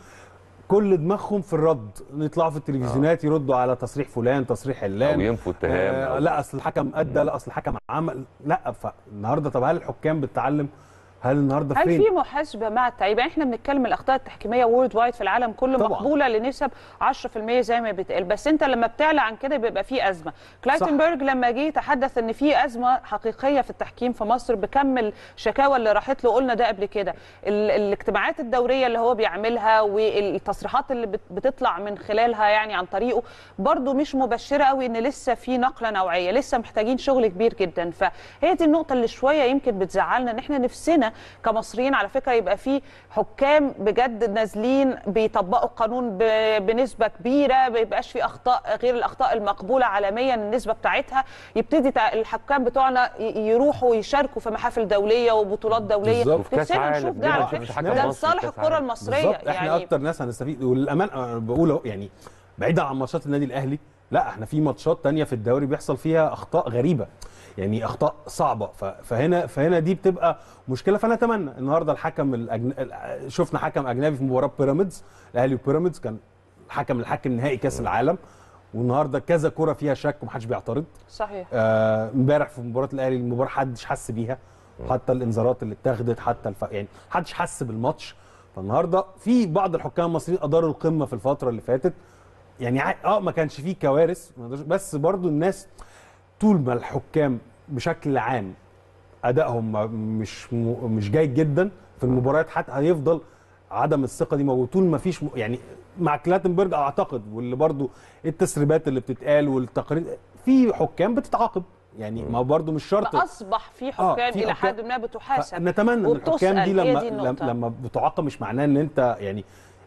كل دماغهم في الرد يطلعوا في التلفزيونات يردوا على تصريح فلان تصريح علان او ينفوا اتهام آه أو- لا اصل الحكم ادى لا اصل الحكم عمل لا فالنهارده طب هل الحكام بتتعلم هل النهارده هل فين في محاسبه مع التعيب يعني احنا بنتكلم الاخطاء التحكيميه وورد وايد في العالم كله طبعاً. مقبوله لنسب 10% زي ما بيتقال بس انت لما بتعلى عن كده بيبقى في ازمه كلايتنبرج لما جه يتحدث ان في ازمه حقيقيه في التحكيم في مصر بكم الشكاوى اللي راحت له قلنا ده قبل كده ال- الاجتماعات الدوريه اللي هو بيعملها والتصريحات اللي بت- بتطلع من خلالها يعني عن طريقه برضو مش مبشره قوي ان لسه في نقله نوعيه لسه محتاجين شغل كبير جدا فهي دي النقطه اللي شويه يمكن بتزعلنا ان احنا نفسنا كمصريين على فكره يبقى في حكام بجد نازلين بيطبقوا القانون ب- بنسبه كبيره ما يبقاش في اخطاء غير الاخطاء المقبوله عالميا النسبه بتاعتها يبتدي تع- الحكام بتوعنا ي- يروحوا يشاركوا في محافل دوليه وبطولات دوليه بالظبط. وفي كأس نفسنا عالم. نشوف ده ليه على ما نشوفش فكره حكم ده مصري لصالح في كأس الكره عالم؟ المصريه بالظبط احنا يعني اكتر ناس هنستفيد والامانه أنا بقول أهو يعني بعيدا عن ماتشات النادي الاهلي لا احنا في ماتشات تانية في الدوري بيحصل فيها اخطاء غريبه يعني اخطاء صعبه ف- فهنا فهنا دي بتبقى مشكله فانا اتمنى النهارده الحكم الأجن... ال- شفنا حكم اجنبي في مباراه بيراميدز الاهلي وبيراميدز كان حكم الحكم نهائي كاس العالم والنهارده كذا كره فيها شك ومحدش بيعترض صحيح آه، امبارح في مباراه الاهلي المباراه محدش حس بيها حتى الانذارات اللي اتاخدت حتى الف... يعني محدش حس بالماتش فالنهارده في بعض الحكام المصريين اداروا القمه في الفتره اللي فاتت يعني ع- اه ما كانش فيه كوارث ما نقدرش- بس برضو الناس طول ما الحكام بشكل عام ادائهم ما- مش م... مش جيد جدا في المباريات حتى هيفضل عدم الثقه دي موجود طول ما فيش م... يعني مع كلاتنبرج اعتقد واللي برضو التسريبات اللي بتتقال والتقارير في حكام بتتعاقب يعني ما برضو مش شرط فاصبح في آه، حكام في الى حكام. حد ما بتحاسب نتمنى ان وبتسأل، الحكام دي هي لما دي النقطة. لما بتعاقب مش معناه ان انت يعني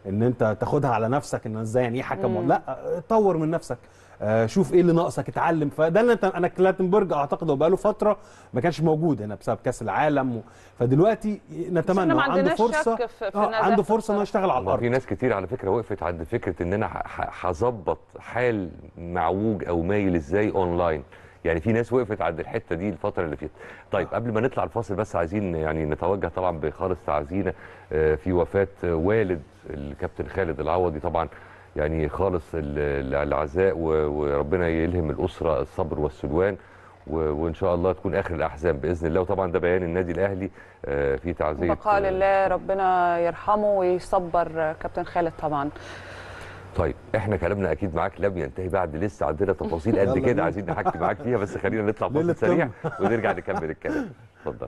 ان انت تاخدها على نفسك ان ازاي يعني ايه حكم مم. لا آه، طور من نفسك آه، شوف ايه اللي ناقصك اتعلم فده اللي انت انا كلاتنبرج اعتقد هو بقاله فتره ما كانش موجود هنا بسبب كاس العالم و... فدلوقتي نتمنى ما هو عنده عندناش فرصه شك في- في آه، نجاح عنده فرصه انه يشتغل على ما الارض في ناس كتير على فكره وقفت عند فكره ان انا ه- ه- هظبط حال معوج او مايل ازاي اونلاين يعني في ناس وقفت عند الحته دي الفتره اللي فاتت طيب قبل ما نطلع الفاصل بس عايزين يعني نتوجه طبعا بخالص تعزينا آه، في وفاه آه، والد الكابتن خالد العوضي طبعا يعني خالص ال- العزاء و- وربنا يلهم الاسره الصبر والسلوان و- وان شاء الله تكون اخر الاحزان باذن الله وطبعا ده بيان النادي الاهلي آه، في تعزيه بقاء لله ربنا يرحمه ويصبر كابتن خالد طبعا طيب احنا كلامنا اكيد معاك لم ينتهي بعد لسه عندنا تفاصيل قد يلا كده بينا. عايزين نحكي معاك فيها بس خلينا نطلع ليلة فاصل سريع ونرجع نكمل الكلام اتفضل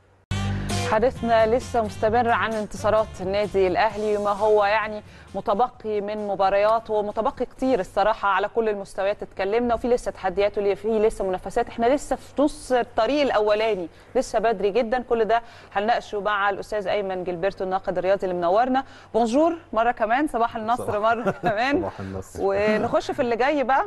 حديثنا لسه مستمر عن انتصارات النادي الاهلي وما هو يعني متبقي من مباريات ومتبقي كتير الصراحه على كل المستويات اتكلمنا وفي لسه تحديات وفي لسه منافسات احنا لسه في نص الطريق الاولاني لسه بدري جدا كل ده هنناقشه مع الاستاذ ايمن جilberto الناقد الرياضي اللي منورنا بونجور مره كمان صباح النصر صباح- مره كمان صباح النصر ونخش في اللي جاي بقى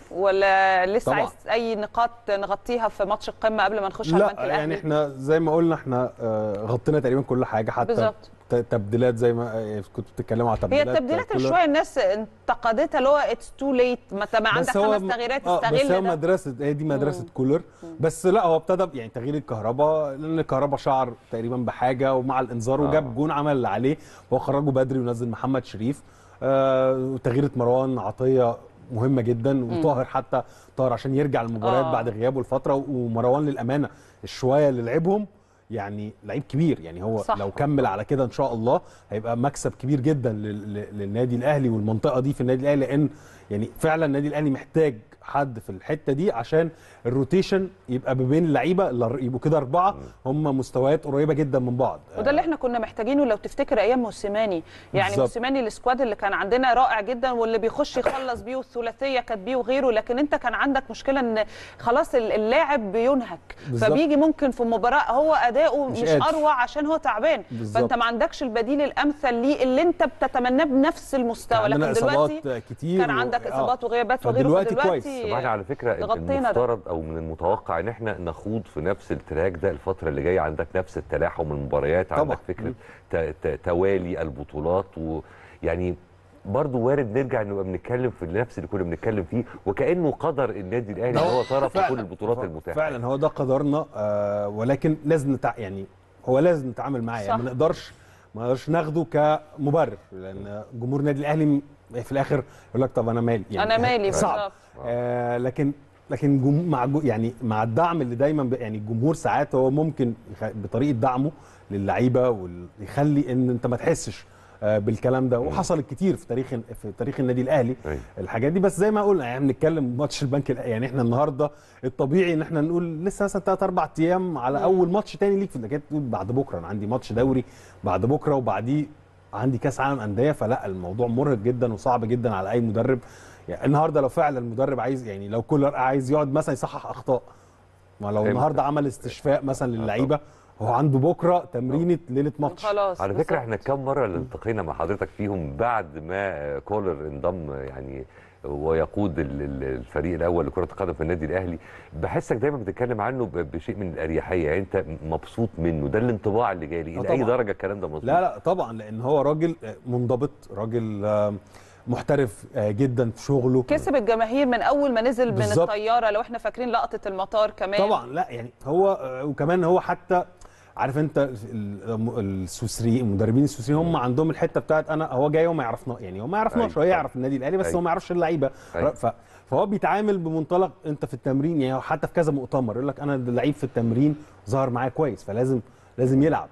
ولا لسه طبعا. عايز اي نقاط نغطيها في ماتش القمه قبل ما نخش على البنك لا الاهلي يعني احنا زي ما قلنا احنا آه، غطينا تقريبا كل حاجه حتى بالظبط. ت- تبديلات زي ما آه، كنت بتتكلموا على هي تبديلات التبديلات اللي كولر. شويه الناس انتقدتها اللي هو اتس تو ليت ما انت ما عندك بس هو خمس م- تغييرات آه، بس هو استغل ده مدرسه هي دي مدرسه مم. كولر بس لا هو ابتدى ب- يعني تغيير الكهرباء لان الكهرباء شعر تقريبا بحاجه ومع الانذار آه. وجاب جون عمل اللي عليه وهو خرجه بدري ونزل محمد شريف آه وتغييره مروان عطيه مهمه جدا وطاهر حتى طاهر عشان يرجع المباريات آه. بعد غيابه لفتره ومروان للامانه الشويه اللي لعبهم يعني لعيب كبير يعني هو صح. لو كمل على كده ان شاء الله هيبقى مكسب كبير جدا لل- لل- للنادي الاهلي والمنطقه دي في النادي الاهلي لان يعني فعلا النادي الاهلي محتاج حد في الحته دي عشان الروتيشن يبقى ما بين اللعيبه اللي يبقوا كده اربعه هم مستويات قريبه جدا من بعض وده اللي احنا كنا محتاجينه لو تفتكر ايام موسيماني يعني بالظبط. موسيماني السكواد اللي كان عندنا رائع جدا واللي بيخش يخلص بيه والثلاثيه كانت بيه وغيره لكن انت كان عندك مشكله ان خلاص ال- اللاعب بينهك بالظبط. فبيجي ممكن في مباراه هو اداؤه مش مش, قادر. اروع عشان هو تعبان بالظبط. فانت ما عندكش البديل الامثل ليه اللي انت بتتمناه بنفس المستوى عندنا لكن دلوقتي اصابات كتير كان و- عندك آه. اصابات وغيابات وغيره فدلوقتي فدلوقتي كويس. طب احنا على فكره غطينا ده. المفترض او من المتوقع ان احنا نخوض في نفس التراك ده الفتره اللي جايه عندك نفس التلاحم المباريات طبعا. عندك فكره ت- ت- توالي البطولات ويعني برضه وارد نرجع نبقى بنتكلم في نفس اللي كنا بنتكلم فيه وكانه قدر النادي الاهلي ان هو طرف في فعلا. كل البطولات ف- المتاحه فعلا هو ده قدرنا آه ولكن لازم نتع... يعني هو لازم نتعامل معاه يعني صح. ما نقدرش ما نقدرش ناخده كمبرر لان جمهور النادي الاهلي م- في الاخر يقول لك طب انا مالي يعني انا مالي صعب بالظبط آه لكن لكن جم... مع جو... يعني مع الدعم اللي دايما ب... يعني الجمهور ساعات هو ممكن يخ... بطريقه دعمه للعيبه ويخلي ان انت ما تحسش آه، بالكلام ده وحصلت كتير في تاريخ في تاريخ النادي الاهلي أيوة. الحاجات دي بس زي ما قلنا يعني بنتكلم ماتش البنك الأ- يعني احنا النهارده الطبيعي ان احنا نقول لسه مثلا ثلاث اربع ايام على اول ماتش تاني ليك في لكن تقول بعد بكره انا عندي ماتش دوري بعد بكره وبعديه عندي كاس عالم انديه فلا الموضوع مرهق جدا وصعب جدا على اي مدرب يعني النهارده لو فعلا المدرب عايز يعني لو كولر عايز يقعد مثلا يصحح اخطاء ما لو إمتى؟ النهارده عمل استشفاء مثلا للعيبه هو عنده بكره تمرينه ليله ماتش خلاص على بالظبط. فكره احنا كم مره اللي التقينا مع حضرتك فيهم بعد ما كولر انضم يعني ويقود ال- ال- الفريق الاول لكره القدم في النادي الاهلي بحسك دايما بتتكلم عنه ب- بشيء من الاريحيه يعني انت مبسوط منه ده الانطباع اللي جالي آه الى اي طبعاً. درجه الكلام ده مظبوط لا لا طبعا لان هو راجل منضبط راجل آه، محترف آه، جدا في شغله كسب الجماهير من اول ما نزل من بالظبط. الطياره لو احنا فاكرين لقطه المطار كمان طبعا لا يعني هو آه، وكمان هو حتى عارف انت ال- السويسري المدربين السويسريين هم عندهم الحته بتاعت انا هو جاي وما يعرفنا يعني هو ما يعرفناش أيوة. هو يعرف النادي الاهلي بس أيوة. هو ما يعرفش اللعيبه أيوة. ف- فهو بيتعامل بمنطلق انت في التمرين يعني حتى في كذا مؤتمر يقول لك انا اللعيب في التمرين ظهر معايا كويس فلازم لازم يلعب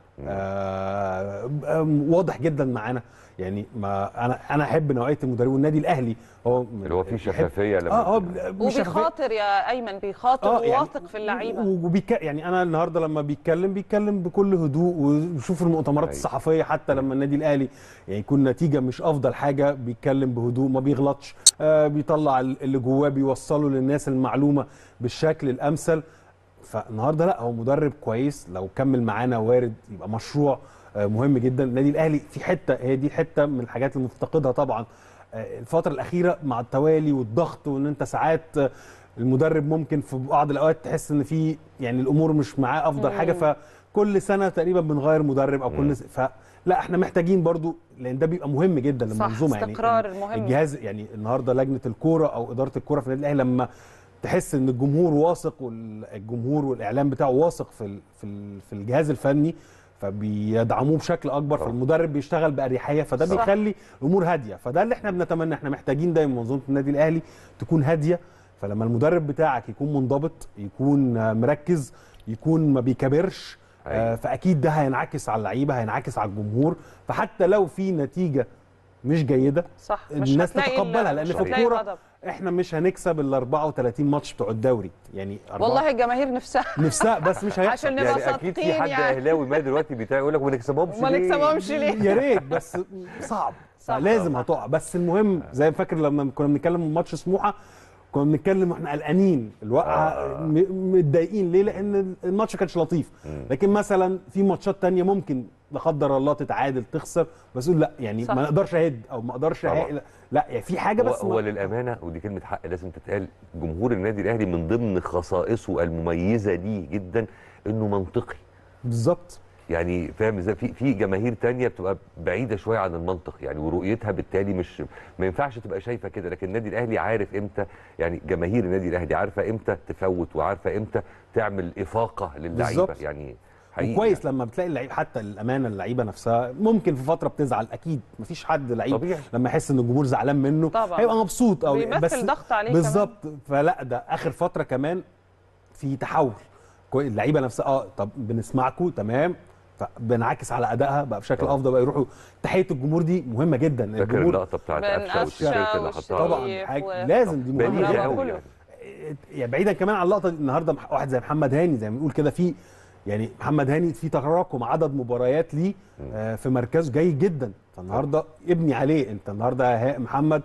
آه آه، واضح جدا معانا يعني ما انا انا احب نوعيه المدربين والنادي الاهلي هو اللي هو فيه بيحب- شفافيه لما اه اه مش شفافية. وبيخاطر يا ايمن بيخاطر آه، يعني وواثق في اللعيبه و- وبيك يعني انا النهارده لما بيتكلم بيتكلم بكل هدوء وشوف المؤتمرات أيوة. الصحفيه حتى لما النادي الاهلي يعني يكون نتيجه مش افضل حاجه بيتكلم بهدوء ما بيغلطش آه بيطلع اللي جواه بيوصله للناس المعلومه بالشكل الامثل فالنهارده لا هو مدرب كويس لو كمل معانا وارد يبقى مشروع آه، مهم جدا النادي الاهلي في حته هي دي حته من الحاجات اللي مفتقدها طبعا آه، الفتره الاخيره مع التوالي والضغط وان انت ساعات آه، المدرب ممكن في بعض الاوقات تحس ان في يعني الامور مش معاه افضل مم. حاجه فكل سنه تقريبا بنغير مدرب او كل س- فلا احنا محتاجين برضو لان ده بيبقى مهم جدا صح، للمنظومه يعني استقرار ال- مهم. الجهاز يعني النهارده لجنه الكوره او اداره الكوره في النادي الاهلي لما تحس ان الجمهور واثق والجمهور والاعلام بتاعه واثق في ال- في ال- في الجهاز الفني فبيدعموه بشكل اكبر فالمدرب بيشتغل باريحيه فده صح. بيخلي الامور هاديه فده اللي احنا بنتمنى احنا محتاجين دايما منظومه النادي الاهلي تكون هاديه فلما المدرب بتاعك يكون منضبط يكون آه، مركز يكون ما بيكبرش آه، فاكيد ده هينعكس على اللعيبه هينعكس على الجمهور فحتى لو في نتيجه مش جيده صح مش الناس هتلاقي ال- تتقبلها لان مش في هتلاقي الكوره غضب. احنا مش هنكسب ال 34 ماتش بتوع الدوري يعني أربعة- والله الجماهير نفسها نفسها بس مش هيحصل عشان نبقى يعني اكيد في صادقين حد يعني اهلاوي ما دلوقتي بتاع يقول لك ما نكسبهمش ما ليه؟ نكسبهمش ليه يا ريت بس صعب صح. لازم هتقع بس المهم زي ما فاكر لما كنا بنتكلم ماتش سموحه كنا بنتكلم واحنا قلقانين الوقعه م- متضايقين ليه لان الماتش ما كانش لطيف لكن مثلا في ماتشات تانية ممكن لا قدر الله تتعادل تخسر بس اقول لا يعني صح. ما نقدرش اهد او ما اقدرش طبعا. أهد- لا يعني في حاجه هو, بس هو ما- للامانه ودي كلمه حق لازم تتقال جمهور النادي الاهلي من ضمن خصائصه المميزه ليه جدا انه منطقي بالظبط يعني فاهم ازاي في في جماهير تانية بتبقى بعيده شويه عن المنطق يعني ورؤيتها بالتالي مش ما ينفعش تبقى شايفه كده لكن النادي الاهلي عارف امتى يعني جماهير النادي الاهلي عارفه امتى تفوت وعارفه امتى تعمل افاقه للعيبه بالظبط. يعني حقيقي وكويس لما بتلاقي اللعيب حتى الامانه اللعيبه نفسها ممكن في فتره بتزعل اكيد مفيش حد لعيب طبيعي. لما يحس ان الجمهور زعلان منه طبعا. هيبقى مبسوط او بيمثل ضغط عليه كمان. بالظبط فلا ده اخر فتره كمان في تحول كوي- اللعيبه نفسها اه طب بنسمعكم تمام فبنعكس على ادائها بقى بشكل طبعا. افضل بقى يروحوا تحيه الجمهور دي مهمه جدا فاكر الجمهور اللقطه بتاعت بين قفشه قفشة والتيشيرت اللي حطها طبعا والشريف حاجة و- لازم دي مهمه بليغه برافو قوي كله. يعني. يعني بعيدا كمان عن اللقطه دي النهارده مح- واحد زي محمد هاني زي ما بنقول كده في يعني محمد هاني في تراكم عدد مباريات ليه آه، في مركزه جيد جدا فالنهارده ابني عليه انت النهارده يا محمد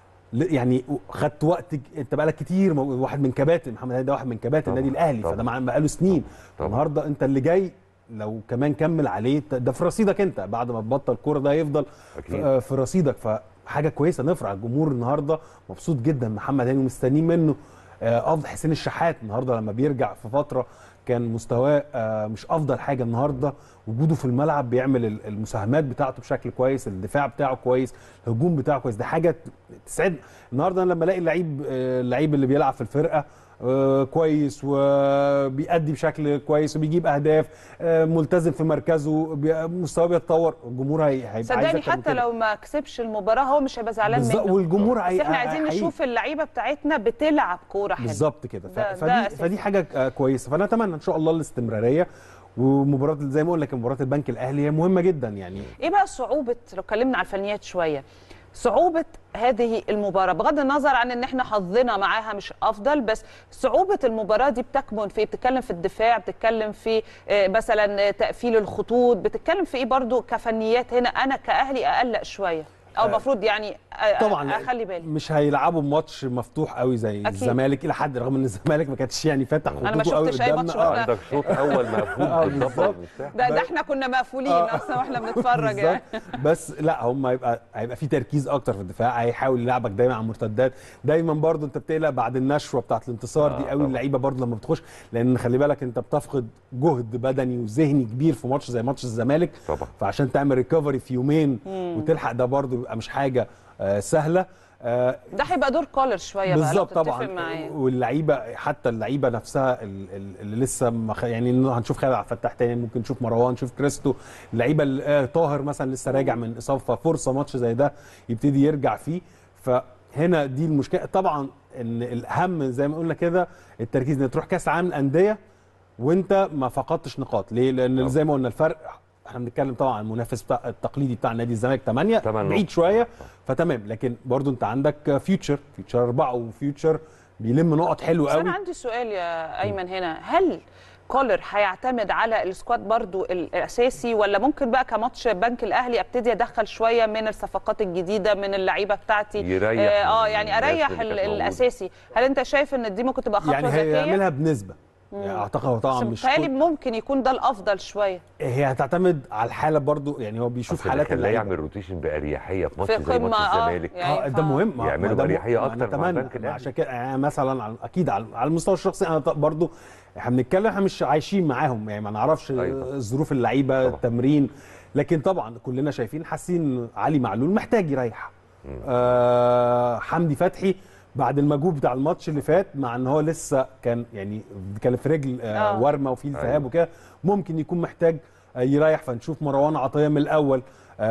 ل- يعني خدت وقت ج- انت بقالك كتير مو- واحد من كباتن محمد هاني ده واحد من كباتن طبعاً، النادي الاهلي طبعاً. فده مع- بقاله سنين طبعاً. النهارده انت اللي جاي لو كمان كمل عليه ت- ده في رصيدك انت بعد ما تبطل كوره ده هيفضل أكيد. في, آه، في رصيدك فحاجه كويسه نفرح الجمهور النهارده مبسوط جدا محمد هاني ومستنيين منه آه، افضل حسين الشحات النهارده لما بيرجع في فتره كان مستواه آه، مش افضل حاجه النهارده وجوده في الملعب بيعمل ال- المساهمات بتاعته بشكل كويس الدفاع بتاعه كويس الهجوم بتاعه كويس ده حاجه تسعد النهارده أنا لما الاقي اللعيب آه، اللعيب اللي بيلعب في الفرقه آه، كويس وبيأدي بشكل كويس وبيجيب اهداف آه، ملتزم في مركزه بي- مستواه بيتطور الجمهور هي- هيبقى عايز صدقني أكتر من حتى كده. لو ما كسبش المباراه هو مش هيبقى زعلان بالظبط منه والجمهور بس هي- احنا عايزين هيحييه. نشوف اللعيبه بتاعتنا بتلعب كوره حلوه بالظبط كده ف- ده- ده فدي أساسي. فدي حاجه آه، كويسه فنتمنى ان شاء الله الاستمراريه ومباراه زي ما اقول لك مباراه البنك الاهلي هي مهمه جدا يعني ايه بقى صعوبه لو اتكلمنا على الفنيات شويه صعوبه هذه المباراه بغض النظر عن ان احنا حظنا معاها مش افضل بس صعوبه المباراه دي بتكمن في إيه؟ بتتكلم في الدفاع بتتكلم في آه، مثلا آه، تقفيل الخطوط بتتكلم في ايه برضو كفنيات هنا انا كاهلي اقلق شويه او المفروض يعني آه، طبعا اخلي بالي مش هيلعبوا ماتش مفتوح قوي زي أكيد. الزمالك الى حد رغم ان الزمالك ما كانش يعني فاتح أنا ما خطوطه قوي شفتش أي قدامنا ماتش اه ولا- عندك شوط اول مقفول آه، بالظبط بالظبط. المفتاح. ده, ده احنا كنا مقفولين آه. اصلا واحنا بنتفرج يعني بالظبط. بس لا هم هيبقى هيبقى في تركيز اكتر في الدفاع هيحاول يلعبك دايما على المرتدات دايما برضو انت بتقلق بعد النشوه بتاعت الانتصار آه، دي قوي طبعا. اللعيبه برضو لما بتخش لان خلي بالك انت بتفقد جهد بدني وذهني كبير في ماتش زي ماتش الزمالك طبعا فعشان تعمل ريكفري في يومين وتلحق ده برضو بيبقى مش حاجه آه، سهله آه، ده هيبقى دور كولر شويه بقى لو بالظبط تتفق طبعا معايا واللعيبه حتى اللعيبه نفسها ال- ال- اللي لسه ما خ- يعني إنه هنشوف خالد عبد الفتاح تاني ممكن نشوف مروان نشوف كريستو اللعيبه ال- آه، طاهر مثلا لسه راجع من اصابه ففرصه ماتش زي ده يبتدي يرجع فيه فهنا دي المشكله طبعا ان الاهم زي ما قلنا كده التركيز ان تروح كاس العالم للانديه وانت ما فقدتش نقاط ليه لان طبعا. زي ما قلنا الفرق احنا بنتكلم طبعا عن المنافس بتاع التقليدي بتاع نادي الزمالك 8 تمن بعيد نقط. شويه فتمام لكن برضو انت عندك فيوتشر فيوتشر اربعه وفيوتشر بيلم نقط حلو بس انا قوي عندي سؤال يا ايمن هنا هل كولر هيعتمد على السكواد برضو الاساسي ولا ممكن بقى كماتش بنك الاهلي ابتدي ادخل شويه من الصفقات الجديده من اللعيبه بتاعتي يريح اه من يعني الناس اريح اللي ال- كانت موجودة. الاساسي هل انت شايف ان دي ممكن تبقى خطوه يعني ذكيه هيعملها بنسبه يعني اعتقد هو طبعا بس مش متهيألي كل- ممكن يكون ده الافضل شويه هي هتعتمد على الحاله برضو يعني هو بيشوف أصل حالات خلاه اللعيبه يعمل روتيشن باريحيه في ماتش في زي ماتش قمة، آه، الزمالك يعني اه ده مهم ما- يعملوا ما ده بريحية م- أكتر مع نتمنى. البنك الأهلي. عشان كده يعني مثلا على- اكيد على على المستوى الشخصي انا ط- برضو احنا بنتكلم احنا مش عايشين معاهم يعني ما نعرفش أيوة. ظروف اللعيبه التمرين لكن طبعا كلنا شايفين حاسين علي معلول محتاج يريح آه حمدي فتحي بعد المجهود بتاع الماتش اللي فات مع ان هو لسه كان يعني كان في رجل آه آه. ورمه وفي التهاب أيوة. وكده ممكن يكون محتاج آه، يريح فنشوف مروان عطيه من الاول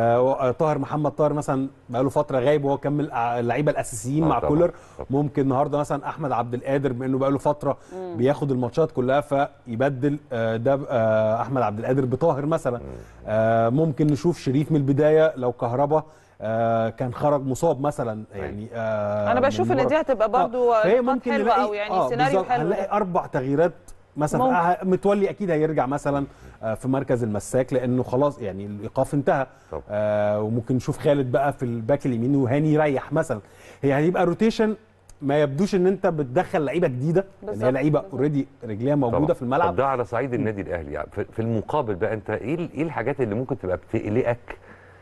آه طاهر محمد طاهر مثلا بقاله فتره غايب وهو كمل آه، اللعيبه الاساسيين آه مع طبعاً. كولر طبعاً. ممكن النهارده مثلا احمد عبد القادر بما انه بقاله فتره بياخد الماتشات كلها فيبدل آه، ده آه، احمد عبد القادر بطاهر مثلا آه، ممكن نشوف شريف من البدايه لو كهربا آه، كان خرج مصاب مثلا يعني آه، انا بشوف من ان مرة- دي هتبقى برضو آه، فهي نقاط ممكن حلوه نلاقي او يعني آه، سيناريو بالظبط، حلو هنلاقي ده. اربع تغييرات مثلا ممكن. آه، متولي اكيد هيرجع مثلا آه، في مركز المساك لانه خلاص يعني الايقاف انتهى طبعا. آه وممكن نشوف خالد بقى في الباك اليمين وهاني يريح مثلا هي هيبقى روتيشن ما يبدوش ان انت بتدخل لعيبه جديده لان هي بالظبط، لعيبه بالظبط. اوريدي رجليها موجوده طبعاً. في الملعب طب ده على صعيد النادي الاهلي يعني في في المقابل بقى انت ايه ال- ايه الحاجات اللي ممكن تبقى بتقلقك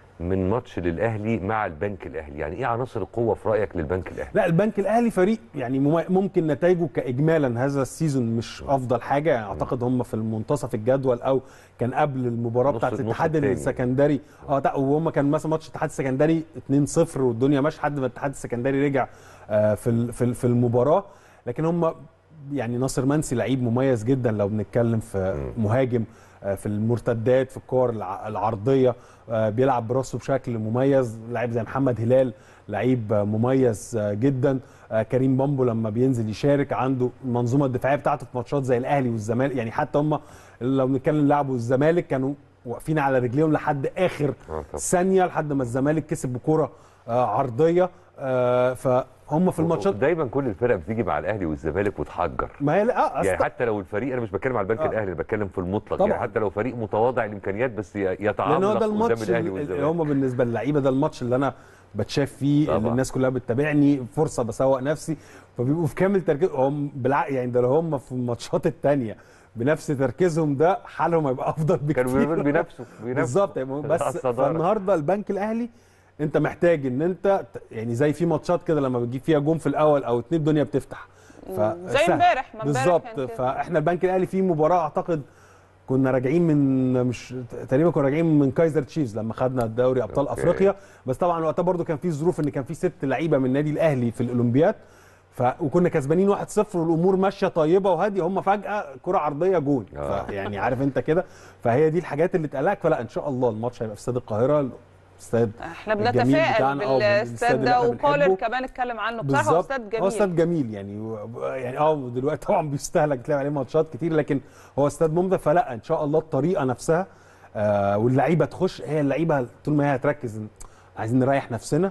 من ماتش للاهلي مع البنك الاهلي يعني ايه عناصر القوه في رايك للبنك الاهلي لا البنك الاهلي فريق يعني مم- ممكن نتائجه كاجمالا هذا السيزون مش افضل حاجه يعني اعتقد هم في المنتصف الجدول او كان قبل المباراه نص- بتاعت النص الاتحاد التاني. السكندري اه لا وهم كان مثلا ماتش الاتحاد السكندري 2-0 والدنيا ماشيه لحد ما الاتحاد السكندري رجع آه في ال- في ال- في المباراه لكن هم يعني ناصر منسي لعيب مميز جدا لو بنتكلم في مهاجم آه، في المرتدات في الكور الع- العرضيه آه، بيلعب براسه بشكل مميز لعيب زي محمد هلال لعيب آه، مميز آه، جدا آه، كريم بامبو لما بينزل يشارك عنده المنظومه الدفاعيه بتاعته في ماتشات زي الاهلي والزمالك يعني حتى هم لو بنتكلم لعبوا الزمالك كانوا واقفين على رجليهم لحد اخر آه طبعاً. ثانيه لحد ما الزمالك كسب بكوره آه، عرضيه آه، فهم في الماتشات دايما كل الفرق بتيجي مع الاهلي والزمالك وتحجر ما هي لا آه، يعني أصل- حتى لو الفريق انا مش بتكلم على البنك آه. الاهلي انا بتكلم في المطلق طبعاً. يعني حتى لو فريق متواضع الامكانيات بس ي- لان هو يتعامل ده قدام الماتش الاهلي اللي والزمالك هم بالنسبه للعيبه ده الماتش اللي انا بتشاف فيه طبعا. اللي الناس كلها بتتابعني فرصه بسوق نفسي فبيبقوا في كامل تركيز هم بالعكس يعني ده لو هم في الماتشات التانيه بنفس تركيزهم ده حالهم هيبقى افضل بكتير كانوا بيقولوا بينافسوا بينافسوا بالظبط يعني على بس الصدارة. فالنهارده البنك الاهلي انت محتاج ان انت ت- يعني زي في ماتشات كده لما بتجيب فيها جون في الاول او اتنين الدنيا بتفتح زي سهل. امبارح ما امبارح بالظبط كان كده. فاحنا البنك الاهلي في مباراه اعتقد كنا راجعين من مش تقريبا كنا راجعين من كايزر تشيفز لما خدنا الدوري ابطال أوكي. افريقيا بس طبعا وقتها برضو كان في ظروف ان كان في ست لعيبه من النادي الاهلي في الاولمبياد ف... وكنا كسبانين 1-0 والامور ماشيه طيبه وهاديه هم فجاه كره عرضيه جون آه. يعني عارف انت كده فهي دي الحاجات اللي تقلقك فلا ان شاء الله الماتش هيبقى في استاد القاهره استاد احنا الجميل بنتفائل بتاعنا أو بالاستاد بالاستاد ده اللي إحنا وكولر بنحبه. كمان اتكلم عنه بصراحه هو بالظبط استاد هو جميل استاد جميل يعني و- يعني اه دلوقتي طبعا بيستهلك تلاقي عليه ماتشات كتير لكن هو استاد ممتع فلا ان شاء الله الطريقه نفسها آه واللعيبه تخش هي اللعيبه طول ما هي هتركز إن عايزين نريح نفسنا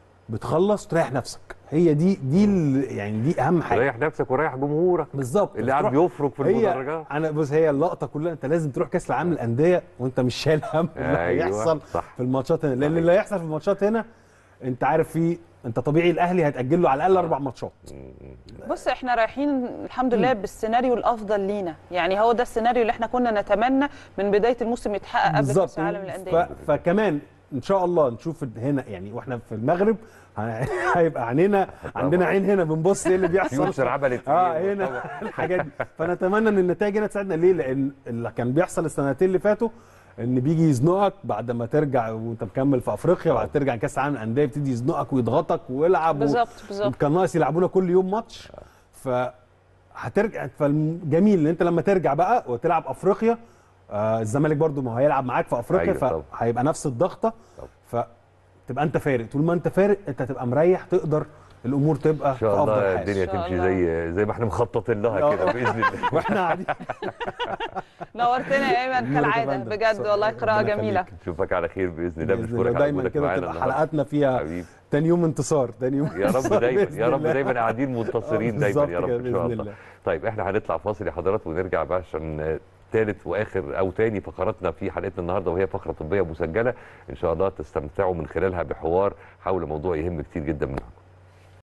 بتخلص تريح نفسك هي دي دي ال- يعني دي اهم حاجه ريح نفسك وريح جمهورك بالظبط اللي قاعد بتروح- بيفرك في هي المدرجات انا بص هي اللقطه كلها انت لازم تروح كاس العالم للانديه وانت مش شايل هم اللي أيوة، هيحصل صح. في الماتشات هنا لان صحيح. اللي هيحصل في الماتشات هنا انت عارف في انت طبيعي الاهلي هتاجل له على الاقل اربع ماتشات بص احنا رايحين الحمد لله بالسيناريو الافضل لينا يعني هو ده السيناريو اللي احنا كنا نتمنى من بدايه الموسم يتحقق قبل بالظبط كاس العالم ف... للانديه فكمان ان شاء الله نشوف هنا يعني واحنا في المغرب ه- هيبقى عينينا عندنا عين هنا بنبص ايه اللي بيحصل فيوتشر عملت اه إيه؟ هنا طبعاً. الحاجات دي فنتمنى ان النتائج هنا تساعدنا ليه لان اللي كان بيحصل السنتين اللي فاتوا ان بيجي يزنقك بعد ما ترجع وانت مكمل في افريقيا وبعد ترجع كاس العالم للانديه يبتدي يزنقك ويضغطك ويلعب و- بالظبط بالظبط كان ناقص يلعبونا كل يوم ماتش ف هترجع فالجميل ان انت لما ترجع بقى وتلعب افريقيا آه الزمالك برضو ما هو هيلعب معاك في افريقيا أيوة طبعا. فهيبقى نفس الضغطه فتبقى انت فارق طول ما انت فارق انت هتبقى مريح تقدر الامور تبقى ان في شاء افضل الله حال الدنيا إن شاء تمشي الله. زي زي ما احنا مخططين لها آه. كده باذن الله واحنا قاعدين نورتنا يا ايمن نورك يا كالعاده فندم. بجد والله قراءه ربنا جميله يخليك. نشوفك على خير باذن الله بإذن بشكرك الله على دايما وجودك كده معانا تبقى النهاردة. حلقاتنا فيها حبيبي تاني يوم انتصار تاني يوم يا رب انتصار دايما بإذن يا رب الله. دايما قاعدين منتصرين آه، دايما يا بالظبط رب كده ان شاء بإذن الله الله. طيب احنا هنطلع فاصل يا حضرات ونرجع بقى عشان ثالث واخر او تاني فقراتنا في حلقتنا النهارده وهي فقره طبيه مسجله ان شاء الله تستمتعوا من خلالها بحوار حول موضوع يهم كتير جدا منهم